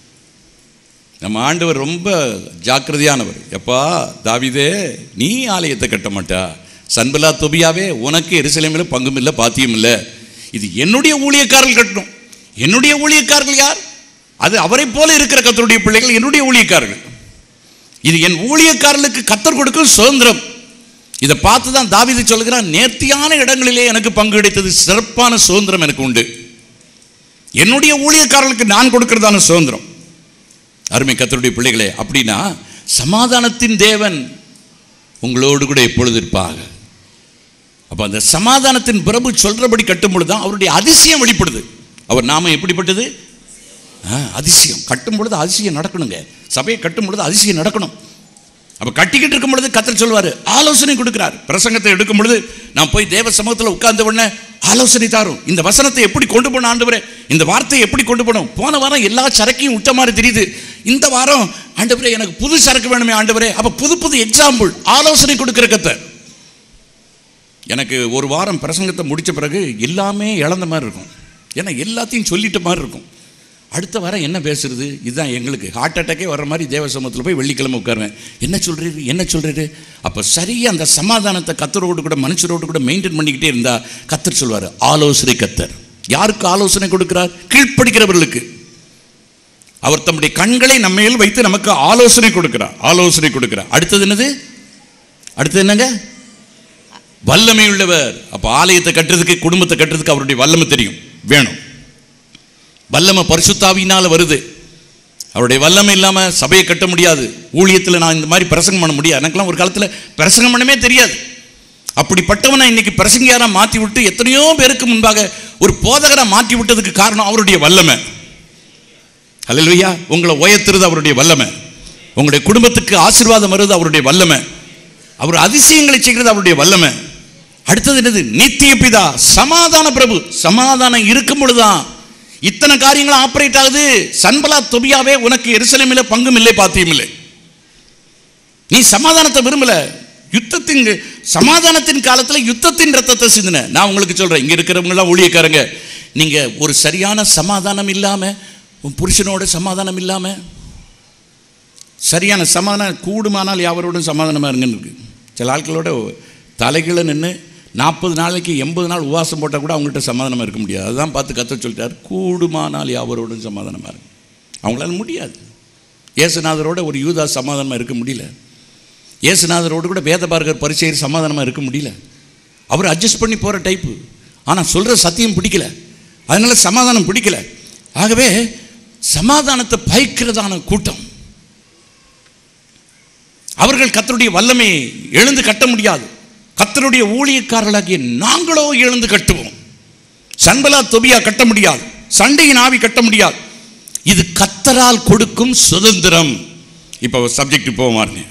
நம்ம ஆண்டவர் ரொம்ப ஜாக்கிரதையானவர் எப்பா தாவிதே நீ ஆலயத்தை கட்ட மாட்டா சன்பலா தொபியாவே உனக்கு எருசலேமில் பங்கும் இல்லை பாத்தியம் இல்லை இது என்னுடைய ஊழியக்காரர்கள் கட்டணும் என்னுடைய ஊழியக்காரர்கள் யார் அது அவரை போல இருக்கிற கத்தருடைய பிள்ளைகள் என்னுடைய ஊழியக்காரர்கள் இது என் ஊழியக்காரர்களுக்கு கத்தர் கொடுக்கும் சுதந்திரம் இதை பார்த்து தான் தாவீது சொல்கிறான் நேர்த்தியான இடங்களிலே எனக்கு பங்கு கிடைத்தது சிறப்பான சுதந்திரம் எனக்கு உண்டு என்னுடைய ஊழியக்காரர்களுக்கு நான் கொடுக்கிறதான சுதந்திரம் அருமை கத்தருடைய பிள்ளைகளே அப்படின்னா சமாதானத்தின் தேவன் உங்களோடு கூட எப்பொழுது இருப்பாக அப்போ அந்த சமாதானத்தின் பிரபு சொல்றபடி கட்டும் பொழுது தான் அவருடைய அதிசயம் வெளிப்படுது அவர் நாம எப்படிப்பட்டது ஆ, அதிசயம் கட்டும் பொழுது அதிசயம் நடக்கணுங்க சபையை கட்டும் பொழுது அதிசயம் நடக்கணும் அப்போ கட்டிக்கிட்டு இருக்கும் பொழுது கத்தர் சொல்வார் ஆலோசனை கொடுக்கிறார் பிரசங்கத்தை எடுக்கும் பொழுது நான் போய் தேவ சமூகத்தில் உட்கார்ந்த உடனே ஆலோசனை தாரும் இந்த வசனத்தை எப்படி கொண்டு போன ஆண்டவரே இந்த வார்த்தையை எப்படி கொண்டு போனோம் போன வாரம் எல்லா சரக்கையும் விட்ட மாதிரி தெரியுது இந்த வாரம் ஆண்டவரே எனக்கு புது சரக்கு வேணுமே ஆண்டவரே அப்போ புது புது எக்ஸாம்பிள் ஆலோசனை கொடுக்கிற கத்தர் எனக்கு ஒரு வாரம் பிரசங்கத்தை முடிச்ச பிறகு எல்லாமே இழந்த மாதிரி இருக்கும் ஏன்னா எல்லாத்தையும் சொல்லிட்ட மாதிரி இருக்கும் அடுத்த வாரம் என்ன பேசுறது இதுதான் எங்களுக்கு ஹார்ட் அட்டாக்கே வர்ற மாதிரி தேவ சமூகத்தில் போய் வெள்ளிக்கிழமை உட்காருவேன் என்ன சொல்றீரு என்ன சொல்றீரு அப்போ சரியா அந்த சமாதானத்தை கத்தரோடு கூட மனுஷரோடு கூட மெயின்டைன் பண்ணிக்கிட்டே இருந்தா கத்தர் சொல்வார் ஆலோசனை கத்தர் யாருக்கு ஆலோசனை கொடுக்கிறார் கீழ்ப்படுகிறவர்களுக்கு அவர் தம்முடைய கண்களை நம்மையில் வைத்து நமக்கு ஆலோசனை கொடுக்கிறார் ஆலோசனை கொடுக்கிறார் அடுத்தது என்னது அடுத்தது என்னங்க வல்லமை உள்ளவர் அப்ப ஆலயத்தை கட்டுறதுக்கு குடும்பத்தை கட்டுறதுக்கு அவருடைய வல்லமை தெரியும் வேணும் வல்லமை பரிசுத்தாவினால வருது அவருடைய வல்லமை இல்லாம சபையை கட்ட முடியாது ஊழியத்தில் நான் இந்த மாதிரி பிரசங்கம் பண்ண முடியாது எனக்கெல்லாம் ஒரு காலத்தில் பிரசங்கம் பண்ணவே தெரியாது அப்படிப்பட்டவனை இன்னைக்கு பிரசங்கியாரா மாற்றி விட்டு எத்தனையோ பேருக்கு முன்பாக ஒரு போதகரை மாற்றி விட்டதுக்கு காரணம் அவருடைய வல்லமை அல்லையா உங்களை உயர்த்துறது அவருடைய வல்லமை உங்களுடைய குடும்பத்துக்கு ஆசீர்வாதம் வருது அவருடைய வல்லமை அவர் அதிசயங்களை செய்கிறது அவருடைய வல்லமை அடுத்தது என்னது நித்திய பிதா சமாதான பிரபு சமாதானம் இருக்கும் பொழுதுதான் இத்தனை காரியங்களும் ஆப்ரேட் ஆகுது சன்பலா தொபியாவே உனக்கு எருசலேமில் பங்கும் இல்லை பாத்தியம் இல்லை நீ சமாதானத்தை விரும்பல யுத்தத்தின் சமாதானத்தின் காலத்தில் யுத்தத்தின் ரத்தத்தை சிந்தின நான் உங்களுக்கு சொல்றேன் இங்க இருக்கிறவங்களாம் ஊழியக்காரங்க நீங்க ஒரு சரியான சமாதானம் இல்லாம உன் புருஷனோட சமாதானம் இல்லாம சரியான சமாதானம் கூடுமானால் யாவரோடும் சமாதானமாக இருங்கன்னு இருக்கு சில ஆட்களோட தலைகளை நின்று நாற்பது நாளைக்கு எண்பது நாள் உபவாசம் போட்டால் கூட அவங்கள்ட்ட சமாதானமாக இருக்க முடியாது அதுதான் பார்த்து கத்த சொல்லிட்டார் கூடுமானால் யாவரோடும் சமாதானமாக இருங்க அவங்களால முடியாது இயேசுநாதரோட ஒரு யூதா சமாதானமாக இருக்க முடியல இயேசுநாதரோடு கூட வேத பார்க்கர் பரிச்சையர் சமாதானமாக இருக்க முடியல அவர் அட்ஜஸ்ட் பண்ணி போகிற டைப்பு ஆனால் சொல்கிற சத்தியம் பிடிக்கல அதனால சமாதானம் பிடிக்கல ஆகவே சமாதானத்தை பயக்கிறதான கூட்டம் அவர்கள் கத்தருடைய வல்லமையை எழுந்து கட்ட முடியாது கத்தருடைய ஊழியக்காரர்களாகிய நாங்களோ எழுந்து கட்டுவோம் சன்பலா தொபியா கட்ட முடியாது சண்டையின் ஆவி கட்ட முடியாது இது கத்தரால் கொடுக்கும் சுதந்திரம் இப்போ சப்ஜெக்ட் போவாருங்க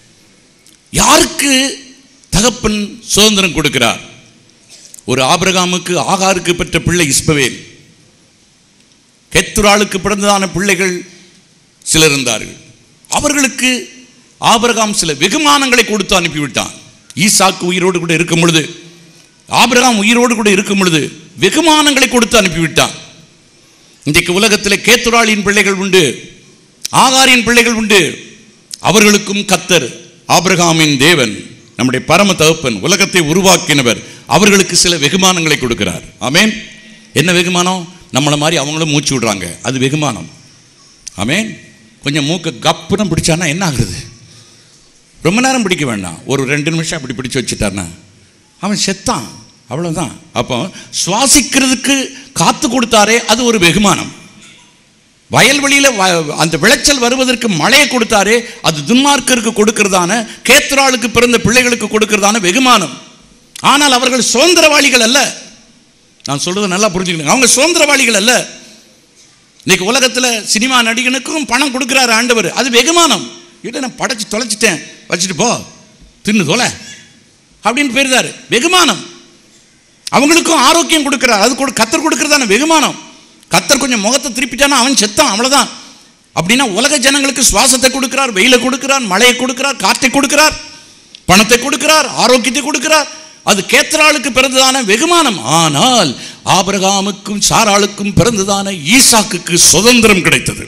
யாருக்கு தகப்பன் சுதந்திரம் கொடுக்கிறார் ஒரு ஆபிரகாமுக்கு ஆகாருக்கு பெற்ற பிள்ளை இஸ்பவேல் கெத்துராளுக்கு பிறந்ததான பிள்ளைகள் சிலர் இருந்தார்கள் அவர்களுக்கு ஆபிரகாம் சில வெகுமானங்களை கொடுத்து அனுப்பிவிட்டான் ஈசாக்கு உயிரோடு கூட இருக்கும் பொழுது ஆபிரகாம் உயிரோடு கூட இருக்கும் பொழுது வெகுமானங்களை கொடுத்து அனுப்பிவிட்டான் இன்றைக்கு உலகத்தில் கேத்துராளின் பிள்ளைகள் உண்டு ஆகாரின் பிள்ளைகள் உண்டு அவர்களுக்கும் கத்தர் ஆபிரகாமின் தேவன் நம்முடைய பரம தகப்பன் உலகத்தை உருவாக்கினவர் அவர்களுக்கு சில வெகுமானங்களை கொடுக்கிறார் ஆமேன் என்ன வெகுமானம் நம்மளை மாதிரி அவங்களும் மூச்சு விடுறாங்க அது வெகுமானம் ஆமேன் கொஞ்சம் மூக்க கப்புன்னு பிடிச்சானா என்ன ஆகுறது ரொம்ப நேரம் பிடிக்க வேண்டாம் ஒரு ரெண்டு நிமிஷம் அப்படி பிடிச்சு வச்சுட்டார்னா அவன் செத்தான் அவ்வளோதான் அப்போ சுவாசிக்கிறதுக்கு காத்து கொடுத்தாரே அது ஒரு வெகுமானம் வயல்வெளியில் வ- அந்த விளைச்சல் வருவதற்கு மழையை கொடுத்தாரே அது துன்மார்க்கருக்கு கொடுக்கிறதான கேத்ராளுக்கு பிறந்த பிள்ளைகளுக்கு கொடுக்கிறதான வெகுமானம் ஆனால் அவர்கள் சுதந்திரவாளிகள் அல்ல நான் சொல்றது நல்லா புரிஞ்சுக்கணும் அவங்க சுதந்திரவாளிகள் அல்ல இன்னைக்கு உலகத்தில் சினிமா நடிகனுக்கும் பணம் கொடுக்குறாரு ஆண்டவர் அது வெகுமானம் இல்லை நான் படைச்சு தொலைச்சிட்டேன் வச்சுட்டு போ தின்னு தொலை அப்படின்னு போயிருந்தாரு வெகுமானம் அவங்களுக்கும் ஆரோக்கியம் கொடுக்கிறார் அது கூட கத்தர் கொடுக்கறதான வெகுமானம் கத்தர் கொஞ்சம் முகத்தை திருப்பிட்டானா அவன் செத்தான் அவ்வளவுதான் அப்படின்னா உலக ஜனங்களுக்கு சுவாசத்தை கொடுக்கிறார் வெயிலை கொடுக்கிறார் மழையை கொடுக்கிறார் காற்றை கொடுக்கிறார் பணத்தை கொடுக்கிறார் ஆரோக்கியத்தை கொடுக்கிறார் அது கேத்ராளுக்கு பிறந்ததான வெகுமானம் ஆனால் ஆபிரகாமுக்கும் சாராளுக்கும் பிறந்ததான ஈசாக்குக்கு சுதந்திரம் கிடைத்தது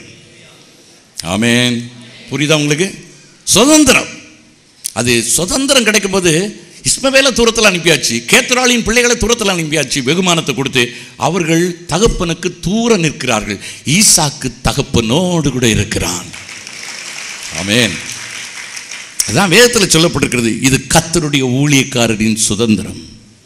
ஆமென் புரியுதா உங்களுக்கு சுதந்திரம் அது சுதந்திரம் கிடைக்கும்போது இஸ்மவேல தூரத்தில் அனுப்பியாச்சு கேத்ராளின் பிள்ளைகளை தூரத்தில் அனுப்பியாச்சு வெகுமானத்தை கொடுத்து அவர்கள் தகப்பனுக்கு தூர நிற்கிறார்கள் ஈசாக்கு தகப்பனோடு கூட இருக்கிறான் ஆமென் அதான் வேதத்தில் சொல்லப்பட்டிருக்கிறது இது கத்தருடைய ஊழியக்காரரின் சுதந்திரம்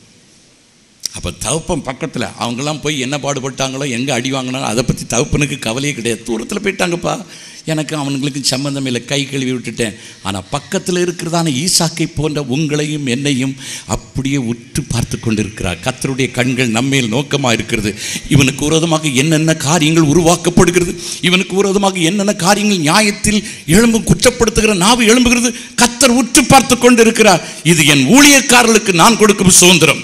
அப்போ தகப்பன் பக்கத்தில் அவங்கெல்லாம் போய் என்ன பாடுபட்டாங்களோ எங்கே அடி வாங்கினாலும் அதை பற்றி தகப்பனுக்கு கவலையே கிடையாது தூரத்தில் போயிட்டாங்கப்பா எனக்கு அவனுங்களுக்கு சம்பந்தம் இல்லை கை கழுவி விட்டுட்டேன் ஆனால் பக்கத்தில் இருக்கிறதான ஈசாக்கை போன்ற உங்களையும் என்னையும் அப்படியே உற்று பார்த்து கொண்டிருக்கிறார் கத்தருடைய கண்கள் நம்மேல் நோக்கமாக இருக்கிறது இவனுக்கு விரோதமாக என்னென்ன காரியங்கள் உருவாக்கப்படுகிறது இவனுக்கு விரோதமாக என்னென்ன காரியங்கள் நியாயத்தில் எழும்பும் குற்றப்படுத்துகிற நாவு எழும்புகிறது கத்தர் உற்று பார்த்து கொண்டிருக்கிறார் இது என் ஊழியக்காரர்களுக்கு நான் கொடுக்கும் சுதந்திரம்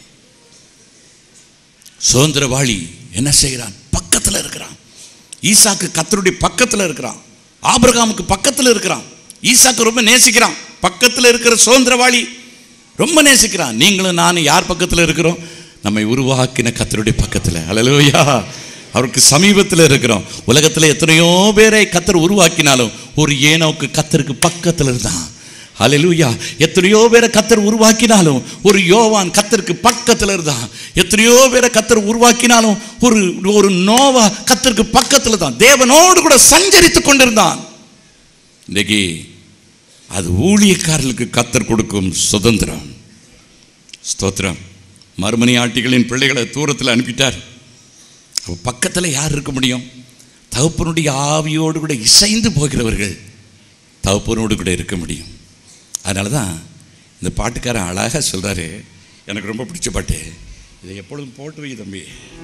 சுதந்திரவாளி என்ன செய்கிறான் பக்கத்தில் இருக்கிறான் ஈசாக்கு கத்தருடைய பக்கத்தில் இருக்கிறான் ஆபிரகாமுக்கு பக்கத்தில் இருக்கிறான் ஈசாக்கு ரொம்ப நேசிக்கிறான் பக்கத்தில் இருக்கிற சுதந்திரவாளி ரொம்ப நேசிக்கிறான் நீங்களும் நானும் யார் பக்கத்தில் இருக்கிறோம் நம்மை உருவாக்கின கத்தருடைய பக்கத்தில் அல்லையா அவருக்கு சமீபத்தில் இருக்கிறோம் உலகத்தில் எத்தனையோ பேரை கத்தர் உருவாக்கினாலும் ஒரு ஏனோக்கு கத்தருக்கு பக்கத்தில் இருந்தான் ஹalleluya எத்தனையோ பேரை கத்தர் உருவாக்கினாலும் ஒரு யோவான் கத்தருக்கு பக்கத்தில் இருந்தான் எத்தனையோ பேரை கத்தர் உருவாக்கினாலும் ஒரு ஒரு நோவா கத்தருக்கு பக்கத்தில் தான் தேவனோடு கூட சஞ்சரித்து கொண்டிருந்தான் இன்னைக்கு அது ஊழியக்காரர்களுக்கு கத்தர் கொடுக்கும் சுதந்திரம் ஸ்தோத்திரம் மறுமணி ஆட்டிகளின் பிள்ளைகளை தூரத்தில் அனுப்பிட்டார் அப்ப பக்கத்தில் யார் இருக்க முடியும் தகப்பனுடைய ஆவியோடு கூட இசைந்து போகிறவர்கள் தகப்பனோடு கூட இருக்க முடியும் அதனால தான் இந்த பாட்டுக்காரன் அழகாக சொல்கிறாரு எனக்கு ரொம்ப பிடிச்ச பாட்டு இதை எப்பொழுதும் போட்டு வை தம்பி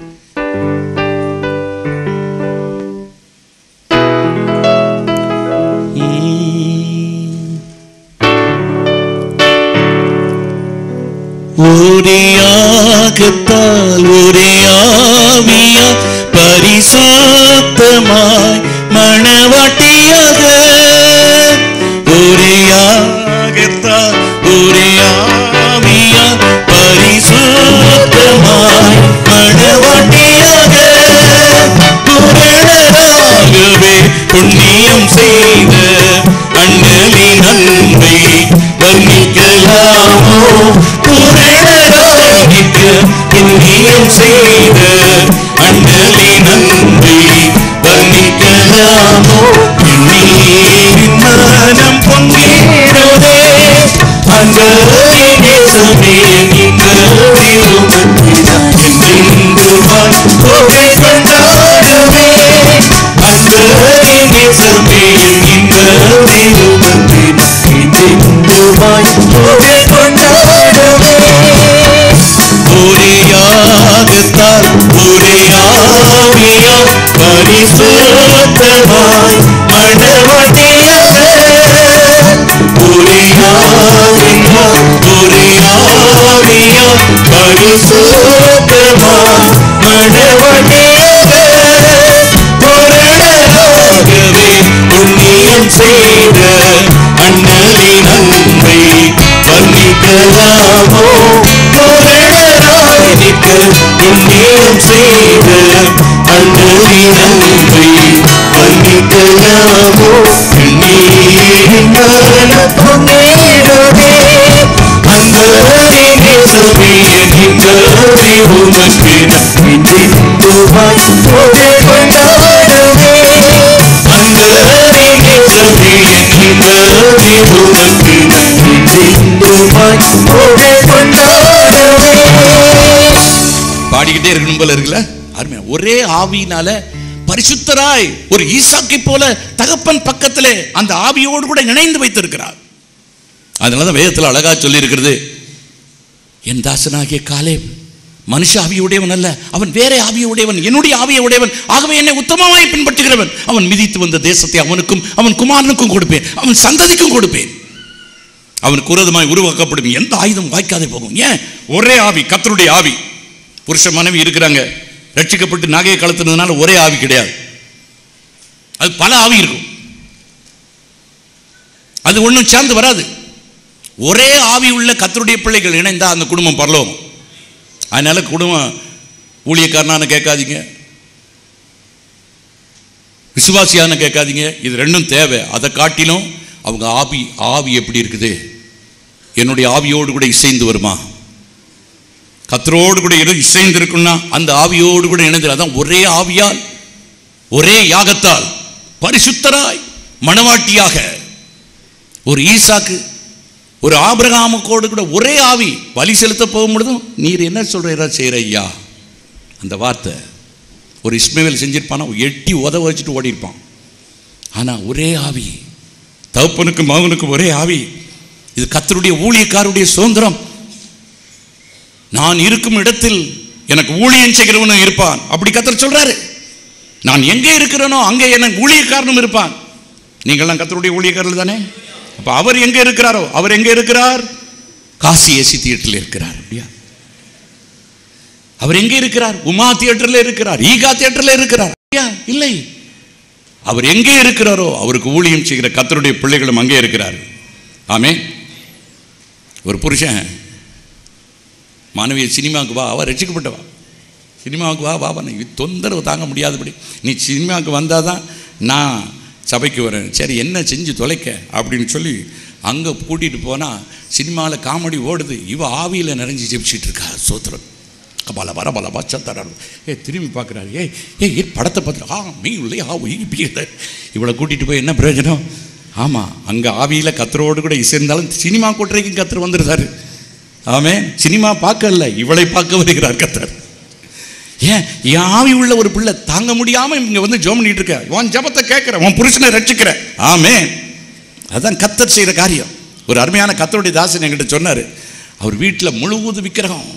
ஒரேயாகத்தால் ஒரேயாவியா பரிசுத்தமாய் மணவாட்டியாக ஒரேயாகத்தால் ஒரேயாவியா பரிசுத்தமாய் மணவாட்டியாக புகழராகவே புண்ணியம் செய்த அண்ணலின் அன்பை வர்ணிக்கலாமோ புகழராகிக்க புண்ணியம் செய்த அண்ணலின் அன்பை வர்ணிக்கலாமோ நீரின் மனம் பொங்கிடுதே அந்த நேசமே இந்த திருமத்தினான் என்றென்றுமாய் புகை கொண்டாடுவே அந்த நேசமே இந்த திருமத்தினான் என்றென்றுமாய் புகை கொண்டாடுவே ஒரேயாகத்தால் ஒரேயாவியா பரிசுத்தமாய் மணவட்டியாக ஒரேயாவியா ஒரேயாவியா பரிசுத்தமாய் மணவட்டியாக பொருளாகவே புண்ணியம் செய்த அண்ணலின் அன்பை வர்ணிக்கலாமோ பொருளாகிக்க புண்ணியம் செய்த அண்ணலின் அன்பை வர்ணிக்கலாமோ நீரின் மரண பொங்கிடுதே அந்த நேசமே நின்றவே உமக்கு நன்றிவாய் போதே கொண்டாடுவே அந்த நேசமே நின்றவே உமக்கு நன்றிவாய் போதே கொண்டாடுவே பாடிக்கிட்டே இருக்கணும் போல இருக்குல்ல அருமையா ஒரே ஆவியினால பரிசுத்தராய் ஒரு ஈசாக்கை போல தகப்பன் பக்கத்திலே அந்த ஆவியோடு கூட இணைந்து வைத்திருக்கிறார் அதனால வேதத்தில் அழகா சொல்லி இருக்கிறது என் தாசனாகிய காலே மனுஷ ஆவியுடையவன் அல்ல அவன் வேற ஆவியுடையவன் என்னுடைய ஆவியை உடையவன் ஆகவே என்னை உத்தமமாய் பின்பற்றுகிறவன் அவன் மிதித்து வந்த தேசத்தை அவனுக்கும் அவன் குமாரனுக்கும் கொடுப்பேன் அவன் சந்ததிக்கும் கொடுப்பேன் அவனுக்கு உரதமாய் உருவாக்கப்படும் எந்த ஆயுதம் வாய்க்காதே போகும் ஏன் ஒரே ஆவி கத்தருடைய ஆவி புருஷ மனைவி இருக்கிறாங்க ரட்சிக்கப்பட்டு நகையை கலத்துனதுனால ஒரே ஆவி கிடையாது அது பல ஆவி இருக்கும் அது ஒன்றும் சேர்ந்து வராது ஒரே ஆவி உள்ள கத்தருடைய பிள்ளைகள் இணைந்தா அந்த குடும்பம் பரலோகம் அதனால குடும்பம் ஊழியக்காரனான கேட்காதீங்க விசுவாசியான கேட்காதீங்க இது ரெண்டும் தேவை அதை காட்டிலும் அவங்க ஆவி ஆவி எப்படி இருக்குது என்னுடைய ஆவியோடு கூட இசைந்து வருமா கத்தரோடு கூட இரு இசைந்து இருக்குன்னா அந்த ஆவியோடு கூட இணைந்து அதான் ஒரே ஆவியால் ஒரே யாகத்தால் பரிசுத்தராய் மணவாட்டியாக ஒரு ஈசாக்கு ஒரு ஆபிரகாமுக்கோடு கூட ஒரே ஆவி பலி செலுத்த போகும் பொழுதும் நீர் என்ன சொல்றீரா செய்கிற ஐயா அந்த வார்த்தை ஒரு இஸ்மேவேல் செஞ்சிருப்பானா எட்டி உதவ வச்சுட்டு ஓடி இருப்பான் ஆனால் ஒரே ஆவி தகப்பனுக்கும் மகனுக்கும் ஒரே ஆவி இது கத்தருடைய ஊழியக்காருடைய சுதந்திரம் நான் இருக்கும் இடத்தில் எனக்கு ஊழியம் செய்கிறவனும் இருப்பான் அப்படி கத்தர் சொல்றாரு நான் எங்கே இருக்கிறேனோ அங்கே எனக்கு ஊழியக்காரனும் இருப்பான் நீங்கள்லாம் கத்தருடைய ஊழியக்காரர்கள் தானே அப்ப அவர் எங்க இருக்கிறாரோ அவர் எங்க இருக்கிறார் காசி ஏசி தியேட்டர்ல இருக்கிறார் அப்படியா அவர் எங்க இருக்கிறார் உமா தியேட்டர்ல இருக்கிறார் ஈகா தியேட்டர்ல இருக்கிறார் அப்படியா இல்லை அவர் எங்கே இருக்கிறாரோ அவருக்கு ஊழியம் செய்கிற கத்தருடைய பிள்ளைகளும் அங்கே இருக்கிறார் ஆமே ஒரு புருஷன் மாணவிய சினிமாவுக்கு வா அவ ரசிக்கப்பட்டவா சினிமாவுக்கு வா வா நீ தொந்தரவு தாங்க முடியாதபடி நீ சினிமாவுக்கு வந்தால் தான் நான் சபைக்கு வரேன் சரி என்ன செஞ்சு தொலைக்க அப்படின்னு சொல்லி அங்கே கூட்டிகிட்டு போனால் சினிமாவில் காமெடி ஓடுது இவ ஆவியில் நிறைஞ்சு ஜெபிச்சிட்டு இருக்கா சோத்திரம் பல வர பல பச்சத்தர ஏ திரும்பி பார்க்குறாரு ஏய் ஏய் ஏ படத்தை பார்த்து ஆ மீ இல்லையா ஆ ஒய் பியல இவளை கூட்டிகிட்டு போய் என்ன பிரயோஜனம் ஆமாம் அங்கே ஆவியில் கத்தரோடு கூட இசைந்தாலும் சினிமா கூட்டுறைக்கும் கத்தர் வந்துருந்தாரு ஆமே சினிமா பார்க்கல இவளை பார்க்க வருகிறார் கத்தர் ஏன் என் ஆவி உள்ள ஒரு பிள்ளை தாங்க முடியாம இங்க வந்து ஜோம் பண்ணிட்டு இருக்க உன் ஜபத்தை கேட்கிற உன் புருஷனை ரட்சிக்கிற ஆமே அதான் கத்தர் செய்யற காரியம் ஒரு அருமையான கத்தருடைய தாசன் என்கிட்ட சொன்னாரு அவர் வீட்டில் முழுவதும் விக்கிரகம்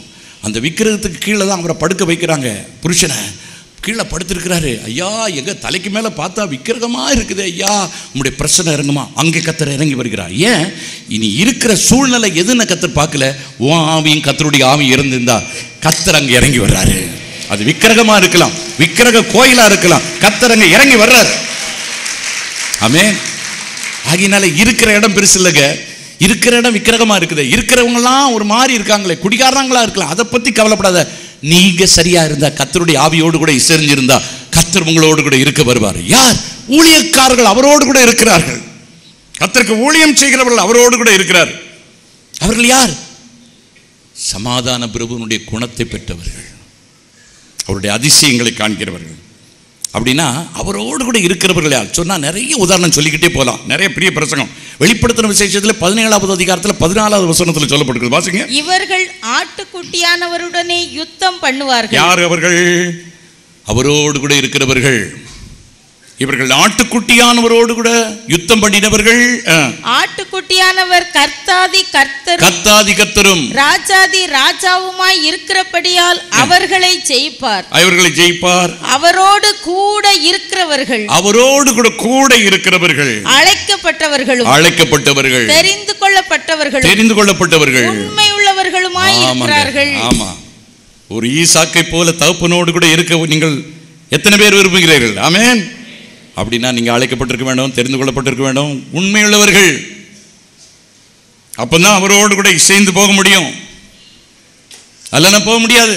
அந்த விக்கிரகத்துக்கு கீழே தான் அவரை படுக்க வைக்கிறாங்க புருஷனை கீழே படுத்திருக்கிறாரு ஐயா எங்க தலைக்கு மேலே பார்த்தா விக்கிரகமா இருக்குது ஐயா உங்களுடைய பிரச்சனை இறங்குமா அங்கே கத்தர் இறங்கி வருகிறார் ஏன் இனி இருக்கிற சூழ்நிலை எதுன்னு கத்தர் பார்க்கல உன் ஆவியும் கத்தருடைய ஆவி இருந்திருந்தா கத்தர் அங்கே இறங்கி வர்றாரு அது விக்கிரகமா இருக்கலாம் விக்கிரக கோயிலா இருக்கலாம் கத்தர் அங்கே இறங்கி வர்றாரு ஆமென் ஆகினால இருக்கிற இடம் பெருசு இல்லைங்க இருக்கிற இடம் விக்கிரகமா இருக்குது இருக்கிறவங்கலாம் ஒரு மாதிரி இருக்காங்களே குடிகாரங்களா இருக்கலாம் அதை பத்தி கவலைப்படாத நீங்க சரியா இருந்தா கத்தருடைய ஆவியோடு கூட இசைஞ்சிருந்தா கத்தர் உங்களோடு கூட இருக்க வருவார் யார் ஊழியக்காரர்கள் அவரோடு கூட இருக்கிறார்கள் கத்தருக்கு ஊழியம் செய்கிறவர்கள் அவரோடு கூட இருக்கிறார் அவர்கள் யார் சமாதான பிரபுனுடைய குணத்தை பெற்றவர்கள் அவருடைய அதிசயங்களை காண்கிறவர்கள் அப்படின்னா அவரோடு கூட இருக்கிறவர்கள் யார் சொன்னால் நிறைய உதாரணம் சொல்லிக்கிட்டே போகலாம் நிறைய பெரிய பிரசங்கம் வெளிப்படுத்தின விசேஷத்தில் பதினேழாவது அதிகாரத்தில் பதினாலாவது வசனத்தில் சொல்லப்பட்டிருக்கு வாசிங்க இவர்கள் ஆட்டுக்குட்டியானவருடனே யுத்தம் பண்ணுவார்கள் யார் அவர்கள் அவரோடு கூட இருக்கிறவர்கள் இவர்கள் ஆட்டுக்குட்டியானவரோடு கூட யுத்தம் பண்ணினவர்கள் ஆ, ஆட்டுக்குட்டியானவர் கர்த்தாதி கர்த்தர் கத்தாதி கத்தரும் ராஜாதி ராஜாவுமாய் இருக்கிறபடியால் அவர்களை ஜெயிப்பார் அவர்களை ஜெயிப்பார் அவரோடு கூட இருக்கிறவர்கள் அவரோடு கூட கூட இருக்கிறவர்கள் அழைக்கப்பட்டவர்களும் அழைக்கப்பட்டவர்கள் தெரிந்து கொள்ளப்பட்டவர்களும் தெரிந்து கொள்ளப்பட்டவர்கள் உண்மை உள்ளவர்களுமாய் ஆமாங்க. இருக்கிறார்கள் ஆமா ஒரு ஈசாக்கை போல தகப்பனோடு கூட இருக்க நீங்கள் எத்தனை பேர் விரும்புகிறீர்கள் ஆமென் அப்படின்னா நீங்க அழைக்கப்பட்டிருக்க வேண்டும் தெரிந்து கொள்ளப்பட்டிருக்க வேண்டும் உண்மையுள்ளவர்கள் அப்பதான் அவரோடு கூட இசைந்து போக முடியும் அல்லனா போக முடியாது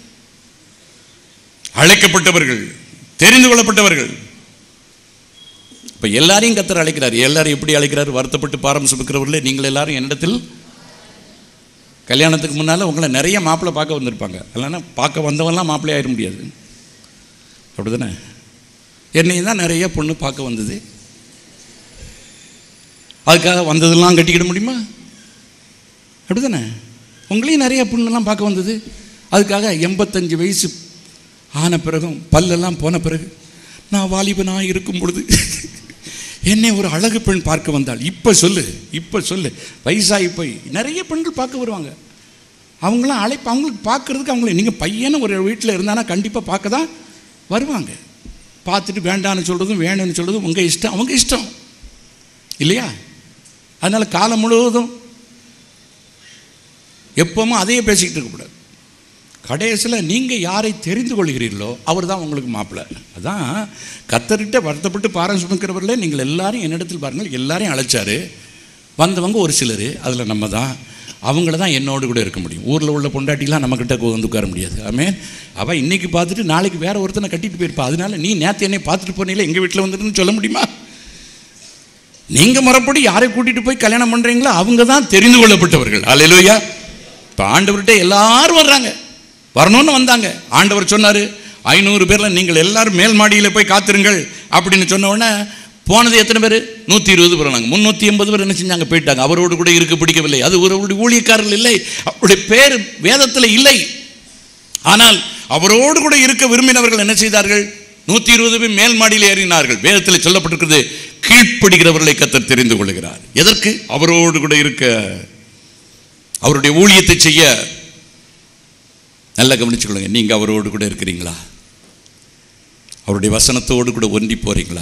அழைக்கப்பட்டவர்கள் தெரிந்து கொள்ளப்பட்டவர்கள் இப்ப எல்லாரையும் கத்தர் அழைக்கிறார் எல்லாரும் எப்படி அழைக்கிறார் வருத்தப்பட்டு பாரம் சுமக்கிறவர்களே நீங்கள் எல்லாரும் என்னிடத்தில் கல்யாணத்துக்கு முன்னால் உங்களை நிறைய மாப்பிள்ளை பார்க்க வந்திருப்பாங்க இல்லைன்னா பார்க்க வந்தவன்லாம் மாப்பிள்ளை ஆயிட முடியாது அப்படி தானே என்னையும் தான் நிறைய பொண்ணு பார்க்க வந்தது அதுக்காக வந்ததெல்லாம் கட்டிக்கிட முடியுமா அப்படி தானே உங்களையும் நிறைய பொண்ணுலாம் பார்க்க வந்தது அதுக்காக எண்பத்தஞ்சு வயசு ஆன பிறகும் பல்லெல்லாம் போன பிறகு நான் வாலிபனாக இருக்கும் பொழுது என்னை ஒரு அழகு பெண் பார்க்க வந்தாள் இப்போ சொல்லு இப்போ சொல்லு வயசாகி போய் நிறைய பெண்கள் பார்க்க வருவாங்க அவங்களாம் அழைப்பு அவங்களுக்கு பார்க்கறதுக்கு அவங்கள நீங்கள் பையனை ஒரு வீட்டில் இருந்தானா கண்டிப்பாக பார்க்க தான் வருவாங்க பார்த்துட்டு வேண்டான்னு சொல்கிறதும் வேணும்னு சொல்கிறதும் உங்கள் இஷ்டம் அவங்க இஷ்டம் இல்லையா அதனால் காலம் முழுவதும் எப்பவும் அதையே பேசிக்கிட்டு இருக்கக்கூடாது கடைசியில் நீங்கள் யாரை தெரிந்து கொள்கிறீர்களோ அவர் தான் உங்களுக்கு மாப்பிள்ளை அதான் கத்தர்கிட்ட வருத்தப்பட்டு பாரம் சுமக்கிறவர்களே நீங்கள் எல்லாரும் என்னிடத்தில் பாருங்கள் எல்லாரையும் அழைச்சாரு வந்தவங்க ஒரு சிலர் அதில் நம்ம தான் அவங்கள தான் என்னோடு கூட இருக்க முடியும் ஊரில் உள்ள பொண்டாட்டிலாம் நம்மக்கிட்ட வந்து உட்கார முடியாது ஆமேன் அவள் இன்னைக்கு பார்த்துட்டு நாளைக்கு வேற ஒருத்தனை கட்டிட்டு போயிருப்பா அதனால நீ நேற்று என்னை பார்த்துட்டு போனீங்களே எங்கள் வீட்டில் வந்துட்டுன்னு சொல்ல முடியுமா நீங்கள் முறைப்படி யாரை கூட்டிகிட்டு போய் கல்யாணம் பண்ணுறீங்களோ அவங்க தான் தெரிந்து கொள்ளப்பட்டவர்கள் அல்லையா இப்போ ஆண்டவர்கிட்ட எல்லாரும் வர்றாங்க வரணும்னு வந்தாங்க ஆண்டவர் சொன்னார் ஐநூறு பேரில் நீங்கள் எல்லாரும் மேல் மாடியில் போய் காத்திருங்கள் அப்படின்னு சொன்ன உடனே போனது எத்தனை பேர் நூற்றி இருபது பேர் நாங்கள் முந்நூற்றி எண்பது பேர் என்ன செஞ்சாங்க போயிட்டாங்க அவரோடு கூட இருக்க பிடிக்கவில்லை அது ஒரு அவருடைய ஊழியக்காரர்கள் இல்லை அவருடைய பேர் வேதத்தில் இல்லை ஆனால் அவரோடு கூட இருக்க விரும்பினவர்கள் என்ன செய்தார்கள் நூற்றி இருபது பேர் மேல் மாடியில் ஏறினார்கள் வேதத்தில் சொல்லப்பட்டிருக்கிறது கீழ்ப்படுகிறவர்களை கத்தர் தெரிந்து கொள்கிறார் எதற்கு அவரோடு கூட இருக்க அவருடைய ஊழியத்தை செய்ய நல்லா கவனிச்சுக்கொள்ளுங்க நீங்க அவரோடு கூட இருக்கிறீங்களா அவருடைய வசனத்தோடு கூட ஒன்றி போறீங்களா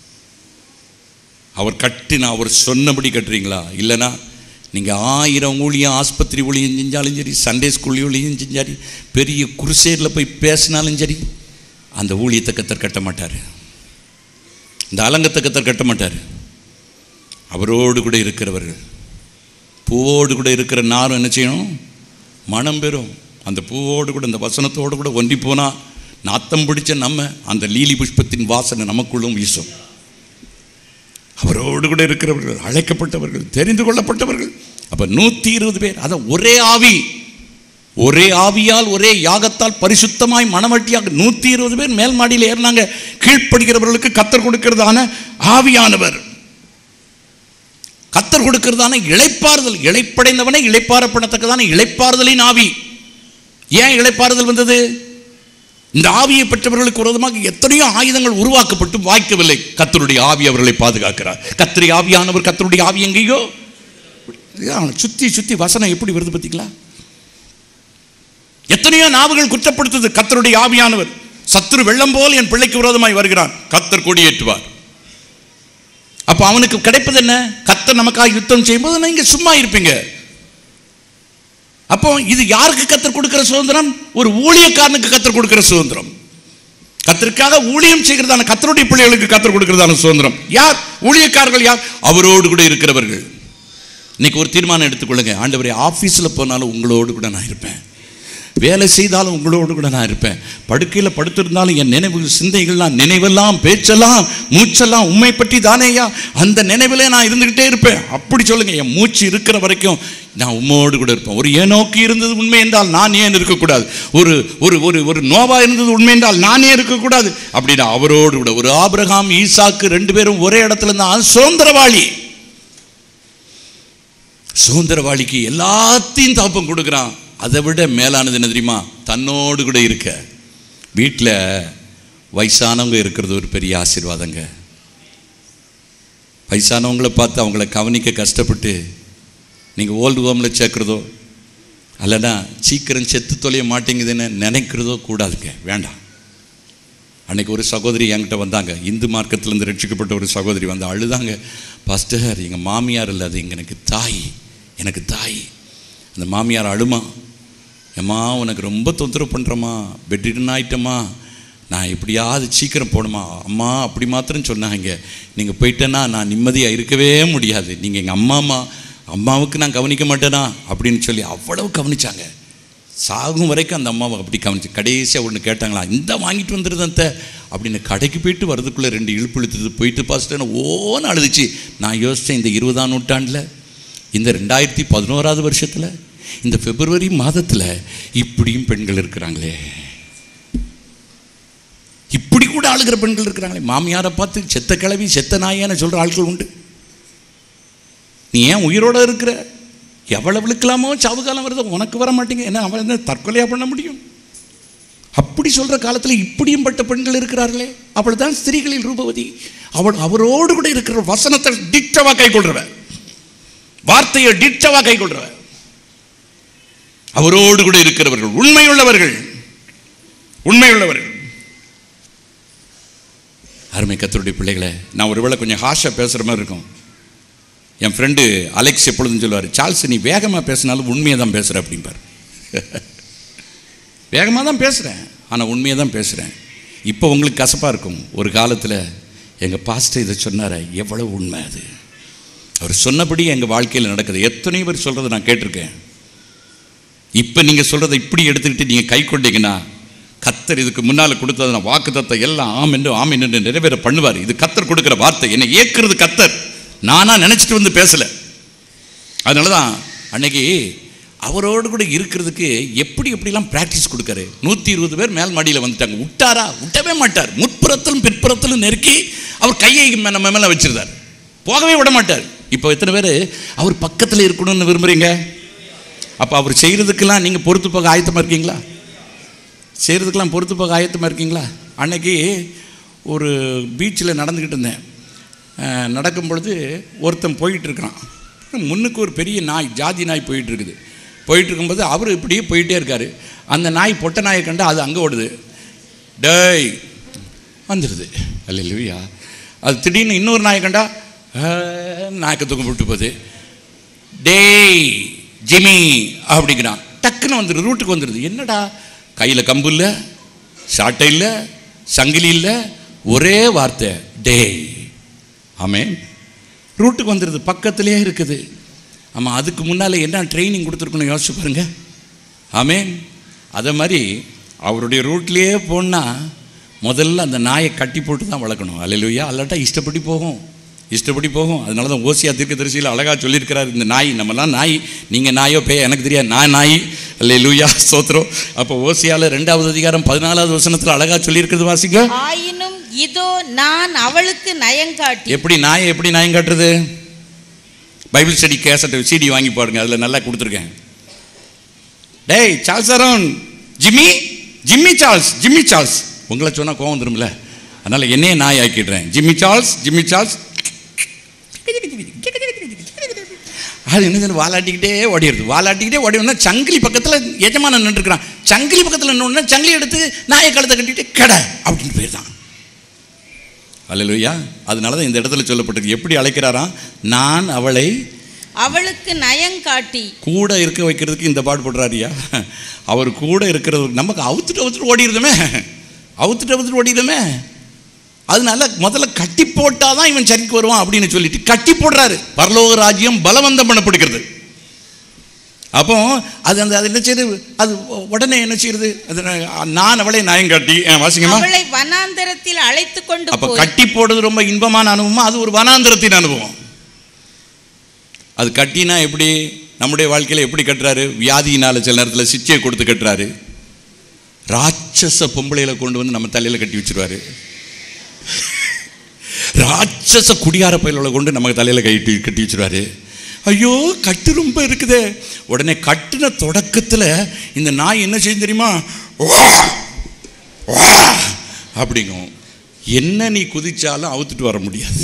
அவர் கட்டினா அவர் சொன்னபடி கட்டுறீங்களா இல்லைனா நீங்கள் ஆயிரம் ஊழியம் ஆஸ்பத்திரி ஊழியம் செஞ்சாலும் சரி சண்டே ஸ்கூல் ஊழியம் செஞ்சாலும் பெரிய குருசேரில் போய் பேசினாலும் சரி அந்த ஊழியத்தை கத்தர் கட்ட மாட்டார் இந்த அலங்கத்தை கத்தர் கட்ட மாட்டார் அவரோடு கூட இருக்கிறவர்கள் பூவோடு கூட இருக்கிற நாரும் என்ன செய்யணும் மனம் பெறும் அந்த பூவோடு கூட இந்த வசனத்தோடு கூட ஒன்றி போனால் நாத்தம் பிடிச்ச நம்ம அந்த லீலி புஷ்பத்தின் வாசனை நமக்குள்ளும் வீசும் அவரோடு கூட இருக்கிறவர்கள் அழைக்கப்பட்டவர்கள் தெரிந்து கொள்ளப்பட்டவர்கள் அப்ப நூத்தி இருபது பேர் அத ஒரே ஆவி ஒரே ஆவியால் ஒரே யாகத்தால் பரிசுத்தமாய் மனமட்டியாக நூத்தி இருபது பேர் மேல் மாடியில் ஏறினாங்க கீழ்ப்படுகிறவர்களுக்கு கத்தர் கொடுக்கிறதான ஆவியானவர் கத்தர் கொடுக்கிறதான இளைப்பாறுதல் இளைப்படைந்தவனை இளைப்பாறப்படத்தக்கதான இளைப்பாறுதலின் ஆவி ஏன் இளைப்பாறுதல் வந்தது இந்த ஆவியை பெற்றவர்களுக்கு விரோதமாக எத்தனையோ ஆயுதங்கள் உருவாக்கப்பட்டு வாய்க்கவில்லை கத்தருடைய ஆவி அவர்களை பாதுகாக்கிறார் கத்தரி ஆவியானவர் கத்தருடைய ஆவி எங்கேயோ சுத்தி சுத்தி வசனம் எப்படி வருது பார்த்தீங்களா எத்தனையோ நாவுகள் குற்றப்படுத்துது கத்தருடைய ஆவியானவர் சத்துரு வெள்ளம் போல் என் பிள்ளைக்கு விரோதமாய் வருகிறான் கத்தர் கொடியேற்றுவார் அப்ப அவனுக்கு கிடைப்பது என்ன கத்தர் நமக்காக யுத்தம் செய்யும்போது நீங்க சும்மா இருப்பீங்க அப்போ இது யாருக்கு கத்தர் கொடுக்கிற சுதந்திரம் ஒரு ஊழியக்காரனுக்கு கத்தர் கொடுக்கிற சுதந்திரம் கத்தருக்காக ஊழியம் செய்கிறதான கத்தருடைய பிள்ளைகளுக்கு கத்தர் கொடுக்கிறதான சுதந்திரம் யார் ஊழியக்காரர்கள் யார் அவரோடு கூட இருக்கிறவர்கள் இன்னைக்கு ஒரு தீர்மானம் எடுத்துக்கொள்ளுங்க ஆண்டவரே ஆஃபீஸில் போனாலும் உங்களோடு கூட நான் இருப்பேன் வேலை செய்தாலும் உங்களோடு கூட நான் இருப்பேன் படுக்கையில் படுத்திருந்தாலும் என் நினைவு சிந்தைகள்லாம் நினைவெல்லாம் பேச்செல்லாம் மூச்செல்லாம் உண்மை பற்றி தானேயா அந்த நினைவிலே நான் இருந்துக்கிட்டே இருப்பேன் அப்படி சொல்லுங்க என் மூச்சு இருக்கிற வரைக்கும் நான் உம்மோடு கூட இருப்பேன் ஒரு ஏனோக்கி இருந்தது உண்மை என்றால் நான் ஏன் இருக்கக்கூடாது ஒரு ஒரு ஒரு ஒரு நோவா இருந்தது உண்மை என்றால் நான் ஏன் இருக்கக்கூடாது அப்படின்னா அவரோடு கூட ஒரு ஆபிரகாம் ஈசாக்கு ரெண்டு பேரும் ஒரே இடத்துல இருந்தால் சுதந்திரவாளி சுதந்திரவாளிக்கு எல்லாத்தையும் தாப்பம் கொடுக்குறான் அதை விட மேலானது என்ன தெரியுமா தன்னோடு கூட இருக்க வீட்டில் வயசானவங்க இருக்கிறது ஒரு பெரிய ஆசீர்வாதங்க வயசானவங்களை பார்த்து அவங்கள கவனிக்க கஷ்டப்பட்டு நீங்கள் ஓல்டு ஹோமில் சேர்க்குறதோ அல்லனா சீக்கிரம் செத்து தொலைய மாட்டேங்குதுன்னு நினைக்கிறதோ கூடாதுங்க வேண்டாம் அன்னைக்கு ஒரு சகோதரி என்கிட்ட வந்தாங்க இந்து மார்க்கத்திலேருந்து ரட்சிக்கப்பட்ட ஒரு சகோதரி வந்து அழுதாங்க பாஸ்டர் எங்கள் மாமியார் இல்லை அது எனக்கு தாய் எனக்கு தாய் அந்த மாமியார் அழுமா ஏம்மா உனக்கு ரொம்ப தொந்தரவு பண்ணுறம்மா பெட்ரிடன் ஆயிட்டம்மா நான் எப்படியாவது சீக்கிரம் போகணுமா அம்மா அப்படி மாத்திரம் சொன்னாங்க நீங்கள் போயிட்டேன்னா நான் நிம்மதியாக இருக்கவே முடியாது நீங்கள் எங்கள் அம்மாம்மா அம்மாவுக்கு நான் கவனிக்க மாட்டேனா அப்படின்னு சொல்லி அவ்வளவு கவனிச்சாங்க சாகும் வரைக்கும் அந்த அம்மாவை அப்படி கவனிச்சு கடைசியாக ஒன்று கேட்டாங்களா இந்த வாங்கிட்டு வந்துருந்தேன் அத்தை அப்படின்னு கடைக்கு போயிட்டு வரதுக்குள்ளே ரெண்டு இழுப்பு இழுத்துது போயிட்டு பாஸ்ட்டு ஓன்னு அழுதுச்சு நான் யோசித்தேன் இந்த இருபதாம் நூற்றாண்டில் இந்த ரெண்டாயிரத்தி பதினோராவது வருஷத்தில் இந்த பிப்ரவரி மாதத்தில் இப்படியும் பெண்கள் இருக்கிறாங்களே இப்படி கூட ஆளுகிற பெண்கள் இருக்கிறாங்களே மாமியாரை பார்த்து செத்த கிளவி செத்த நாயான்னு சொல்கிற ஆட்கள் உண்டு நீ ஏன் உயிரோட இருக்கிற எவ்வளவுக்கலாமோ சாவு காலம் வருதோ உனக்கு வர மாட்டேங்க என்ன அவன் என்ன தற்கொலையா பண்ண முடியும் அப்படி சொல்ற காலத்தில் இப்படியும் பட்ட பெண்கள் இருக்கிறார்களே அவள்தான் ஸ்திரீகளில் ரூபவதி அவள் அவரோடு கூட இருக்கிற வசனத்தை டிட்டவா கை கொள்றவ வார்த்தையை டிட்டவா கை கொள்றவ அவரோடு கூட இருக்கிறவர்கள் உண்மையுள்ளவர்கள் உண்மையுள்ளவர்கள் அருமை கத்தருடைய பிள்ளைகளை நான் ஒருவேளை கொஞ்சம் ஹாஷா பேசுகிற மாதிரி இருக்கும் என் ஃப்ரெண்டு அலெக்ஸ் எப்பொழுதும் சொல்லுவார் சார்ல்ஸ் நீ வேகமாக பேசினாலும் உண்மையை தான் பேசுகிற அப்படிம்பார் வேகமாக தான் பேசுகிறேன் ஆனால் உண்மையை தான் பேசுகிறேன் இப்போ உங்களுக்கு கசப்பாக இருக்கும் ஒரு காலத்தில் எங்கள் பாஸ்டர் இதை சொன்னார் எவ்வளவு உண்மை அது அவர் சொன்னபடி எங்கள் வாழ்க்கையில் நடக்குது எத்தனை பேர் சொல்கிறத நான் கேட்டிருக்கேன் இப்போ நீங்கள் சொல்கிறத இப்படி எடுத்துக்கிட்டு நீங்கள் கை கொண்டீங்கன்னா கத்தர் இதுக்கு முன்னால் கொடுத்தது நான் வாக்கு தத்தை எல்லாம் ஆம் என்று ஆம் என்று நிறைவேற பண்ணுவார் இது கத்தர் கொடுக்குற வார்த்தை என்னை ஏற்கிறது கத்தர் நானா நினச்சிட்டு வந்து பேசலை அதனால தான் அன்னைக்கு அவரோடு கூட இருக்கிறதுக்கு எப்படி எப்படிலாம் ப்ராக்டிஸ் கொடுக்காரு நூற்றி இருபது பேர் மேல் மாடியில் வந்துட்டாங்க விட்டாரா விட்டவே மாட்டார் முற்புறத்திலும் பிற்புறத்திலும் நெருக்கி அவர் கையை மே- நம்ம மேலே வச்சிருந்தார் போகவே விட மாட்டார் இப்போ எத்தனை பேர் அவர் பக்கத்தில் இருக்கணும்னு விரும்புகிறீங்க அப்போ அவர் செய்கிறதுக்கெல்லாம் நீங்கள் பொறுத்து போக ஆயத்தமாக இருக்கீங்களா செய்கிறதுக்கெல்லாம் பொறுத்து போக ஆயத்தமாக இருக்கீங்களா அன்னைக்கு ஒரு பீச்சில் நடந்துக்கிட்டு இருந்தேன் அஹ், நடக்கும் பொழுது ஒருத்தன் போயிட்டு இருக்கிறான் முன்னுக்கு ஒரு பெரிய நாய் ஜாதி நாய் போயிட்டு இருக்குது போயிட்டு இருக்கும்போது அவர் இப்படியே போயிட்டே இருக்காரு அந்த நாய் பொட்டை நாயை கண்டு அது அங்கே ஓடுது டேய் வந்துடுது அல்ல இல்லையா அது திடீர்னு இன்னொரு நாயை கண்டா அஹ், நாயக்க தூக்கம் போட்டு போகுது டேய் ஜிமி அப்படிங்கிறான் டக்குன்னு வந்துடுது ரூட்டுக்கு வந்துடுது என்னடா கையில் கம்பு இல்லை சாட்டை இல்லை சங்கிலி இல்லை ஒரே வார்த்தை டேய் ஆமென் ரூட்டுக்கு வந்துடுது பக்கத்திலே இருக்குது ஆமாம் அதுக்கு முன்னால் என்ன ட்ரைனிங் கொடுத்துருக்கணும் யோசிச்சு பாருங்க ஆமென் அதை மாதிரி அவருடைய ரூட்லேயே போனால் முதல்ல அந்த நாயை கட்டி போட்டு தான் வளர்க்கணும் அல்லையா அல்லாட்டா இஷ்டப்படி போகும் இஷ்டப்படி போகும் அதனால தான் ஓசியா தீர்க்க தரிசியில் அழகாக சொல்லியிருக்கிறார் இந்த நாய் நம்மலாம் நாய் நீங்கள் நாயோ பேய் எனக்கு தெரியாது நான் நாய் அல்ல லூயா ஸ்தோத்திரம் அப்போ ஓசியால ரெண்டாவது அதிகாரம் பதினாலாவது வசனத்தில் அழகாக சொல்லியிருக்கிறது வாசிங்க ஆயினும் இதோ நான் அவளுக்கு நயங்காட்டி எப்படி நாயை எப்படி நாயம் காட்டுறது பைபிள் ஸ்டடி கேசட் சிடி வாங்கி பாருங்க அதில் நல்லா கொடுத்துருக்கேன் டேய் Charles Aaron Jimmy Jimmy Charles Jimmy Charles உங்களை சொன்னால் கோவம் வந்துரும்ல அதனால் என்னையே நாய் ஆக்கிடுறேன் ஜிம்மி சார்ல்ஸ் ஜிம்மி சார்ல்ஸ் அது என்ன செய்யுது? வாலாட்டிக்கிட்டே ஓடிடுது வாலாட்டிக்கிட்டே ஓடினா சங்கிலி பக்கத்தில் எஜமானன் நின்றுருக்கிறான் சங்கிலி பக்கத்தில் நின்று சங்கிலி எடுத்து நாயை கழுத்தை கட்டிட்டு கடை அப்படின்னு போயிருந்தான் அல்லையா அதனால தான் இந்த இடத்துல சொல்லப்பட்டிருக்கு எப்படி அழைக்கிறாராம் நான் அவளை அவளுக்கு நயங்காட்டி கூட இருக்க வைக்கிறதுக்கு இந்த பாடு போடுறாரியா அவர் கூட இருக்கிறது நமக்கு அவுத்துட்டு அவுத்துட்டு ஓடிடுதுமே அவுத்துட்டு அவுத்துட்டு ஓடிடுமே அதனால முதல்ல கட்டி போட்டாதான் தான் இவன் சரிக்கு வருவான் அப்படின்னு சொல்லிட்டு கட்டி போடுறாரு பரலோக ராஜ்யம் பலவந்தம் பண்ணப்படுகிறது அப்போ அது அந்த அது என்ன செய்யுது அது உடனே என்ன செய்யுது அது நான் அவளை நயம் காட்டி ஆ, வாசிங்கம்மா அவளை வனாந்தரத்தில் அழைத்து கொண்டு அப்ப போய் கட்டி போடுறது ரொம்ப இன்பமான அனுபவமா அது ஒரு வனாந்திரத்தின் அனுபவம் அது கட்டினா எப்படி நம்முடைய வாழ்க்கையில எப்படி கட்டுறாரு வியாதியினால சில நேரத்தில் சிச்சையை கொடுத்து கட்டுறாரு ராட்சச பொம்பளையில கொண்டு வந்து நம்ம தலையில கட்டி வச்சிருவாரு ராட்சச குடியார பயல்களை கொண்டு நம்ம தலையில கட்டி கட்டி வச்சிருவாரு ஐயோ கட்டு ரொம்ப இருக்குதே உடனே கட்டுன தொடக்கத்துல இந்த நாய் என்ன செய்யும் தெரியுமா வா! வா! அப்படிங்கும் என்ன நீ குதிச்சாலும் அவுத்துட்டு வர முடியாது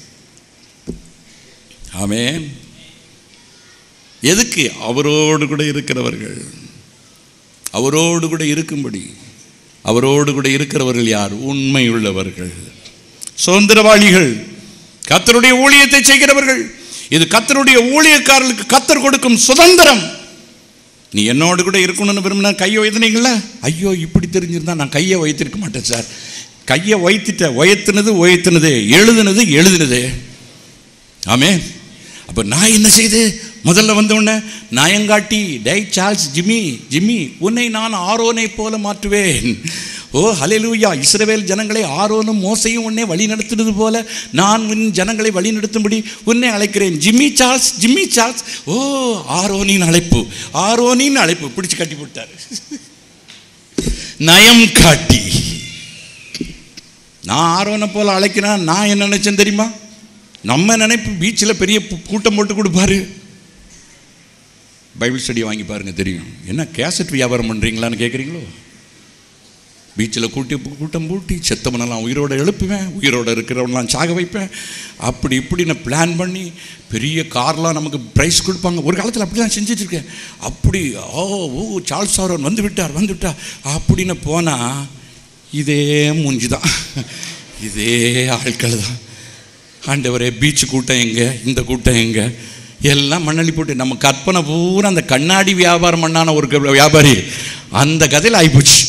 ஆமென் எதுக்கு அவரோடு கூட இருக்கிறவர்கள் அவரோடு கூட இருக்கும்படி அவரோடு கூட இருக்கிறவர்கள் யார் உண்மை உள்ளவர்கள் சுதந்திரவாளிகள் கத்தருடைய ஊழியத்தை செய்கிறவர்கள் இது கத்தருடைய ஊழியக்காரர்களுக்கு கத்தர் கொடுக்கும் சுதந்திரம் நீ என்னோடு கூட இருக்கணும்னு விரும்பினா கையை வைத்துனீங்களா ஐயோ இப்படி தெரிஞ்சிருந்தா நான் கையை வைத்திருக்க மாட்டேன் சார் கையை வைத்துட்ட உயர்த்தினது உயர்த்தினது எழுதுனது எழுதுனது ஆமே அப்போ நான் என்ன செய்து முதல்ல வந்த உடனே நாயங்காட்டி டை சார்ல்ஸ் ஜிம்மி ஜிம்மி உன்னை நான் ஆரோனை போல மாற்றுவேன் ஓ ஹalleluya இஸ்ரவேல் ஜனங்களை ஆரோனும் மோசையும் உன்னை வழி நடத்துனது போல நான் உன் ஜனங்களை வழி நடத்தும்படி உன்னை அழைக்கிறேன் ஜிம்மி சார்ல்ஸ் ஜிம்மி சார்ல்ஸ் ஓ ஆரோனின் அழைப்பு ஆரோனின் அழைப்பு பிடிச்சு கட்டி போட்டார் நயம் காட்டி நான் ஆரோனை போல அழைக்கிறேன் நான் என்ன நினைச்சேன் தெரியுமா நம்ம நினைப்பு பீச்சில் பெரிய பு- கூட்டம் போட்டு கொடுப்பாரு பைபிள் ஸ்டடி வாங்கி பாருங்க தெரியும் என்ன கேசட் வியாபாரம் பண்ணுறீங்களான்னு கேட்குறீங்களோ பீச்சில் கூட்டி கூட்டம் பூட்டி செத்தவனெல்லாம் உயிரோட எழுப்புவேன் உயிரோட இருக்கிறவனெல்லாம் சாக வைப்பேன் அப்படி இப்படி நான் பிளான் பண்ணி பெரிய கார்லாம் நமக்கு ப்ரைஸ் கொடுப்பாங்க ஒரு காலத்தில் அப்படி தான் செஞ்சுட்டு இருக்கேன் அப்படி ஓ ஓ சார்ல்ஸ் சாரன் வந்து விட்டார் வந்து விட்டார் அப்படின்னு போனால் இதே மூஞ்சி தான் இதே ஆட்கள் தான் ஆண்டவரே பீச் கூட்டம் எங்க இந்த கூட்டம் எங்க எல்லாம் மண்ணள்ளி போட்டு நம்ம கற்பனை பூரா அந்த கண்ணாடி வியாபாரம் பண்ணான ஒரு க- வியாபாரி அந்த கதையில் ஆயிப்போச்சு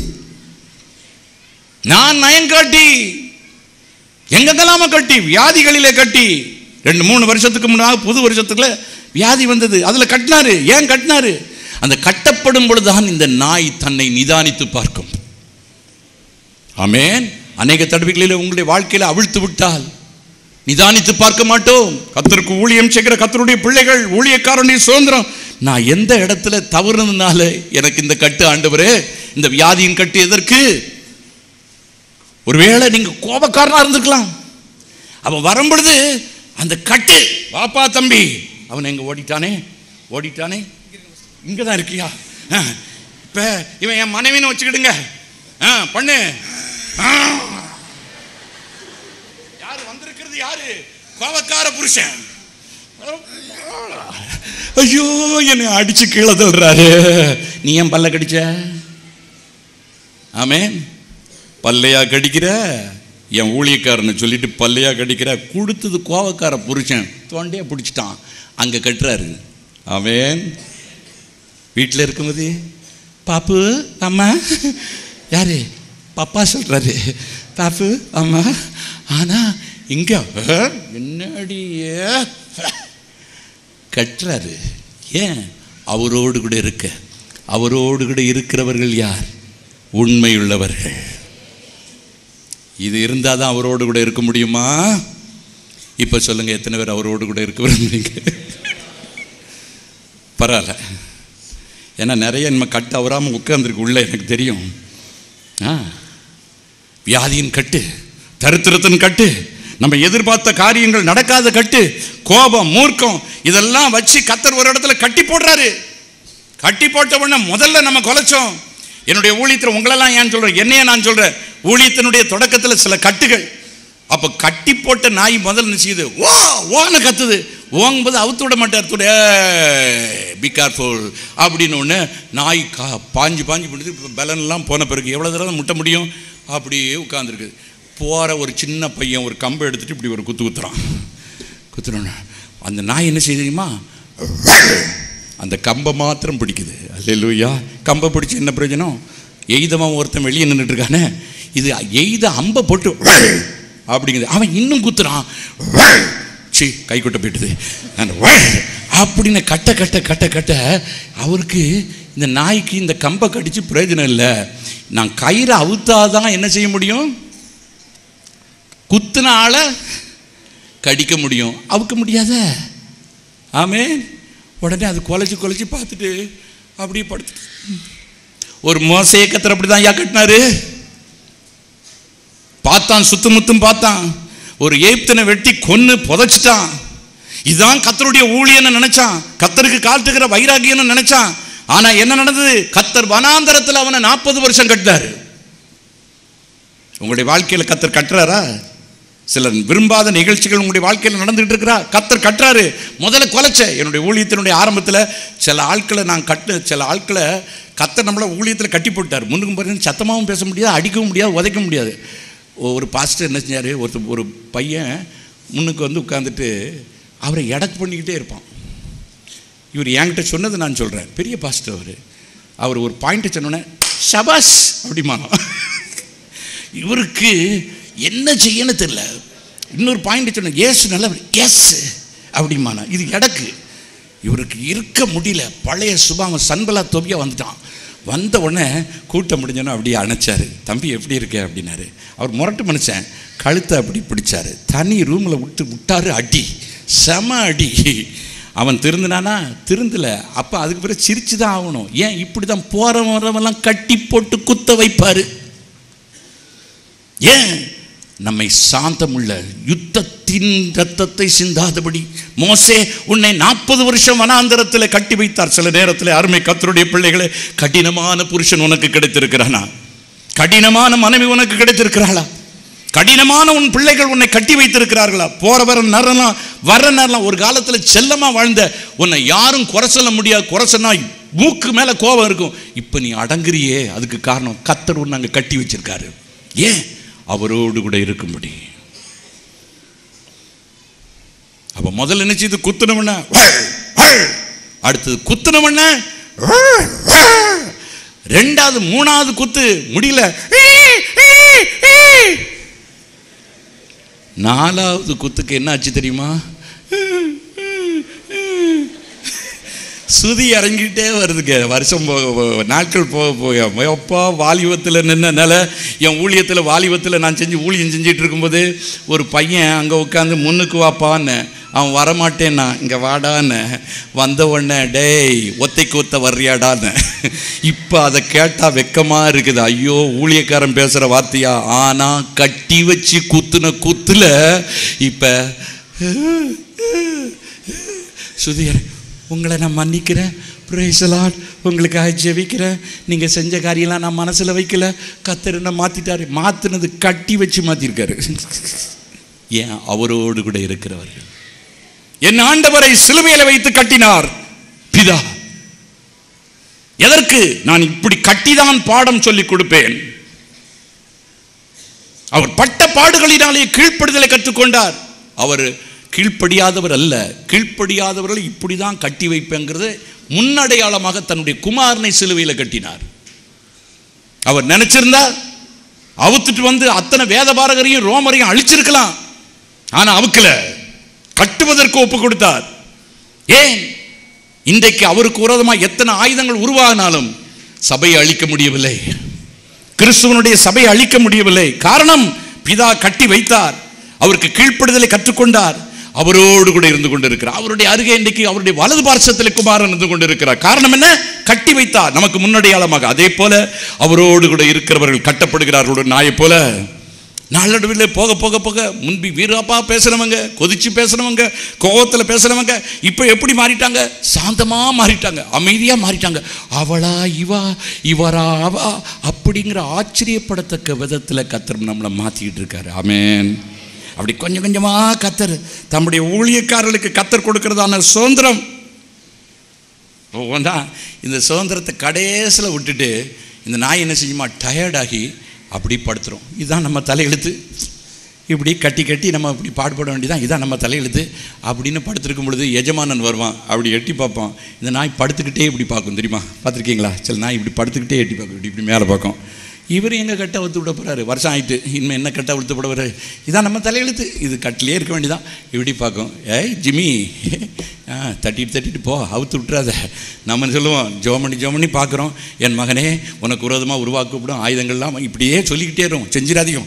நான் நயங்காட்டி எங்கெங்கெல்லாம கட்டி வியாதிகளிலே கட்டி ரெண்டு மூணு வருஷத்துக்கு முன்னாக புது வருஷத்துக்குள்ள வியாதி வந்தது அதுல கட்டினாரு ஏன் கட்டினாரு அந்த கட்டப்படும் பொழுதுதான் இந்த நாய் தன்னை நிதானித்து பார்க்கும் ஆமென் அநேக தடவைகளில் உங்களுடைய வாழ்க்கையில அவிழ்த்து விட்டால் நிதானித்து பார்க்க மாட்டோம் கத்தருக்கு ஊழியம் செய்கிற கத்தருடைய பிள்ளைகள் ஊழியக்காரனுடைய சுதந்திரம் நான் எந்த இடத்துல தவறுனதுனால எனக்கு இந்த கட்டு ஆண்டவரே இந்த வியாதியின் கட்டு எதற்கு ஒருவேளை நீங்க கோபக்காரனா இருந்திருக்கலாம் அவன் வரும்பொழுது அந்த கட்டு வாப்பா தம்பி அவன் எங்க ஓடிட்டானே ஓடிட்டானே இங்க தான் இருக்கியா ஆ, இப்ப இவன் என் மனைவின்னு வச்சுக்கிடுங்க ஆ, பண்ணு ஆ. யாரு வந்திருக்கிறது யாரு கோபக்கார புருஷன் ஐயோ என்னை அடிச்சு கீழே தள்ளுறாரு நீ ஏன் பல்ல கடிச்ச ஆமென் பல்லையா கடிக்கிற என் ஊழியக்காரனை சொல்லிட்டு பல்லையா கடிக்கிற கொடுத்தது கோவக்கார புருஷன் தொண்டையா பிடிச்சிட்டான் அங்கே கட்டுறாரு ஆமென் வீட்டில் இருக்கும்போது பாப்பு அம்மா யாரு பப்பா சொல்றாரு பாப்பு அம்மா ஆனா இங்க அஹ், என்னடி அஹ், கட்டுறாரு ஏன் அவரோடு கூட இருக்க அவரோடு கூட இருக்கிறவர்கள் யார் உண்மையுள்ளவர்கள் இது இருந்தால் தான் அவரோடு கூட இருக்க முடியுமா இப்போ சொல்லுங்க எத்தனை பேர் அவரோடு கூட இருக்க விரும்புறீங்க பரவாயில்ல ஏன்னா நிறைய நம்ம கட்டு அவராமல் உட்கார்ந்துருக்கு உள்ள எனக்கு தெரியும் ஆ வியாதியின் கட்டு தரித்திரத்தின் கட்டு நம்ம எதிர்பார்த்த காரியங்கள் நடக்காத கட்டு கோபம் மூர்க்கம் இதெல்லாம் வச்சு கத்தர் ஒரு இடத்துல கட்டி போடுறாரு கட்டி போட்ட உடனே முதல்ல நம்ம குலைச்சோம் என்னுடைய ஊழியத்தில் உங்களெல்லாம் ஏன் சொல்றேன் என்னைய நான் சொல்றேன் ஊழியத்தினுடைய தொடக்கத்தில் சில கட்டுகள் அப்போ கட்டி போட்ட நாய் முதல்ல என்ன செய்யுது ஓ ஓன்னு கத்துது ஓங்கும்போது அவுத்து விட மாட்டார் துடைய பி கேர்ஃபுல் அப்படின்னு ஒன்று நாய் கா பாஞ்சு பாஞ்சு பிடிச்சி பலன்லாம் போன பிறகு எவ்வளோ தடவை முட்ட முடியும் அப்படியே உட்காந்துருக்கு போகிற ஒரு சின்ன பையன் ஒரு கம்பை எடுத்துட்டு இப்படி ஒரு குத்து குத்துறான் குத்துறோன்னு அந்த நாய் என்ன செய்யுது தெரியுமா அந்த கம்பை மாத்திரம் பிடிக்குது அல்லையா கம்பை பிடிச்சி என்ன பிரயோஜனம் எய்தவன் ஒருத்தன் வெளியே நின்றுட்டு இருக்கானே இது எய்த அம்பை போட்டு அப்படிங்குது அவன் இன்னும் குத்துறான் சி கை கொட்ட போயிட்டுது நான் அப்படின்னு கட்ட கட்ட கட்ட கட்ட அவருக்கு இந்த நாய்க்கு இந்த கம்பை கடிச்சு பிரயோஜனம் இல்லை நான் கயிறை அவுத்தாதான் என்ன செய்ய முடியும் குத்துன ஆளை கடிக்க முடியும் அவுக்க முடியாத ஆமே உடனே அது குலைச்சி குலைச்சி பார்த்துட்டு அப்படியே படுத்து ஒரு மோசைய கத்தர் அப்படி தான் ஐயா கட்டினாரு பார்த்தான் சுத்துமுத்தும் பார்த்தான் ஒரு ஏப்தனை வெட்டி கொன்னு புதைச்சிட்டான் இதுதான் கத்தருடைய ஊழியன்னு நினைச்சான் கத்தருக்கு காட்டுகிற வைராகியம்னு நினைச்சான் ஆனா என்ன நடந்தது கத்தர் வனாந்தரத்தில் அவனை நாற்பது வருஷம் கட்டினாரு உங்களுடைய வாழ்க்கையில் கத்தர் கட்டுறாரா சில விரும்பாத நிகழ்ச்சிகள் உங்களுடைய வாழ்க்கையில் நடந்துகிட்டு இருக்கிறா கத்தர் கட்டுறாரு முதல்ல கொலைச்ச என்னுடைய ஊழியத்தினுடைய ஆரம்பத்தில் சில ஆட்களை நான் கட்டு சில ஆட்களை கத்தர் நம்மளை ஊழியத்தில் கட்டி போட்டார் முன்னுக்கும் பாருங்க சத்தமாகவும் பேச முடியாது அடிக்கவும் முடியாது உதைக்க முடியாது ஒரு பாஸ்டர் என்ன செஞ்சார் ஒருத்தர் ஒரு பையன் முன்னுக்கு வந்து உட்காந்துட்டு அவரை எடக்கு பண்ணிக்கிட்டே இருப்பான் இவர் என்கிட்ட சொன்னதை நான் சொல்கிறேன் பெரிய பாஸ்டர் அவர் அவர் ஒரு பாயிண்ட்டை சொன்னோன்னே ஷபாஷ் அப்படிமானோம் இவருக்கு என்ன செய்யன்னு தெரியல இன்னொரு பாயிண்ட் சொன்ன ஏசு நல்ல எஸ் அப்படிமானா இது எடக்கு இவருக்கு இருக்க முடியல பழைய சுபாவம் சன்பலா தொபியா வந்துட்டான் வந்த உடனே கூட்டம் முடிஞ்சோன்னே அப்படியே அணைச்சாரு தம்பி எப்படி இருக்க அப்படின்னாரு அவர் முரட்டு மனுஷன் கழுத்தை அப்படி பிடிச்சாரு தனி ரூமில் விட்டு விட்டாரு அடி செம அடி அவன் திருந்தினானா திருந்தல அப்போ அதுக்கு பிறகு சிரிச்சு தான் ஆகணும் ஏன் இப்படி தான் போகிறவன் வரவெல்லாம் கட்டி போட்டு குத்த வைப்பாரு ஏன் நம்மை சாந்தமுள்ள யுத்தத்தின் ரத்தத்தை சிந்தாதபடி மோசே உன்னை நாற்பது வருஷம் வனாந்தரத்தில் கட்டி வைத்தார் சில நேரத்தில் அருமை கத்தருடைய பிள்ளைகளே கடினமான புருஷன் உனக்கு கிடைத்திருக்கிறானா கடினமான மனைவி உனக்கு கிடைத்திருக்கிறாளா கடினமான உன் பிள்ளைகள் உன்னை கட்டி வைத்திருக்கிறார்களா போற வர நேரம்லாம் வர நேரம்லாம் ஒரு காலத்தில் செல்லமா வாழ்ந்த உன்னை யாரும் குறை சொல்ல முடியாது குறை சொன்னா மூக்கு மேல கோபம் இருக்கும் இப்போ நீ அடங்குறியே அதுக்கு காரணம் கத்தர் உன்னை அங்கே கட்டி வச்சிருக்காரு ஏன் அவரோடு கூட இருக்கும்படி அப்ப முதல்ல என்ன செய்து குத்துனவன அடுத்தது குத்துனவன ரெண்டாவது மூணாவது குத்து முடியல நாலாவது குத்துக்கு என்ன ஆச்சு தெரியுமா சுதி இறங்கிட்டே வருதுங்க வருஷம் போக போக நாட்கள் போக போக எப்பா வாலிபத்தில் நின்னனால என் ஊழியத்தில் வாலிபத்தில் நான் செஞ்சு ஊழியம் செஞ்சிட்டு இருக்கும்போது ஒரு பையன் அங்கே உட்காந்து முன்னுக்கு வாப்பான்னு அவன் வரமாட்டேன்னா இங்கே வாடான்னு வந்த உடனே டேய் ஒத்தைக்கு ஒத்த வர்றியாடான்னு இப்போ அதை கேட்டால் வெக்கமாக இருக்குது ஐயோ ஊழியக்காரன் பேசுகிற வார்த்தையா ஆனால் கட்டி வச்சு குத்துன குத்துல இப்போ சுதியர் உங்களை நான் மன்னிக்கிறேன் பிரேசலாட் உங்களுக்காக ஜெபிக்கிறேன் நீங்கள் செஞ்ச காரியம்லாம் நான் மனசில் வைக்கல கத்தர் என்ன மாற்றிட்டாரு மாற்றினது கட்டி வச்சு மாற்றிருக்காரு ஏன் அவரோடு கூட இருக்கிறவர்கள் என் ஆண்டவரை சிலுவையில் வைத்து கட்டினார் பிதா எதற்கு நான் இப்படி கட்டிதான் பாடம் சொல்லிக் கொடுப்பேன் அவர் பட்ட பாடுகளினாலே கீழ்ப்படுதலை கற்றுக்கொண்டார் அவர் கீழ்ப்படியாதவர் அல்ல கீழ்ப்படியாதவர்களை இப்படி தான் கட்டி வைப்பேங்கிறது முன்னடையாளமாக தன்னுடைய குமாரனை சிலுவையில் கட்டினார் அவர் நினைச்சிருந்தா அவுத்துட்டு வந்து அத்தனை வேதபாரகரையும் ரோமரையும் அழிச்சிருக்கலாம் ஆனா அவுக்கல கட்டுவதற்கு ஒப்பு கொடுத்தார் ஏன் இன்றைக்கு அவருக்கு விரோதமாக எத்தனை ஆயுதங்கள் உருவாகினாலும் சபையை அழிக்க முடியவில்லை கிறிஸ்துவனுடைய சபையை அழிக்க முடியவில்லை காரணம் பிதா கட்டி வைத்தார் அவருக்கு கீழ்ப்படுதலை கற்றுக்கொண்டார் அவரோடு கூட இருந்து கொண்டிருக்கிறார் அவருடைய அருகே இன்றைக்கு அவருடைய வலது பார்சத்தில் குமாரன் இருந்து கொண்டிருக்கிறார் காரணம் என்ன கட்டி வைத்தார் நமக்கு முன்னடையாளமாக அதே போல அவரோடு கூட இருக்கிறவர்கள் கட்டப்படுகிறார்கள் ஒரு நாயை போல நாளடைவில் போக போக போக முன்பி வீராப்பா பேசுனவங்க கொதிச்சு பேசுனவங்க கோவத்தில் பேசுனவங்க இப்போ எப்படி மாறிட்டாங்க சாந்தமா மாறிட்டாங்க அமைதியா மாறிட்டாங்க அவளா இவா இவரா அவா அப்படிங்கிற ஆச்சரியப்படத்தக்க விதத்தில் கத்தர் நம்மளை மாத்திக்கிட்டு இருக்காரு ஆமென் அப்படி கொஞ்சம் கொஞ்சமாக கத்தர் தம்முடைய ஊழியக்காரர்களுக்கு கத்தர் கொடுக்கறதான சுதந்திரம் ஒவ்வொன்றா இந்த சுதந்திரத்தை கடைசியில் விட்டுட்டு இந்த நாய் என்ன செய்யுமா டயர்டாகி அப்படி படுத்துரும் இதுதான் நம்ம தலையெழுத்து இப்படி கட்டி கட்டி நம்ம இப்படி பாடுபட வேண்டியதான் இதான் நம்ம தலையெழுத்து அப்படின்னு படுத்திருக்கும் பொழுது எஜமானன் வருவான் அப்படி எட்டி பார்ப்பான் இந்த நாய் படுத்துக்கிட்டே இப்படி பார்க்கும் தெரியுமா பார்த்துருக்கீங்களா சில நாய் இப்படி படுத்துக்கிட்டே எட்டி பார்க்கும் இப்படி இப்படி மேலே பார்க்கும் இவர் எங்கே கட்ட அவுத்து விட போகிறாரு வருஷம் ஆயிட்டு இனிமேல் என்ன கட்ட அவுத்து விட போகிறாரு இதான் நம்ம தலையெழுத்து இது கட்டிலே இருக்க வேண்டியதான் இப்படி பார்க்கும் ஏய் ஜிம்மி ஆ தட்டிட்டு தட்டிட்டு போ அவுத்து விட்டுறாத நம்ம சொல்லுவோம் ஜோமணி ஜோமணி பார்க்குறோம் என் மகனே உனக்கு விரோதமாக உருவாக்கப்படும் ஆயுதங்கள்லாம் இப்படியே சொல்லிக்கிட்டே இருக்கும் செஞ்சிடாதீங்க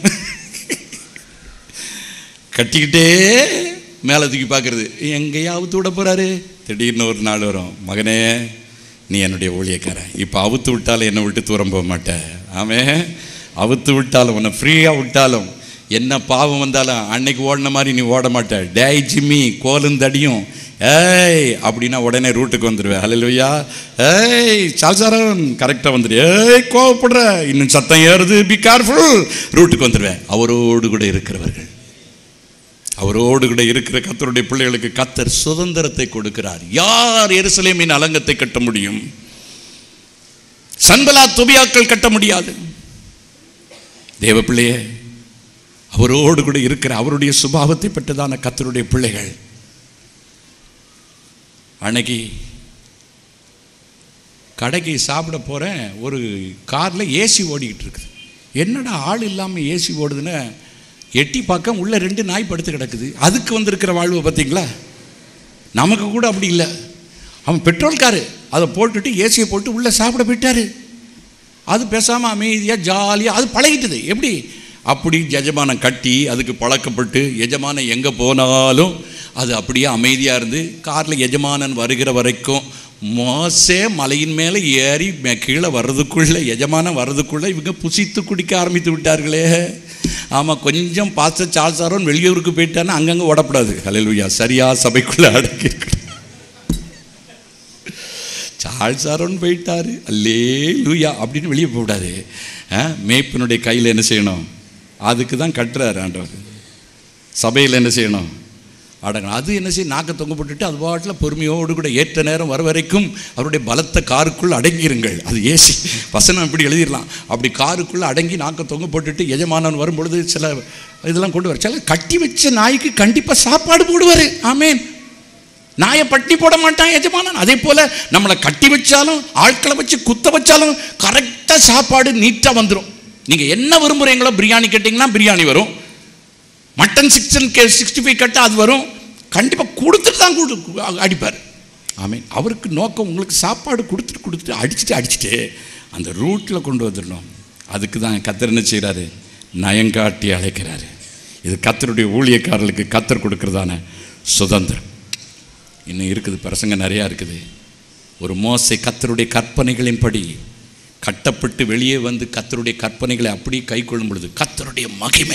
கட்டிக்கிட்டே மேலே தூக்கி பார்க்குறது எங்கேயா அவுத்து விட போகிறாரு திடீர்னு ஒரு நாள் வரும் மகனே நீ என்னுடைய ஊழியக்காரன் இப்போ அவுத்து விட்டாலும் என்னை விட்டு தூரம் போக மாட்டேன் ஆமே அவுத்து விட்டாலும் உன்னை ஃப்ரீயாக விட்டாலும் என்ன பாவம் வந்தாலும் அன்னைக்கு ஓடின மாதிரி நீ ஓட மாட்ட டேய் ஜிம்மி கோலும் தடியும் ஏய் அப்படின்னா உடனே ரூட்டுக்கு வந்துடுவேன் ஹalleluya ஏய் சால்சாரன் கரெக்டாக வந்துடு ஏய் கோவப்படுற இன்னும் சத்தம் ஏறுது பி கேர்ஃபுல் ரூட்டுக்கு வந்துடுவேன் அவரோடு கூட இருக்கிறவர்கள் அவரோடு கூட இருக்கிற கத்தருடைய பிள்ளைகளுக்கு கத்தர் சுதந்திரத்தை கொடுக்கிறார் யார் எருசலேமின் அலங்கத்தை கட்ட முடியும் சன்பலா துபியாக்கள் கட்ட முடியாது தேவ பிள்ளையே அவரோடு கூட இருக்கிற அவருடைய சுபாவத்தை பெற்றதான கத்தருடைய பிள்ளைகள் அன்னைக்கு கடைக்கு சாப்பிட போகிறேன் ஒரு காரில் ஏசி ஓடிக்கிட்டு இருக்குது என்னடா ஆள் இல்லாமல் ஏசி ஓடுதுன்னு எட்டி பார்க்க உள்ள ரெண்டு நாய் படுத்து கிடக்குது அதுக்கு வந்திருக்கிற வாழ்வை பார்த்தீங்களா நமக்கு கூட அப்படி இல்லை அவன் பெட்ரோல் காரு அதை போட்டுட்டு ஏசியை போட்டு உள்ளே சாப்பிட போயிட்டாரு அது பேசாமல் அமைதியாக ஜாலியாக அது பழகிட்டது எப்படி அப்படி எஜமானம் கட்டி அதுக்கு பழக்கப்பட்டு எஜமானன் எங்கே போனாலும் அது அப்படியே அமைதியாக இருந்து காரில் எஜமானன் வருகிற வரைக்கும் மோசே மலையின் மேலே ஏறி மே- கீழே வர்றதுக்குள்ளே எஜமானன் வர்றதுக்குள்ளே இவங்க புசித்து குடிக்க ஆரம்பித்து விட்டார்களே ஆமாம் கொஞ்சம் பாச சால்சாரோன்னு வெளியூருக்கு போயிட்டான்னா அங்கங்கே ஓடப்படாது ஹalleluya சரியா சபைக்குள்ளே அடக்கி சால்சாரோன்னு போயிட்டாரு அல்லே லூயா அப்படின்னு வெளியே போகக்கூடாது மேய்ப்பனுடைய கையில் என்ன செய்யணும் அதுக்கு தான் கட்டுறாரு ஆண்டவர் சபையில் என்ன செய்யணும் அடங்கணும் அது என்ன செய்யும் நாக்க தொங்க போட்டுட்டு அது பாட்டில் பொறுமையோடு கூட ஏற்ற நேரம் வர வரைக்கும் அவருடைய பலத்த காருக்குள் அடங்கிருங்கள் அது ஏசி வசனம் இப்படி எழுதிடலாம் அப்படி காருக்குள்ளே அடங்கி நாக்க தொங்க போட்டுட்டு எஜமானன் வரும்பொழுது சில இதெல்லாம் கொண்டு வர சில கட்டி வச்ச நாய்க்கு கண்டிப்பாக சாப்பாடு போடுவார் ஆமேன் நாயை பட்டி போட மாட்டான் எஜமானன் அதே போல நம்மளை கட்டி வச்சாலும் ஆட்களை வச்சு குத்த வச்சாலும் கரெக்டாக சாப்பாடு நீட்டாக வந்துடும் நீங்கள் என்ன விரும்புகிறீங்களோ பிரியாணி கேட்டிங்கன்னா பிரியாணி வரும் mutton sixteen K sixty five கட்ட அது வரும் கண்டிப்பாக கொடுத்துட்டு தான் கொடு அடிப்பார் ஆமீன் அவருக்கு நோக்கம் உங்களுக்கு சாப்பாடு கொடுத்துட்டு கொடுத்துட்டு அடிச்சுட்டு அடிச்சுட்டு அந்த ரூட்டில் கொண்டு வந்துடணும் அதுக்கு தான் கத்தர் என்ன செய்கிறாரு நயங்காட்டி அழைக்கிறாரு இது கத்தருடைய ஊழியக்காரர்களுக்கு கத்தர் கொடுக்கறதான சுதந்திரம் இன்னும் இருக்குது பிரசங்க நிறையா இருக்குது ஒரு மோசை கத்தருடைய கற்பனைகளின்படி கட்டப்பட்டு வெளியே வந்து கத்தருடைய கற்பனைகளை அப்படியே கை கொள்ளும் பொழுது கத்தருடைய மகிமை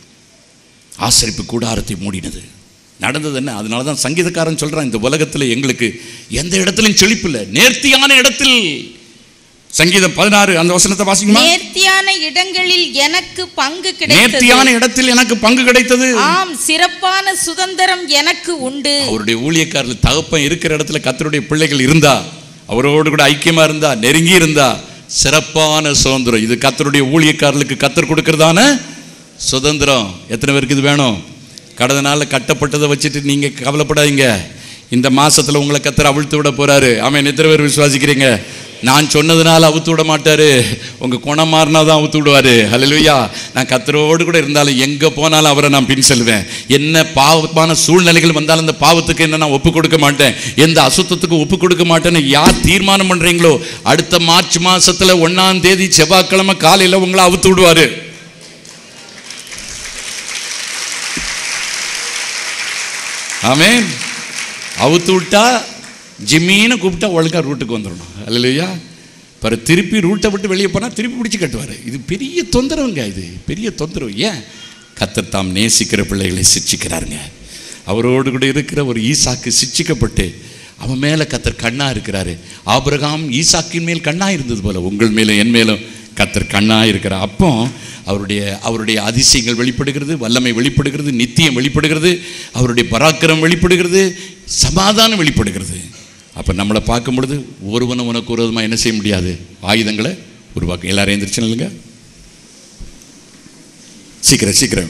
ஆசரிப்பு கூடாரத்தை மூடினது நடந்தது என்ன அதனால தான் சங்கீதக்காரன் சொல்றான் இந்த உலகத்தில் எங்களுக்கு எந்த இடத்துலையும் செழிப்பு இல்லை நேர்த்தியான இடத்தில் சங்கீதம் பதினாறு அந்த வசனத்தை வாசிக்குமா நேர்த்தியான இடங்களில் எனக்கு பங்கு கிடைத்தது நேர்த்தியான இடத்தில் எனக்கு பங்கு கிடைத்தது ஆம் சிறப்பான சுதந்திரம் எனக்கு உண்டு அவருடைய ஊழியக்காரர்கள் தகப்பன் இருக்கிற இடத்துல கத்தருடைய பிள்ளைகள் இருந்தா அவரோடு கூட ஐக்கியமா இருந்தா நெருங்கி இருந்தா சிறப்பான சுதந்திரம் இது கத்தருடைய ஊழியக்காரர்களுக்கு கத்தர் கொடுக்கறதான சுதந்திரம் எத்தனை பேருக்கு இது வேணும் கடந்த நாளில் கட்டப்பட்டதை வச்சுட்டு நீங்க கவலைப்படாதீங்க இந்த மாசத்துல உங்களை கத்தர் அவிழ்த்து விட போறாரு ஆமென் எத்தனை பேர் விசுவாசிக்கிறீங்க நான் சொன்னதுனால அவுத்து விட மாட்டாரு உங்க குணம் மாறினா தான் அவுத்து விடுவாரு ஹalleluya நான் கத்தரோடு கூட இருந்தாலும் எங்க போனாலும் அவரை நான் பின் செல்வேன் என்ன பாவமான சூழ்நிலைகள் வந்தாலும் அந்த பாவத்துக்கு என்ன நான் ஒப்பு கொடுக்க மாட்டேன் எந்த அசுத்தத்துக்கு ஒப்பு கொடுக்க மாட்டேன்னு யார் தீர்மானம் பண்றீங்களோ அடுத்த மார்ச் மாசத்துல ஒன்னாம் தேதி செவ்வாய்க்கிழமை காலையில உங்களை அவுத்து விடுவாரு ஆமென் அவுத்து விட்டா ஜிம்மின்னு கூப்பிட்டா ஒழுங்கா ரூட்டுக்கு வந்துடணும் அல்லையா பிற திருப்பி ரூட்டை விட்டு வெளியே போனால் திருப்பி பிடிச்சி கட்டுவார் இது பெரிய தொந்தரவுங்க இது பெரிய தொந்தரவு ஏன் கத்தர் தாம் நேசிக்கிற பிள்ளைகளை சிச்சிக்கிறாருங்க அவரோடு கூட இருக்கிற ஒரு ஈசாக்கு சிச்சிக்கப்பட்டு அவன் மேலே கத்தர் கண்ணா இருக்கிறாரு ஆபிரகாம் ஈசாக்கின் மேல் கண்ணா இருந்தது போல உங்கள் மேலும் என் மேலும் கத்தர் கண்ணா இருக்கிற அப்போ அவருடைய அவருடைய அதிசயங்கள் வெளிப்படுகிறது வல்லமை வெளிப்படுகிறது நித்தியம் வெளிப்படுகிறது அவருடைய பராக்கிரம் வெளிப்படுகிறது சமாதானம் வெளிப்படுகிறது அப்போ நம்மளை பார்க்கும் பொழுது ஒருவனும் உனக்கு ஒரு விதமாக என்ன செய்ய முடியாது ஆயுதங்களை உருவாக்கும் எல்லாரும் எந்திரிச்சு இல்லைங்க சீக்கிரம் சீக்கிரம்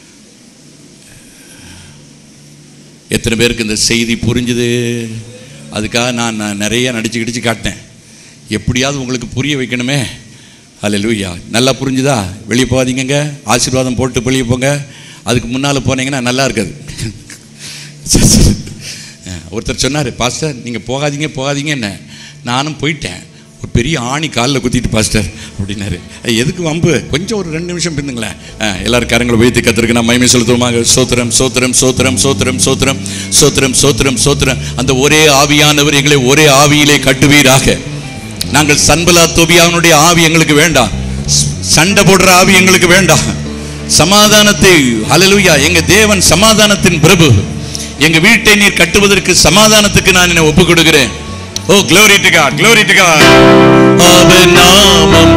எத்தனை பேருக்கு இந்த செய்தி புரிஞ்சுது அதுக்காக நான் நான் நிறைய நடிச்சு கிடிச்சு காட்டினேன் எப்படியாவது உங்களுக்கு புரிய வைக்கணுமே அல்ல லூயா நல்லா புரிஞ்சுதா வெளியே போகாதீங்கங்க ஆசீர்வாதம் போட்டு வெளியே போங்க அதுக்கு முன்னால் போனீங்கன்னா நல்லா இருக்காது சரி, சரி. அஹ், ஒருத்தர் சொன்னார் பாஸ்டர் நீங்கள் போகாதீங்க போகாதீங்க என்ன நானும் போயிட்டேன் ஒரு பெரிய ஆணி காலில் குத்திட்டு பாஸ்டர் அப்படின்னாரு "ஐய், எதுக்கு வம்பு கொஞ்சம் ஒரு ரெண்டு நிமிஷம் பின்னுங்களேன் அஹ், எல்லாரும் கரங்களை வைத்து கத்திருக்கு நான் மகிமை செலுத்துவோமாக சோத்திரம் சோத்திரம் சோத்திரம் சோத்திரம் சோத்திரம் சோத்திரம் சோத்திரம் சோத்திரம் அந்த ஒரே ஆவியானவர் எங்களை ஒரே ஆவியிலே கட்டுவீராக நாங்கள் சன்பலா தொபியாவனுடைய ஆவி எங்களுக்கு வேண்டாம் ஸ்- சண்டை போடுற ஆவி எங்களுக்கு வேண்டாம் சமாதானத்தை ஹalleluya எங்க தேவன் சமாதானத்தின் பிரபு எங்க வீட்டை நீர் கட்டுவதற்கு சமாதானத்துக்கு நான் என்னை ஒப்பு கொடுக்கிறேன் ஓ glory to God glory to God அவர் நாமம்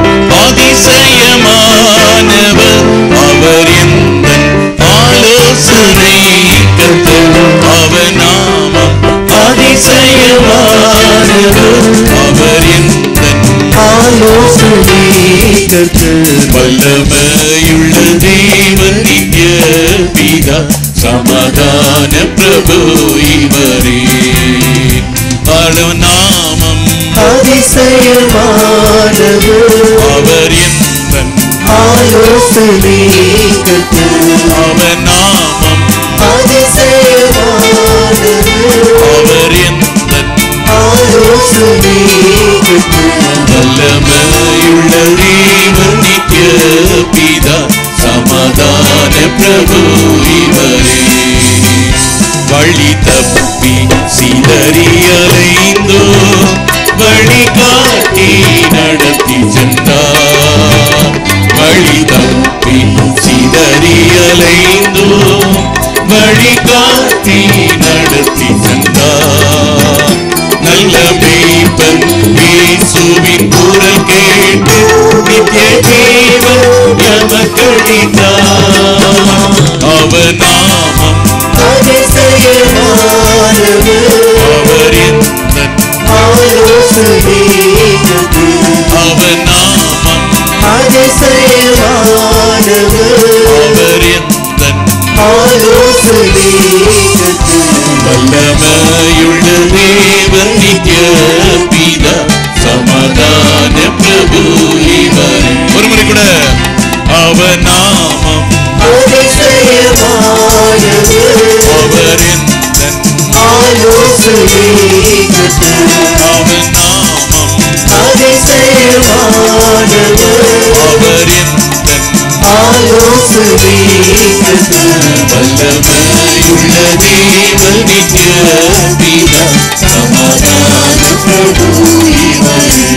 அதிசயமானவர் அவர் எந்த ஆலோசனை கர்த்தர் அவர் நாமம் அதிசயமானவர் அவர் எந்த ஆலோசனை கர்த்தர் வல்லமையுள்ள தேவன் நித்ய பிதா சமாதான பிரபு இவரே அழு நாமம் அதிசயமானவர் அவர் எந்த ஆலோசனை கர்த்தர் அவர் நாமம் அதிசயமானவர் அவர் எந்த ஆலோசனை கர்த்தர் வல்லமையுள்ள தேவன் நித்ய பிதா சமாதான பிரபு இவரே வழி தப்பி சிதறி அலைந்தோ வழி காட்டி நடத்தி சென்றார் வழி தப்பி சிதறி அலைந்தோ வழி காட்டி நடத்தி சென்றார் நல்ல மேய்ப்பன் இயேசுவின் குரல் கேட்டு நித்திய ஜீவன் எமக்களித்தார் அவர் நாமம் அதிசயமானவர் அவர் எந்த ஆலோசனை கர்த்தர் அவர் நாமம் அதிசயமானவர் அவர் எந்த ஆலோசனை கர்த்தர் வல்லமையுள்ள தேவன் நித்ய பிதா சமாதான பிரபு இவர் ஒரு முறை கூட அவர் நாமம் அதிசயமானவர் அவர் எந்த ஆலோசனை கர்த்தர் அவர் நாமம் அதிசயமானவர் அவர் எந்த ஆலோசனை கர்த்தர் வல்லமையுள்ள தேவன் நித்ய பிதா சமாதான பிரபு இவரே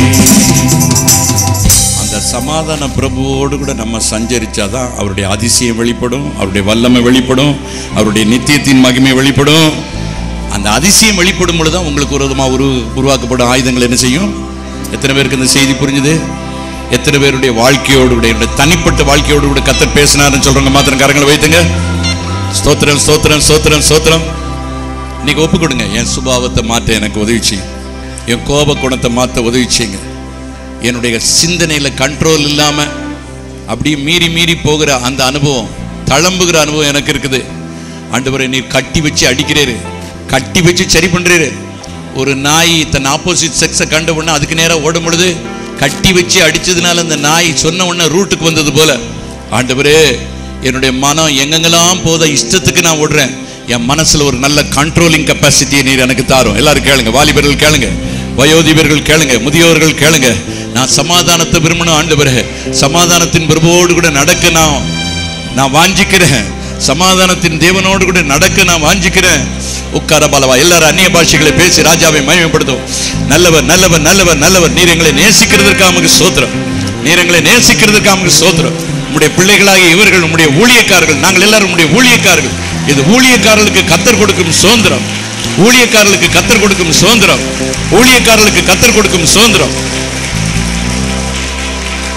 அந்த சமாதான பிரபுவோடு கூட நம்ம சஞ்சரிச்சாதான் அவருடைய அதிசயம் வெளிப்படும் அவருடைய வல்லமை வெளிப்படும் அவருடைய நித்தியத்தின் மகிமை வெளிப்படும் அந்த அதிசயம் வெளிப்படும் பொழுது தான் உங்களுக்கு ஒரு விதமாக உரு உருவாக்கப்படும் ஆயுதங்கள் என்ன செய்யும் எத்தனை பேருக்கு இந்த செய்தி புரிஞ்சுது எத்தனை பேருடைய வாழ்க்கையோடு கூட என்னுடைய தனிப்பட்ட வாழ்க்கையோடு கூட கத்தர் பேசினாருன்னு சொல்றவங்க மாத்திரம் கரங்களை வைத்துங்க ஸ்தோத்திரம் ஸ்தோத்திரம் ஸ்தோத்திரம் ஸ்தோத்திரம் இன்னைக்கு ஒப்பு கொடுங்க என் சுபாவத்தை மாற்ற எனக்கு உதவி செய்யும் என் கோப குணத்தை மாற்ற உதவி செய்யுங்க என்னுடைய சிந்தனையில கண்ட்ரோல் இல்லாம அப்படியே மீறி மீறி போகிற அந்த அனுபவம் தளம்புகிற அனுபவம் எனக்கு இருக்குது ஆண்டவரை நீர் கட்டி வச்சு அடிக்கிறீரு கட்டி வச்சு சரி பண்றீரு ஒரு நாய் தன் ஆப்போசிட் செக்ஸை கண்ட உடனே அதுக்கு நேரா ஓடும் பொழுது கட்டி வச்சு அடிச்சதுனால அந்த நாய் சொன்ன உடனே ரூட்டுக்கு வந்தது போல ஆண்டவரே என்னுடைய மனம் எங்கெங்கெல்லாம் போத இஷ்டத்துக்கு நான் ஓடுறேன் என் மனசுல ஒரு நல்ல கண்ட்ரோலிங் கெப்பாசிட்டியை நீர் எனக்கு தாரும் எல்லாரும் கேளுங்க வாலிபர்கள் கேளுங்க வயோதிபர்கள் கேளுங்க முதியோர்கள் கேளுங்க நான் சமாதானத்தை விரும்பணும் ஆண்டவரே சமாதானத்தின் பிரபோடு கூட நடக்க நான் நான் வாஞ்சிக்கிறேன் சமாதானத்தின் தேவனோடு கூட நடக்க நான் வாஞ்சிக்கிறேன் உட்கார பலவா எல்லாரும் அந்நிய பாஷைகளை பேசி ராஜாவை மகிமைப்படுத்தும் நல்லவர் நல்லவர் நல்லவர் நல்லவர் நீர் எங்களை நேசிக்கிறதற்காக நமக்கு சோத்திரம் நீர் எங்களை நேசிக்கிறதற்காக நமக்கு சோத்திரம் உம்முடைய பிள்ளைகளாகிய இவர்கள் உம்முடைய ஊழியக்காரர்கள் நாங்கள் எல்லாரும் உம்முடைய ஊழியக்காரர்கள் இது ஊழியக்காரர்களுக்கு கத்தர் கொடுக்கும் சுதந்திரம் ஊழியக்காரர்களுக்கு கத்தர் கொடுக்கும் சுதந்திரம் ஊழியக்காரர்களுக்கு கத்தர் கொடுக்கும் சுதந்திரம்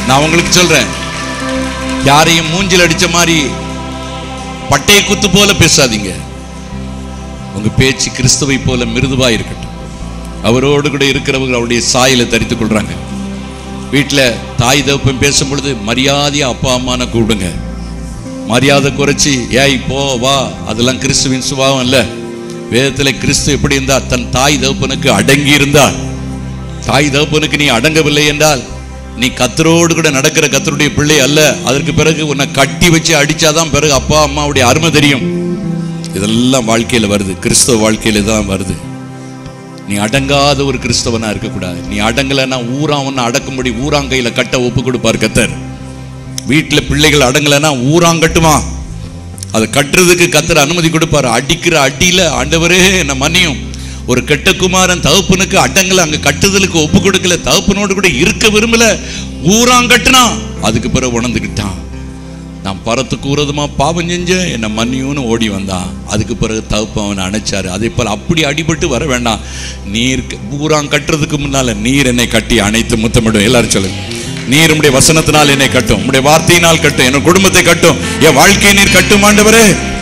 நான் உங்களுக்கு சொல்றேன் யாரையும் மூஞ்சில் அடிச்ச மாதிரி பட்டை குத்து போல பேசாதீங்க உங்க பேச்சு கிறிஸ்துவை போல மிருதுவா இருக்கட்டும் அவரோடு கூட இருக்கிறவங்க அவருடைய சாயலை தரித்துக் கொள்றாங்க வீட்டில் தாய் தகப்பன் பேசும் பொழுது மரியாதையா அப்பா அம்மான கூப்பிடுங்க மரியாதை குறைச்சி ஏய் போ வா அதெல்லாம் கிறிஸ்துவின் சுபாவம் இல்ல வேதத்துல கிறிஸ்து எப்படி இருந்தா தன் தாய் தகப்பனுக்கு அடங்கி இருந்தார் தாய் தகப்பனுக்கு நீ அடங்கவில்லை என்றால் நீ கத்தரோடு கூட நடக்கிற கத்தருடைய பிள்ளை அல்ல அதற்கு பிறகு உன்னை கட்டி வச்சு அடிச்சாதான் பிறகு அப்பா அம்மாவுடைய அருமை தெரியும் இதெல்லாம் வாழ்க்கையில வருது கிறிஸ்தவ வாழ்க்கையில தான் வருது நீ அடங்காத ஒரு கிறிஸ்தவனா இருக்கக்கூடாது நீ அடங்கலைன்னா ஊரா உன்னை அடக்கும்படி ஊராங்கையில கட்ட ஒப்பு கொடுப்பார் கத்தர் வீட்டுல பிள்ளைகள் அடங்கலைன்னா ஊராங்கட்டுமா அதை கட்டுறதுக்கு கத்தர் அனுமதி கொடுப்பார் அடிக்கிற அடியில ஆண்டவரே என்ன மன்னியும் ஒரு கெட்ட குமாரன் தகப்பனுக்கு அடங்கல அங்க கட்டுதலுக்கு ஒப்பு கொடுக்கல தகப்பனோடு கூட இருக்க விரும்பல ஊராங்கட்டுனா அதுக்கு பிறகு உணர்ந்துக்கிட்டான் நான் பரத்துக்கு ஊரதுமா பாவம் செஞ்சேன் என்னை மன்னியும்னு ஓடி வந்தான் அதுக்கு பிறகு தகுப்பு அவனை அணைச்சாரு அதே போல் அப்படி அடிபட்டு வர வேண்டாம் நீர் க- ஊராங் கட்டுறதுக்கு முன்னால நீர் என்னை கட்டி அணைத்து முத்தமிடும் எல்லாரும் சொல்லுங்க நீர் உம்முடைய வசனத்தினால் என்னை கட்டும் உம்முடைய வார்த்தையினால் கட்டும் என் குடும்பத்தை கட்டும் என் வாழ்க்கையை நீர் கட்டும் ஆண்டவரே